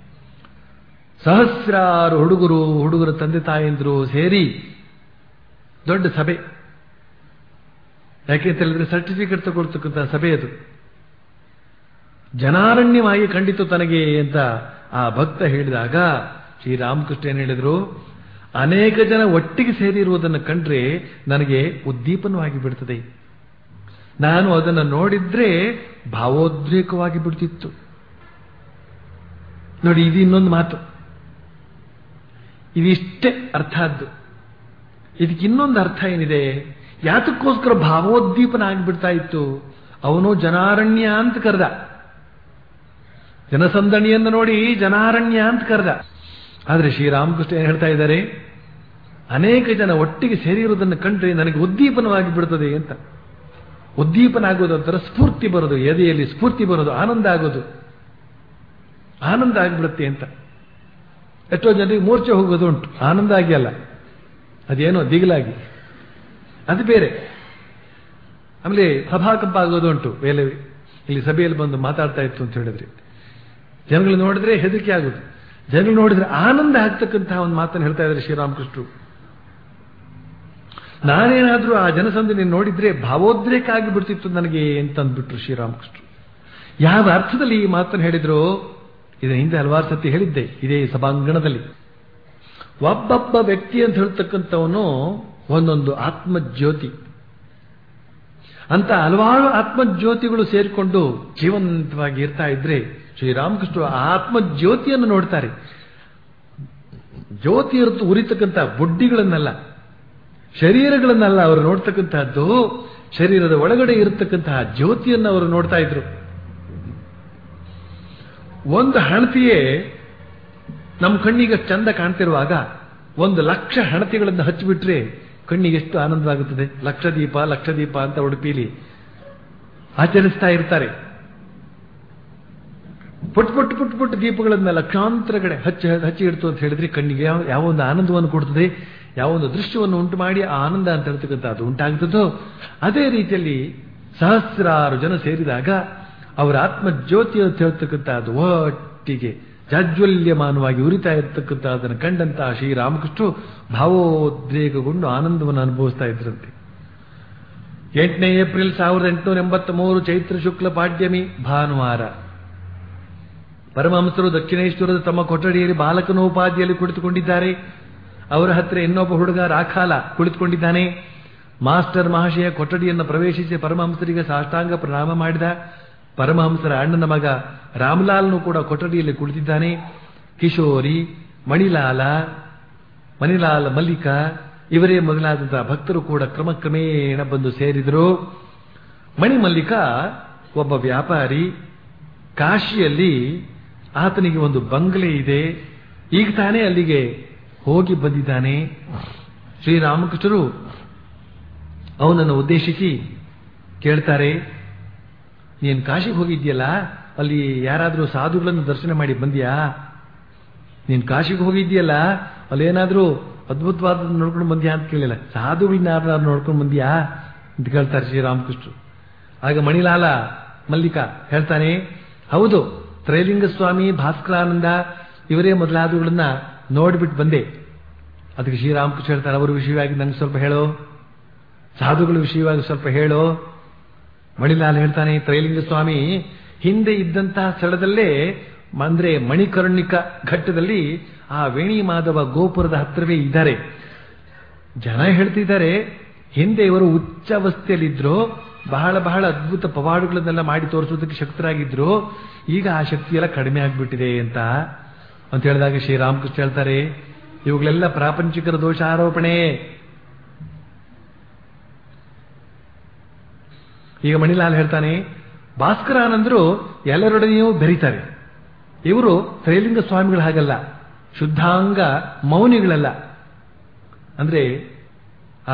ಸಹಸ್ರಾರು ಹುಡುಗರು ಹುಡುಗರ ತಂದೆ ತಾಯಂದ್ರು ಸೇರಿ ದೊಡ್ಡ ಸಭೆ ಯಾಕೆ ಅಂತ ಹೇಳಿದ್ರೆ ಸರ್ಟಿಫಿಕೇಟ್ ತಗೊಳ್ತಕ್ಕಂಥ ಸಭೆ ಅದು ಜನಾರಣ್ಯವಾಗಿ ಕಂಡಿತು ತನಗೆ ಅಂತ ಆ ಭಕ್ತ ಹೇಳಿದಾಗ ಶ್ರೀರಾಮಕೃಷ್ಣ ಏನ್ ಹೇಳಿದ್ರು ಅನೇಕ ಜನ ಒಟ್ಟಿಗೆ ಸೇರಿರುವುದನ್ನು ಕಂಡ್ರೆ ನನಗೆ ಉದ್ದೀಪನವಾಗಿ ಬಿಡ್ತದೆ ನಾನು ಅದನ್ನು ನೋಡಿದ್ರೆ ಭಾವೋದ್ರೇಕವಾಗಿ ಬಿಡ್ತಿತ್ತು ನೋಡಿ ಇದು ಇನ್ನೊಂದು ಮಾತು ಇದಿಷ್ಟೇ ಅರ್ಥ ಆದ್ದು ಇದಕ್ಕೆ ಇನ್ನೊಂದು ಅರ್ಥ ಏನಿದೆ ಯಾತಕ್ಕೋಸ್ಕರ ಭಾವೋದ್ದೀಪನ ಆಗಿಬಿಡ್ತಾ ಇತ್ತು ಅವನು ಜನಾರಣ್ಯ ಅಂತ ಕರೆದ ಜನಸಂದಣಿಯನ್ನು ನೋಡಿ ಜನಾರಣ್ಯ ಅಂತ ಕರೆದ ಆದರೆ ಶ್ರೀರಾಮಕೃಷ್ಣ ಏನ್ ಹೇಳ್ತಾ ಇದ್ದಾರೆ ಅನೇಕ ಜನ ಒಟ್ಟಿಗೆ ಸೇರಿರುವುದನ್ನು ಕಂಡ್ರೆ ನನಗೆ ಉದ್ದೀಪನವಾಗಿ ಬಿಡ್ತದೆ ಅಂತ ಉದ್ದೀಪನ ಆಗೋದು ಒಂಥರ ಸ್ಫೂರ್ತಿ ಬರೋದು ಎದೆಯಲ್ಲಿ ಸ್ಫೂರ್ತಿ ಬರೋದು ಆನಂದ ಆಗೋದು ಆನಂದ ಆಗಿಬಿಡುತ್ತೆ ಅಂತ ಎಷ್ಟೋ ಜನರಿಗೆ ಮೂರ್ಛೆ ಹೋಗೋದು ಉಂಟು ಆನಂದ ಆಗಿ ಅಲ್ಲ ಅದೇನೋ ದಿಗಿಲಾಗಿ ಅದು ಬೇರೆ ಆಮೇಲೆ ಸಭಾಕಂಪ ಆಗೋದು ಉಂಟು ಬೇಲೆ ಇಲ್ಲಿ ಸಭೆಯಲ್ಲಿ ಬಂದು ಮಾತಾಡ್ತಾ ಇತ್ತು ಅಂತ ಹೇಳಿದ್ರಿ ಜನಗಳು ನೋಡಿದ್ರೆ ಹೆದರಿಕೆ ಆಗೋದು ಜನಗಳು ನೋಡಿದ್ರೆ ಆನಂದ ಆಗ್ತಕ್ಕಂತಹ ಒಂದು ಮಾತನ್ನು ಹೇಳ್ತಾ ಇದ್ದಾರೆ ಶ್ರೀರಾಮಕೃಷ್ಣರು ನಾನೇನಾದ್ರೂ ಆ ಜನಸಂದಣಿ ನೋಡಿದ್ರೆ ಭಾವೋದ್ರೇಕ ಆಗಿ ಬಿಡ್ತಿತ್ತು ನನಗೆ ಅಂತ ಅಂದ್ಬಿಟ್ರು ಶ್ರೀರಾಮಕೃಷ್ಣರು ಯಾವ ಅರ್ಥದಲ್ಲಿ ಈ ಮಾತನ್ನು ಹೇಳಿದ್ರು ಇದರ ಹಿಂದೆ ಹಲವಾರು ಸತಿ ಹೇಳಿದ್ದೆ ಇದೇ ಸಭಾಂಗಣದಲ್ಲಿ ಒಬ್ಬೊಬ್ಬ ವ್ಯಕ್ತಿ ಅಂತ ಹೇಳ್ತಕ್ಕಂಥವನು ಒಂದೊಂದು ಆತ್ಮಜ್ಯೋತಿ ಅಂತ ಹಲವಾರು ಆತ್ಮಜ್ಯೋತಿಗಳು ಸೇರಿಕೊಂಡು ಜೀವಂತವಾಗಿ ಇರ್ತಾ ಇದ್ರೆ ಶ್ರೀರಾಮಕೃಷ್ಣ ಆ ಆತ್ಮಜ್ಯೋತಿಯನ್ನು ನೋಡ್ತಾರೆ ಜ್ಯೋತಿ ಇರುತ್ತ ಉರಿತಕ್ಕಂಥ ಬುಡ್ಡಿಗಳನ್ನೆಲ್ಲ ಶರೀರಗಳನ್ನೆಲ್ಲ ಅವರು ನೋಡ್ತಕ್ಕಂತಹದ್ದು ಶರೀರದ ಒಳಗಡೆ ಇರತಕ್ಕಂತಹ ಜ್ಯೋತಿಯನ್ನು ಅವರು ನೋಡ್ತಾ ಇದ್ರು ಒಂದು ಹಣತೆಯೇ ನಮ್ಮ ಕಣ್ಣಿಗೆ ಚಂದ ಕಾಣ್ತಿರುವಾಗ ಒಂದು ಲಕ್ಷ ಹಣತೆಗಳನ್ನು ಹಚ್ಚಿಬಿಟ್ರೆ ಕಣ್ಣಿಗೆ ಎಷ್ಟು ಆನಂದವಾಗುತ್ತದೆ ಲಕ್ಷ ದೀಪ ಲಕ್ಷ ದೀಪ ಅಂತ ಉಡುಪಿಲಿ ಆಚರಿಸ್ತಾ ಇರ್ತಾರೆ ಪುಟ್ ಪುಟ್ ಪುಟ್ ಪುಟ್ ದೀಪಗಳನ್ನ ಲಕ್ಷಾಂತರ ಕಡೆ ಹಚ್ಚಿ ಹಚ್ಚಿ ಇಡ್ತು ಅಂತ ಹೇಳಿದ್ರೆ ಕಣ್ಣಿಗೆ ಯಾವ ಯಾವ ಒಂದು ಆನಂದವನ್ನು ಕೊಡ್ತದೆ ಯಾವ ಒಂದು ದೃಶ್ಯವನ್ನು ಉಂಟು ಮಾಡಿ ಆ ಆನಂದ ಅಂತ ಹೇಳ್ತಕ್ಕಂಥ ಅದು ಉಂಟಾಗ್ತದೋ ಅದೇ ರೀತಿಯಲ್ಲಿ ಸಹಸ್ರಾರು ಜನ ಸೇರಿದಾಗ ಅವರ ಆತ್ಮಜ್ಯೋತಿ ಅಂತ ಹೇಳ್ತಕ್ಕಂಥ ಅದು ಒಟ್ಟಿಗೆ ಜಾಜ್ವಲ್ಯಮಾನವಾಗಿ ಉರಿತಾ ಇರತಕ್ಕಂಥ ಅದನ್ನು ಕಂಡಂತಹ ಶ್ರೀರಾಮಕೃಷ್ಣ ಭಾವೋದ್ರೇಕಗೊಂಡು ಆನಂದವನ್ನು ಅನುಭವಿಸ್ತಾ ಇದ್ರಂತೆ ಎಂಟನೇ ಏಪ್ರಿಲ್ ಸಾವಿರದ ಎಂಟುನೂರ ಎಂಬತ್ತ ಮೂರು ಚೈತ್ರ ಶುಕ್ಲ ಪಾಡ್ಯಮಿ ಭಾನುವಾರ ಪರಮಹಂಸರು ದಕ್ಷಿಣೇಶ್ವರದ ತಮ್ಮ ಕೊಠಡಿಯಲ್ಲಿ ಬಾಲಕನೋಪಾದಿಯಲ್ಲಿ ಕುಳಿತುಕೊಂಡಿದ್ದಾರೆ ಅವರ ಹತ್ತಿರ ಇನ್ನೊಬ್ಬ ಹುಡುಗ ರಾಖಾಲ ಕುಳಿತುಕೊಂಡಿದ್ದಾನೆ ಮಾಸ್ಟರ್ ಮಹಾಶಯ ಕೊಠಡಿಯನ್ನು ಪ್ರವೇಶಿಸಿ ಪರಮಹಂಸರಿಗೆ ಸಾಷ್ಟಾಂಗ ಪ್ರಣಾಮ ಮಾಡಿದ ಪರಮಹಂಸರ ಅಣ್ಣನ ಮಗ ರಾಮಲಾಲ್ನು ಕೂಡ ಕೊಠಡಿಯಲ್ಲಿ ಕುಳಿತಿದ್ದಾನೆ ಕಿಶೋರಿ ಮಣಿಲಾಲ ಮಣಿಲಾಲ್ ಮಲ್ಲಿಕ ಇವರೇ ಮೊದಲಾದಂತಹ ಭಕ್ತರು ಕೂಡ ಕ್ರಮಕ್ರಮೇಣ ಬಂದು ಸೇರಿದರು ಮಣಿಮಲ್ಲಿಕ ಒಬ್ಬ ವ್ಯಾಪಾರಿ ಕಾಶಿಯಲ್ಲಿ ಆತನಿಗೆ ಒಂದು ಬಂಗಲೆ ಇದೆ ಈಗ ತಾನೇ ಅಲ್ಲಿಗೆ ಹೋಗಿ ಬಂದಿದ್ದಾನೆ ಶ್ರೀರಾಮಕೃಷ್ಣರು ಅವನನ್ನು ಉದ್ದೇಶಿಸಿ ಕೇಳ್ತಾರೆ ನೀನು ಕಾಶಿಗೆ ಹೋಗಿದ್ಯಲ್ಲ ಅಲ್ಲಿ ಯಾರಾದರೂ ಸಾಧುಗಳನ್ನು ದರ್ಶನ ಮಾಡಿ ಬಂದ್ಯಾ ನೀನು ಕಾಶಿಗೆ ಹೋಗಿದ್ಯಲ್ಲ ಅಲ್ಲಿ ಏನಾದರೂ ಅದ್ಭುತವಾದ ನೋಡ್ಕೊಂಡು ಬಂದ್ಯಾ ಅಂತ ಕೇಳಿಲ್ಲ ಸಾಧುಗಳನ್ನ ಯಾರು ನೋಡ್ಕೊಂಡು ಬಂದ್ಯಾ ಅಂತ ಕೇಳ್ತಾರೆ ಶ್ರೀರಾಮಕೃಷ್ಣರು ಆಗ ಮಣಿಲಾಲ ಮಲ್ಲಿಕ ಹೇಳ್ತಾನೆ ಹೌದು ತ್ರೈಲಿಂಗ ಸ್ವಾಮಿ ಭಾಸ್ಕರಾನಂದ ಇವರೇ ಮೊದಲಾದವುಗಳನ್ನ ನೋಡ್ಬಿಟ್ಟು ಬಂದೆ ಅದಕ್ಕೆ ಶ್ರೀರಾಮಕೃಷ್ಣ ಹೇಳ್ತಾರೆ ಅವರ ವಿಷಯವಾಗಿ ನಂಗೆ ಸ್ವಲ್ಪ ಹೇಳೋ ಸಾಧುಗಳ ವಿಷಯವಾಗಿ ಸ್ವಲ್ಪ ಹೇಳೋ ಮಣಿಲಾಲ್ ಹೇಳ್ತಾನೆ ತ್ರೈಲಿಂಗ ಸ್ವಾಮಿ ಹಿಂದೆ ಇದ್ದಂತಹ ಸ್ಥಳದಲ್ಲೇ ಅಂದ್ರೆ ಮಣಿಕರ್ಣಿಕ ಘಟ್ಟದಲ್ಲಿ ಆ ವೇಣಿ ಮಾಧವ ಗೋಪುರದ ಹತ್ತಿರವೇ ಇದ್ದಾರೆ ಜನ ಹೇಳ್ತಿದ್ದಾರೆ ಹಿಂದೆ ಇವರು ಉಚ್ಚಾವಸ್ಥೆಯಲ್ಲಿದ್ರು ಬಹಳ ಬಹಳ ಅದ್ಭುತ ಪವಾಡುಗಳನ್ನೆಲ್ಲ ಮಾಡಿ ತೋರಿಸೋದಕ್ಕೆ ಶಕ್ತರಾಗಿದ್ರು ಈಗ ಆ ಶಕ್ತಿ ಎಲ್ಲ ಕಡಿಮೆ ಆಗ್ಬಿಟ್ಟಿದೆ ಅಂತ ಅಂತ ಹೇಳಿದಾಗ ಶ್ರೀರಾಮಕೃಷ್ಣ ಹೇಳ್ತಾರೆ ಇವುಗಳೆಲ್ಲ ಪ್ರಾಪಂಚಿಕರ ದೋಷ ಆರೋಪಣೆ ಈಗ ಮಣಿಲಾಲ್ ಹೇಳ್ತಾನೆ ಭಾಸ್ಕರಾನಂದರು ಎಲ್ಲರೊಡನೆಯೂ ಬೆರೀತಾರೆ ಇವರು ತ್ರೈಲಿಂಗ ಸ್ವಾಮಿಗಳು ಹಾಗಲ್ಲ ಶುದ್ಧಾಂಗ ಮೌನಿಗಳಲ್ಲ ಅಂದ್ರೆ ಆ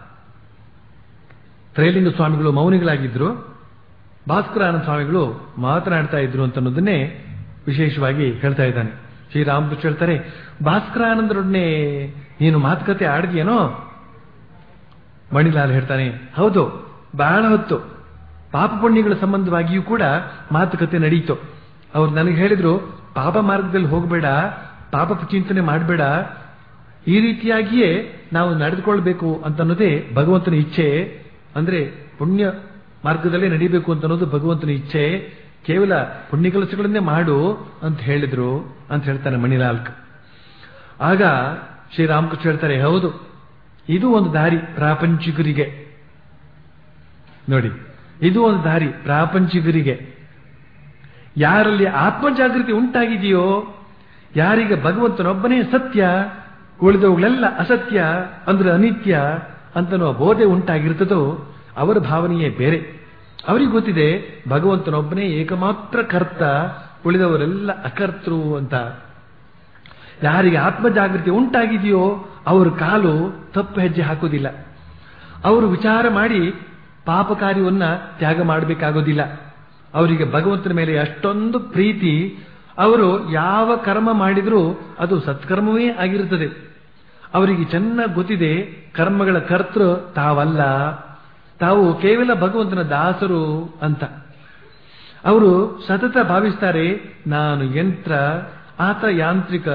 ತ್ರೈಲಿಂಗ ಸ್ವಾಮಿಗಳು ಮೌನಿಗಳಾಗಿದ್ರು ಭಾಸ್ಕರಾನಂದ ಸ್ವಾಮಿಗಳು ಮಾತನಾಡ್ತಾ ಇದ್ರು ಅಂತ ಅನ್ನೋದನ್ನೇ ವಿಶೇಷವಾಗಿ ಹೇಳ್ತಾ ಇದ್ದಾನೆ ಶ್ರೀರಾಮಕೃಷ್ಣ ಹೇಳ್ತಾರೆ ಭಾಸ್ಕರಾನಂದರೊಡನೆ ನೀನು ಮಾತುಕತೆ ಆಡಿದ್ಯೇನೋ ಮಣಿಲಾಲ್ ಹೇಳ್ತಾನೆ ಹೌದು ಬಹಳ ಹೊತ್ತು ಪಾಪ ಪುಣ್ಯಗಳ ಸಂಬಂಧವಾಗಿಯೂ ಕೂಡ ಮಾತುಕತೆ ನಡೀತು ಅವ್ರು ನನಗೆ ಹೇಳಿದ್ರು ಪಾಪ ಮಾರ್ಗದಲ್ಲಿ ಹೋಗಬೇಡ ಪಾಪ ಚಿಂತನೆ ಮಾಡಬೇಡ ಈ ರೀತಿಯಾಗಿಯೇ ನಾವು ನಡೆದುಕೊಳ್ಬೇಕು ಅಂತ ಅನ್ನೋದೇ ಭಗವಂತನ ಇಚ್ಛೆ ಅಂದ್ರೆ ಪುಣ್ಯ ಮಾರ್ಗದಲ್ಲೇ ನಡಿಬೇಕು ಅಂತ ಅನ್ನೋದು ಭಗವಂತನ ಇಚ್ಛೆ ಕೇವಲ ಪುಣ್ಯ ಕೆಲಸಗಳನ್ನೇ ಮಾಡು ಅಂತ ಹೇಳಿದ್ರು ಅಂತ ಹೇಳ್ತಾನೆ ಮಣಿಲಾಲ್ಕ್ ಆಗ ಶ್ರೀರಾಮಕೃಷ್ಣ ಹೇಳ್ತಾರೆ ಹೌದು ಇದು ಒಂದು ದಾರಿ ಪ್ರಾಪಂಚಿಕರಿಗೆ ನೋಡಿ ಇದು ಒಂದು ದಾರಿ ಪ್ರಾಪಂಚಿಕರಿಗೆ ಯಾರಲ್ಲಿ ಆತ್ಮಜಾಗೃತಿ ಉಂಟಾಗಿದೆಯೋ ಯಾರಿಗೆ ಭಗವಂತನೊಬ್ಬನೇ ಸತ್ಯ ಉಳಿದವುಗಳೆಲ್ಲ ಅಸತ್ಯ ಅಂದ್ರೆ ಅನಿತ್ಯ ಅಂತನೋ ಬೋಧೆ ಉಂಟಾಗಿರ್ತದೋ ಅವರ ಭಾವನೆಯೇ ಬೇರೆ ಅವರಿಗೆ ಗೊತ್ತಿದೆ ಭಗವಂತನೊಬ್ಬನೇ ಏಕಮಾತ್ರ ಕರ್ತ ಉಳಿದವರೆಲ್ಲ ಅಕರ್ತೃ ಅಂತ ಯಾರಿಗೆ ಆತ್ಮಜಾಗೃತಿ ಉಂಟಾಗಿದೆಯೋ ಅವ್ರ ಕಾಲು ತಪ್ಪು ಹೆಜ್ಜೆ ಹಾಕೋದಿಲ್ಲ ಅವರು ವಿಚಾರ ಮಾಡಿ ಪಾಪ ಕಾರ್ಯವನ್ನ ತ್ಯಾಗ ಮಾಡಬೇಕಾಗೋದಿಲ್ಲ ಅವರಿಗೆ ಭಗವಂತನ ಮೇಲೆ ಅಷ್ಟೊಂದು ಪ್ರೀತಿ ಅವರು ಯಾವ ಕರ್ಮ ಮಾಡಿದರೂ ಅದು ಸತ್ಕರ್ಮವೇ ಆಗಿರುತ್ತದೆ ಅವರಿಗೆ ಚೆನ್ನಾಗಿ ಗೊತ್ತಿದೆ ಕರ್ಮಗಳ ಕರ್ತೃ ತಾವಲ್ಲ ತಾವು ಕೇವಲ ಭಗವಂತನ ದಾಸರು ಅಂತ ಅವರು ಸತತ ಭಾವಿಸ್ತಾರೆ ನಾನು ಯಂತ್ರ ಆತ ಯಾಂತ್ರಿಕ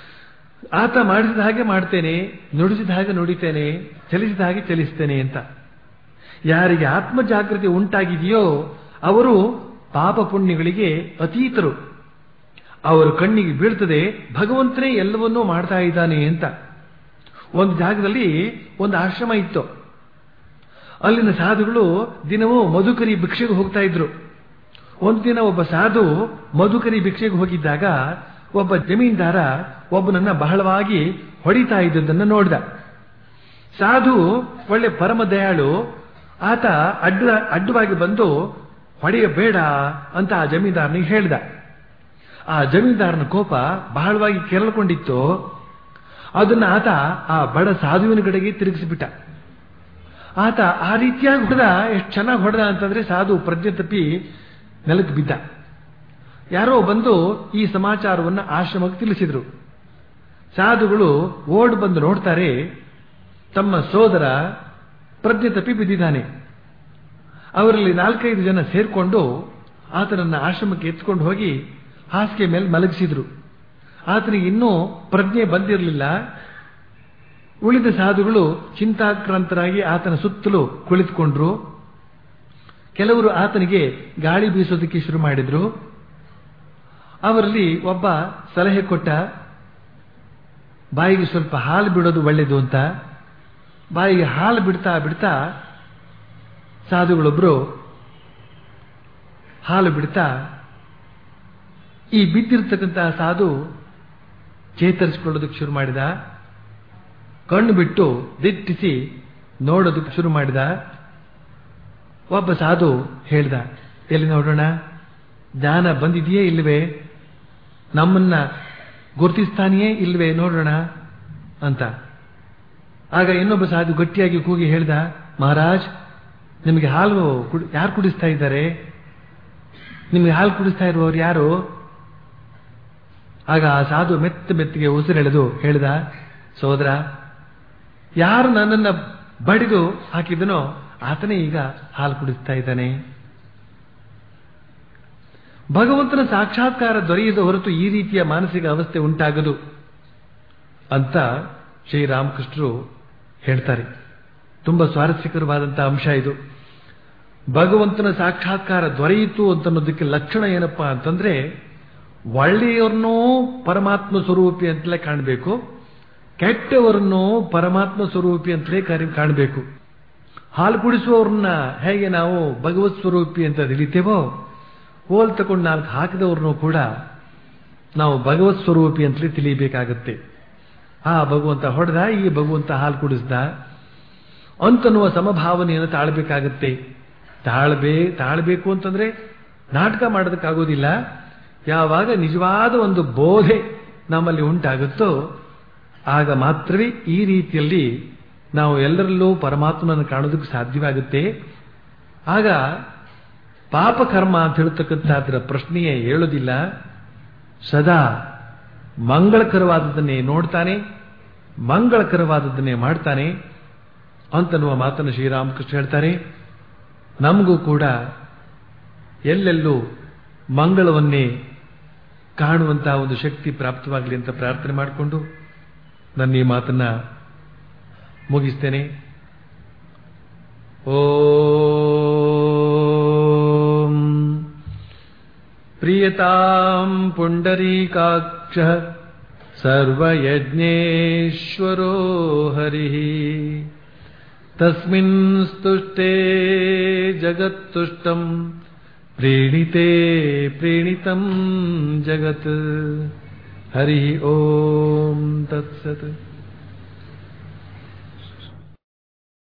ಆತ ಮಾಡಿಸಿದ ಹಾಗೆ ಮಾಡ್ತೇನೆ ನುಡಿಸಿದ ಹಾಗೆ ನುಡಿತೇನೆ ಚಲಿಸಿದ ಹಾಗೆ ಚಲಿಸ್ತೇನೆ ಅಂತ ಯಾರಿಗೆ ಆತ್ಮ ಜಾಗೃತಿ ಉಂಟಾಗಿದೆಯೋ ಅವರು ಪಾಪ ಪುಣ್ಯಗಳಿಗೆ ಅತೀತರು ಅವರ ಕಣ್ಣಿಗೆ ಬೀಳ್ತದೆ ಭಗವಂತನೇ ಎಲ್ಲವನ್ನೂ ಮಾಡ್ತಾ ಇದ್ದಾನೆ ಅಂತ ಒಂದು ಜಾಗದಲ್ಲಿ ಒಂದು ಆಶ್ರಮ ಇತ್ತು ಅಲ್ಲಿನ ಸಾಧುಗಳು ದಿನವೂ ಮಧುಕರಿ ಭಿಕ್ಷೆಗೆ ಹೋಗ್ತಾ ಇದ್ರು ಒಂದು ದಿನ ಒಬ್ಬ ಸಾಧು ಮಧುಕರಿ ಭಿಕ್ಷೆಗೆ ಹೋಗಿದ್ದಾಗ ಒಬ್ಬ ಜಮೀನ್ದಾರ ಒಬ್ಬನನ್ನ ಬಹಳವಾಗಿ ಹೊಡಿತಾ ಇದ್ದದನ್ನ ನೋಡ್ದ ಸಾಧು ಒಳ್ಳೆ ಪರಮ ದಯಾಳು ಆತ ಅಡ್ಡ ಅಡ್ಡವಾಗಿ ಬಂದು ಹೊಡೆಯಬೇಡ ಅಂತ ಆ ಜಮೀನ್ದಾರನಿಗೆ ಹೇಳ್ದ ಆ ಜಮೀನ್ದಾರನ ಕೋಪ ಬಹಳವಾಗಿ ಕೆರಳ್ಕೊಂಡಿತ್ತು ಅದನ್ನ ಆತ ಆ ಬಡ ಸಾಧುವಿನ ಕಡೆಗೆ ತಿರುಗಿಸಿಬಿಟ್ಟ ಆತ ಆ ರೀತಿಯಾಗಿ ಹೊಡೆದ ಎಷ್ಟು ಚೆನ್ನಾಗಿ ಹೊಡೆದ ಅಂತಂದ್ರೆ ಸಾಧು ಪ್ರಜ್ಞೆ ತಪ್ಪಿ ನೆಲಕ್ಕೆ ಬಿದ್ದ ಯಾರೋ ಬಂದು ಈ ಸಮಾಚಾರವನ್ನು ಆಶ್ರಮಕ್ಕೆ ತಿಳಿಸಿದ್ರು ಸಾಧುಗಳು ಓಡ್ ಬಂದು ನೋಡ್ತಾರೆ ತಮ್ಮ ಸೋದರ ಪ್ರಜ್ಞೆ ತಪ್ಪಿ ಬಿದ್ದಿದ್ದಾನೆ ಅವರಲ್ಲಿ ನಾಲ್ಕೈದು ಜನ ಸೇರ್ಕೊಂಡು ಆತನನ್ನ ಆಶ್ರಮಕ್ಕೆ ಎತ್ಕೊಂಡು ಹೋಗಿ ಹಾಸಿಗೆ ಮೇಲೆ ಮಲಗಿಸಿದ್ರು ಆತನಿಗೆ ಇನ್ನೂ ಪ್ರಜ್ಞೆ ಬಂದಿರಲಿಲ್ಲ ಉಳಿದ ಸಾಧುಗಳು ಚಿಂತಾಕ್ರಾಂತರಾಗಿ ಆತನ ಸುತ್ತಲೂ ಕುಳಿತುಕೊಂಡ್ರು ಕೆಲವರು ಆತನಿಗೆ ಗಾಳಿ ಬೀಸೋದಕ್ಕೆ ಶುರು ಮಾಡಿದ್ರು ಅವರಲ್ಲಿ ಒಬ್ಬ ಸಲಹೆ ಕೊಟ್ಟ ಬಾಯಿಗೆ ಸ್ವಲ್ಪ ಹಾಲು ಬಿಡೋದು ಒಳ್ಳೆಯದು ಅಂತ ಬಾಯಿಗೆ ಹಾಲು ಬಿಡ್ತಾ ಬಿಡ್ತಾ ಸಾಧುಗಳೊಬ್ರು ಹಾಲು ಬಿಡ್ತಾ ಈ ಬಿದ್ದಿರ್ತಕ್ಕಂತಹ ಸಾಧು ಚೇತರಿಸಿಕೊಳ್ಳೋದಕ್ಕೆ ಶುರು ಮಾಡಿದ ಕಣ್ಣು ಬಿಟ್ಟು ದಿಟ್ಟಿಸಿ ನೋಡೋದಕ್ಕೆ ಶುರು ಮಾಡಿದ ಒಬ್ಬ ಸಾಧು ಹೇಳ್ದ ಎಲ್ಲಿ ನೋಡೋಣ ಜ್ಞಾನ ಬಂದಿದೆಯೇ ಇಲ್ವೇ ನಮ್ಮನ್ನ ಗುರುತಿಸ್ತಾನೆಯೇ ಇಲ್ವೇ ನೋಡೋಣ ಅಂತ ಆಗ ಇನ್ನೊಬ್ಬ ಸಾಧು ಗಟ್ಟಿಯಾಗಿ ಕೂಗಿ ಹೇಳ್ದ ಮಹಾರಾಜ್ ನಿಮಗೆ ಹಾಲು ಯಾರು ಕುಡಿಸ್ತಾ ಇದ್ದಾರೆ ನಿಮಗೆ ಹಾಲು ಕುಡಿಸ್ತಾ ಇರುವವರು ಯಾರು ಆಗ ಆ ಸಾಧು ಮೆತ್ತ ಮೆತ್ತಿಗೆ ಉಸಿರೆಳೆದು ಹೇಳ್ದ ಸೋದರ ಯಾರು ನನ್ನನ್ನ ಬಡಿದು ಹಾಕಿದನೋ ಆತನೇ ಈಗ ಹಾಲು ಕುಡಿಸ್ತಾ ಇದ್ದಾನೆ ಭಗವಂತನ ಸಾಕ್ಷಾತ್ಕಾರ ದೊರೆಯದ ಹೊರತು ಈ ರೀತಿಯ ಮಾನಸಿಕ ಅವಸ್ಥೆ ಉಂಟಾಗದು ಅಂತ ಶ್ರೀರಾಮಕೃಷ್ಣರು ಹೇಳ್ತಾರೆ ತುಂಬಾ ಸ್ವಾರಸ್ಯಕರವಾದಂತಹ ಅಂಶ ಇದು ಭಗವಂತನ ಸಾಕ್ಷಾತ್ಕಾರ ದೊರೆಯಿತು ಅಂತನ್ನೋದಕ್ಕೆ ಲಕ್ಷಣ ಏನಪ್ಪಾ ಅಂತಂದ್ರೆ ಒಳ್ಳೆಯವರನ್ನೂ ಪರಮಾತ್ಮ ಸ್ವರೂಪಿ ಅಂತಲೇ ಕಾಣಬೇಕು ಕೆಟ್ಟವರನ್ನು ಪರಮಾತ್ಮ ಸ್ವರೂಪಿ ಅಂತಲೇ ಕಾಣಬೇಕು ಹಾಲು ಕುಡಿಸುವವ್ರನ್ನ ಹೇಗೆ ನಾವು ಭಗವತ್ ಸ್ವರೂಪಿ ಅಂತ ತಿಳಿತೇವೋ ಹೋಲ್ ತಗೊಂಡು ನಾಲ್ಕು ಹಾಕಿದವ್ರನ್ನೂ ಕೂಡ ನಾವು ಭಗವತ್ ಸ್ವರೂಪಿ ಅಂತಲೇ ತಿಳಿಯಬೇಕಾಗತ್ತೆ ಆ ಭಗವಂತ ಹೊಡೆದ ಈ ಭಗವಂತ ಹಾಲು ಕುಡಿಸ್ದ ಅಂತನ್ನುವ ಸಮಭಾವನೆಯನ್ನು ತಾಳ್ಬೇಕಾಗತ್ತೆ ತಾಳ್ಬೇ ತಾಳ್ಬೇಕು ಅಂತಂದ್ರೆ ನಾಟಕ ಮಾಡೋದಕ್ಕಾಗೋದಿಲ್ಲ ಯಾವಾಗ ನಿಜವಾದ ಒಂದು ಬೋಧೆ ನಮ್ಮಲ್ಲಿ ಉಂಟಾಗುತ್ತೋ ಆಗ ಮಾತ್ರವೇ ಈ ರೀತಿಯಲ್ಲಿ ನಾವು ಎಲ್ಲರಲ್ಲೂ ಪರಮಾತ್ಮನನ್ನು ಕಾಣೋದಕ್ಕೆ ಸಾಧ್ಯವಾಗುತ್ತೆ ಆಗ ಪಾಪ ಕರ್ಮ ಅಂತ ಹೇಳ್ತಕ್ಕಂಥ ಅದರ ಪ್ರಶ್ನೆಯೇ ಹೇಳೋದಿಲ್ಲ ಸದಾ ಮಂಗಳಕರವಾದದ್ದನ್ನೇ ನೋಡ್ತಾನೆ ಮಂಗಳಕರವಾದದ್ದನ್ನೇ ಮಾಡ್ತಾನೆ ಅಂತನ್ನುವ ಮಾತನ್ನು ಶ್ರೀರಾಮಕೃಷ್ಣ ಹೇಳ್ತಾರೆ ನಮಗೂ ಕೂಡ ಎಲ್ಲೆಲ್ಲೂ ಮಂಗಳವನ್ನೇ ಕಾಣುವಂತಹ ಒಂದು ಶಕ್ತಿ ಪ್ರಾಪ್ತವಾಗಲಿ ಅಂತ ಪ್ರಾರ್ಥನೆ ಮಾಡಿಕೊಂಡು ನನ್ನ ಈ ಮಾತನ್ನ ಮುಗಿಸ್ತೇನೆ ಓಂ ಪ್ರಿಯತಾಂ ಪುಂಡರೀಕಾಕ್ಷ ಸರ್ವಯಜ್ಞೇಶ್ವರೋ ಹರಿಃ ತಸ್ಮಿನ್ ಸ್ತುಷ್ಟೇ ಜಗತ್ತುಷ್ಟಂ ಪ್ರೀಣಿತೆ ಪ್ರೀಣಿತಂ ಜಗತ್ ಹರಿ ಓಂ ತತ್ಸತ್